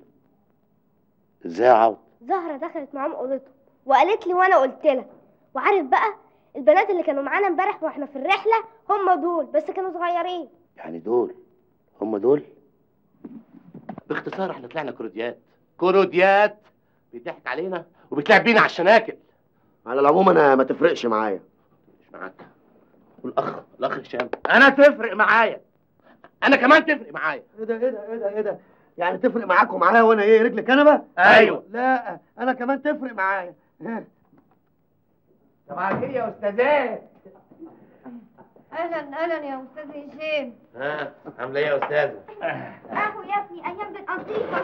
ازاي يا عوض زهره دخلت معاهم اوضتهم وقالت لي وانا قلت لها وعارف بقى البنات اللي كانوا معانا امبارح واحنا في الرحله هم دول بس كانوا صغيرين يعني دول هم دول باختصار احنا طلعنا كروديات كروديات بيضحك علينا وبيتلعب بينا على الشناكل على العموم انا ما تفرقش معايا مش معاك والاخ الاخ هشام انا تفرق معايا انا كمان تفرق معايا ايه ده ايه ده ايه ده ايه ده يعني تفرق معاك ومعايا وانا ايه رجل كنبه أيوة. لا انا كمان تفرق معايا ها. صباح الخير يا استاذات اهلا اهلا يا استاذ هشام ها عامله ايه يا استاذه اهو يا ابني ايام بتقضيها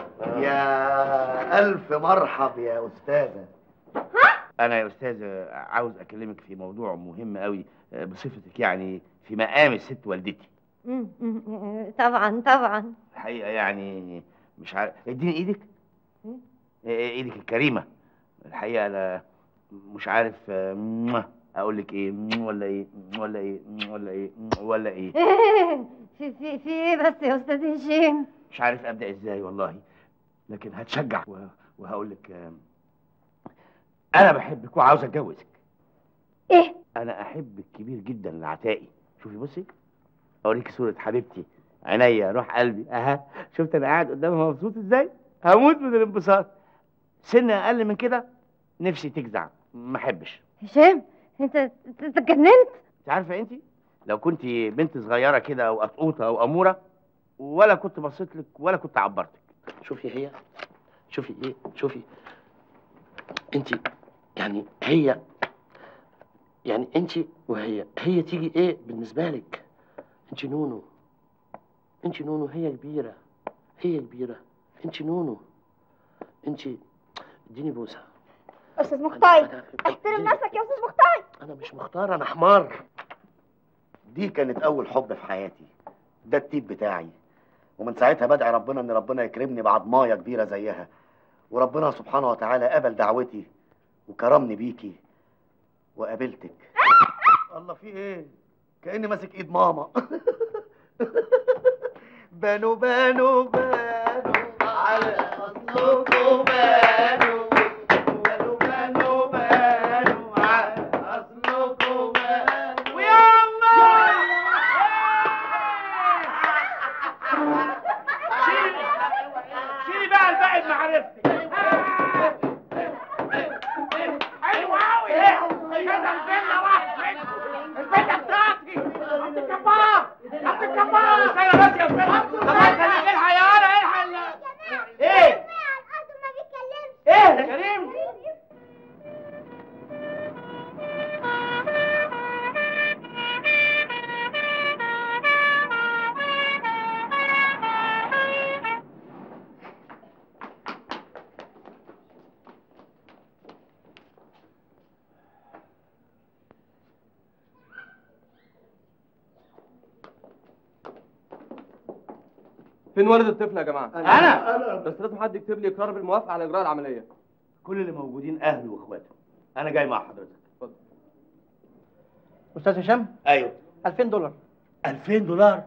يا الف مرحب يا استاذه انا يا استاذ عاوز اكلمك في موضوع مهم قوي بصفتك يعني في مقام الست والدتي طبعا طبعا الحقيقه يعني مش عارف اديني ايدك ايدك الكريمه الحقيقه انا مش عارف آه، اقول لك ايه ولا ايه ولا ايه ولا ايه ولا ايه في في في ايه بس يا استاذ هشام مش عارف ابدا ازاي والله لكن هتشجع و- وهقول لك آه، انا بحبك وعاوز اتجوزك ايه انا احب الكبير جدا العتائي شوفي بصي اوريك صوره حبيبتي عينيا روح قلبي اها شفت انا قاعد قدامها مبسوط ازاي هموت من الانبساط سن اقل من كده نفسي تجزع ما احبش هشام انت انت أنت اتجننت انت عارفه انت لو كنت بنت صغيره كده او قطقوطه او اموره ولا كنت بصيت لك ولا كنت عبرتك شوفي هي شوفي ايه شوفي انت يعني هي يعني انت وهي هي تيجي ايه بالنسبه لك انت نونو انت نونو هي كبيره هي كبيره انت نونو انت اديني بوسه استاذ مختار احترم نفسك يا استاذ مختار انا مش مختار انا حمار دي كانت اول حب في حياتي ده التيب بتاعي ومن ساعتها بدعي ربنا ان ربنا يكرمني بعضمايه كبيره زيها وربنا سبحانه وتعالى قبل دعوتي وكرمني بيكي وقابلتك الله في ايه كاني ماسك ايد ماما بانوا بانوا بانوا على اصلكم بانوا بانوا بانوا بانوا على اصلكم بانوا ويلا شيلي بقى الباقي بمعرفتك حلو قوي كده الفيلا راحت منكم الفيلا بتاعتي عبد الجبار عبد الجبار استنى بس يا فيلا طب خليك الحق يا ولا الحق ال- ايه ايه يا كريم فين والد الطفل يا جماعه؟ أنا. بس لازم حد يكتب لي اقرار بالموافقه على اجراء العمليه كل اللي موجودين اهله واخواته انا جاي مع حضرتك استاذ هشام ايوه 2000 دولار 2000 دولار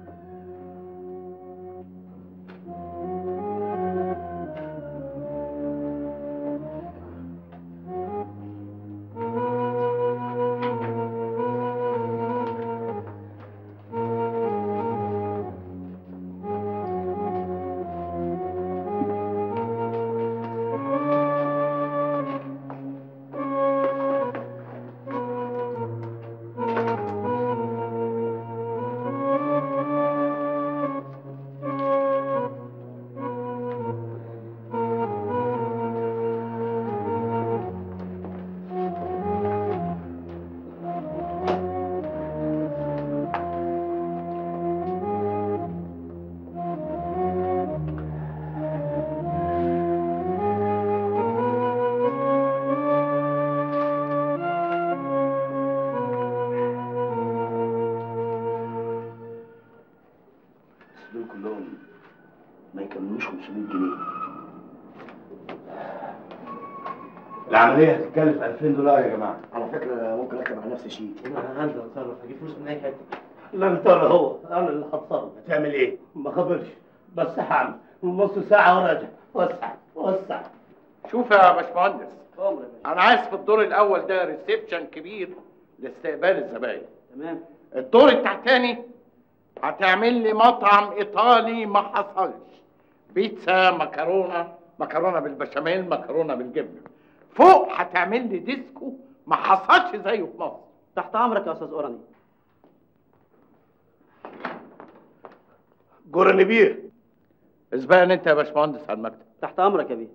بس دول كلهم ما يكملوش 500 جنيه العملية هتتكلف 2000 دولار يا جماعة على فكره ممكن اكتب على نفسي شيء انا هنزل اتصرف هجيب فلوس من اي حته لا انت ولا هو انا اللي هتصرف هتعمل ايه؟ ما خبرش بس هعمل نص ساعة وراجع وسع وسع شوف يا باشمهندس انا عايز في الدور الاول ده ريسبشن كبير لاستقبال الزباين تمام الدور التحتاني هتعمل لي مطعم ايطالي ما حصلش بيتزا مكرونه مكرونه بالبشاميل مكرونه بالجبنه فوق هتعمل لي ديسكو ما حصلش زيه في مصر تحت امرك يا استاذ اوراني جرني بيه اسبقني انت يا باشمهندس على المكتب تحت امرك يا بيه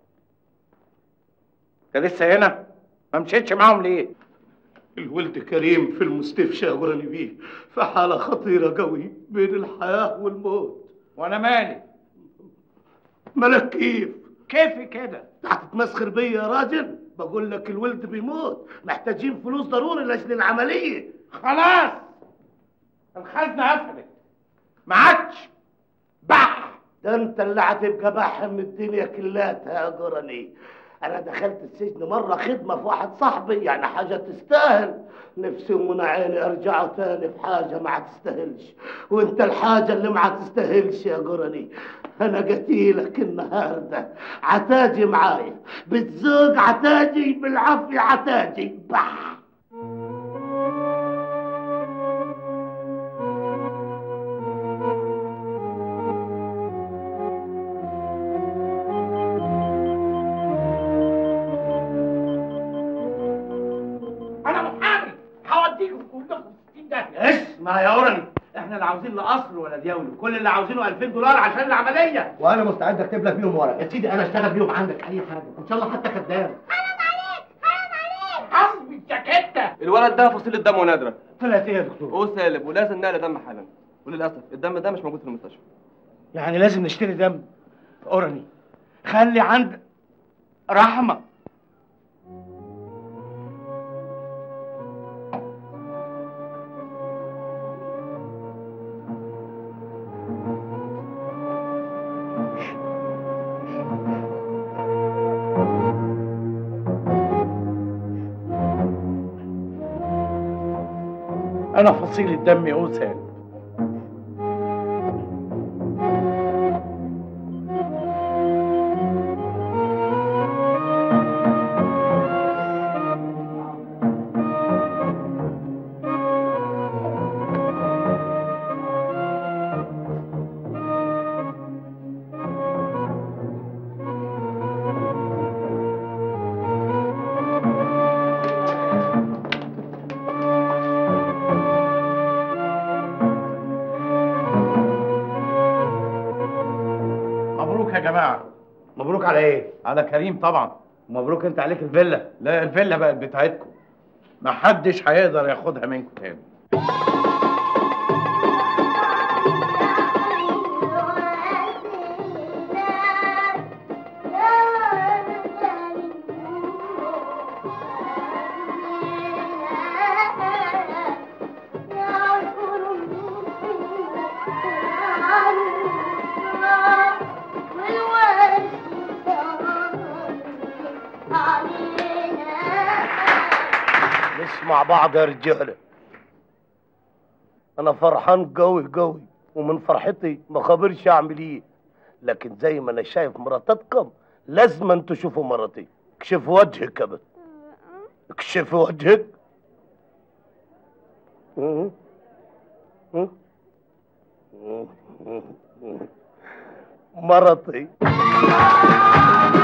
انت لسه هنا ما مشيتش معاهم ليه الولد كريم في المستشفى يا جرني بيه في حالة خطيرة قوي بين الحياة والموت وانا مالي مالك كيف؟ كيفي كده هتتمسخر بيا يا راجل بقول لك الولد بيموت محتاجين فلوس ضروري لاجل العملية خلاص الخزنه قفلت ما عادش بح ده انت اللي هتبقى بحم الدنيا كلها يا جرني انا دخلت السجن مره خدمه في واحد صاحبي يعني حاجه تستاهل نفسي ومن عيني ارجعوا تاني في حاجه ما تستاهلش وانت الحاجه اللي ما تستاهلش يا جرني انا قتيلك النهارده عتاجي معايا بالذوق عتاجي بالعافيه عتاجي بح انا محامي هوديكم كلكم 60 داهيه اسمع يا اورني احنا لا عاوزين لا قصر ولا دياولة كل اللي عاوزينه 2000 دولار عشان العمليه وانا مستعد اكتب لك بيهم ورق يا سيدي انا اشتغل بيهم عندك اي حاجه ان شاء الله حتى خدام حسبي الجاكيته الولد ده فصيله دمه نادره طلعت ايه يا دكتور؟ او سالب ولازم نقل دم حالا وللاسف الدم ده مش موجود في المستشفى يعني لازم نشتري دم اورني خلي عند رحمة انا فصيل الدم اوسال مبروك يا جماعه مبروك على ايه؟ على كريم طبعا مبروك انت عليك الفيلا لا الفيلا بقت بتاعتكم محدش هيقدر ياخدها منكم تاني نسمع بعض يا رجاله انا فرحان قوي قوي ومن فرحتي ما خبرش اعمل ايه لكن زي ما انا شايف مراتاتكم لازم أن تشوفوا مراتي اكشف وجهك يا بنت اكشف وجهك مم. مم. مرتي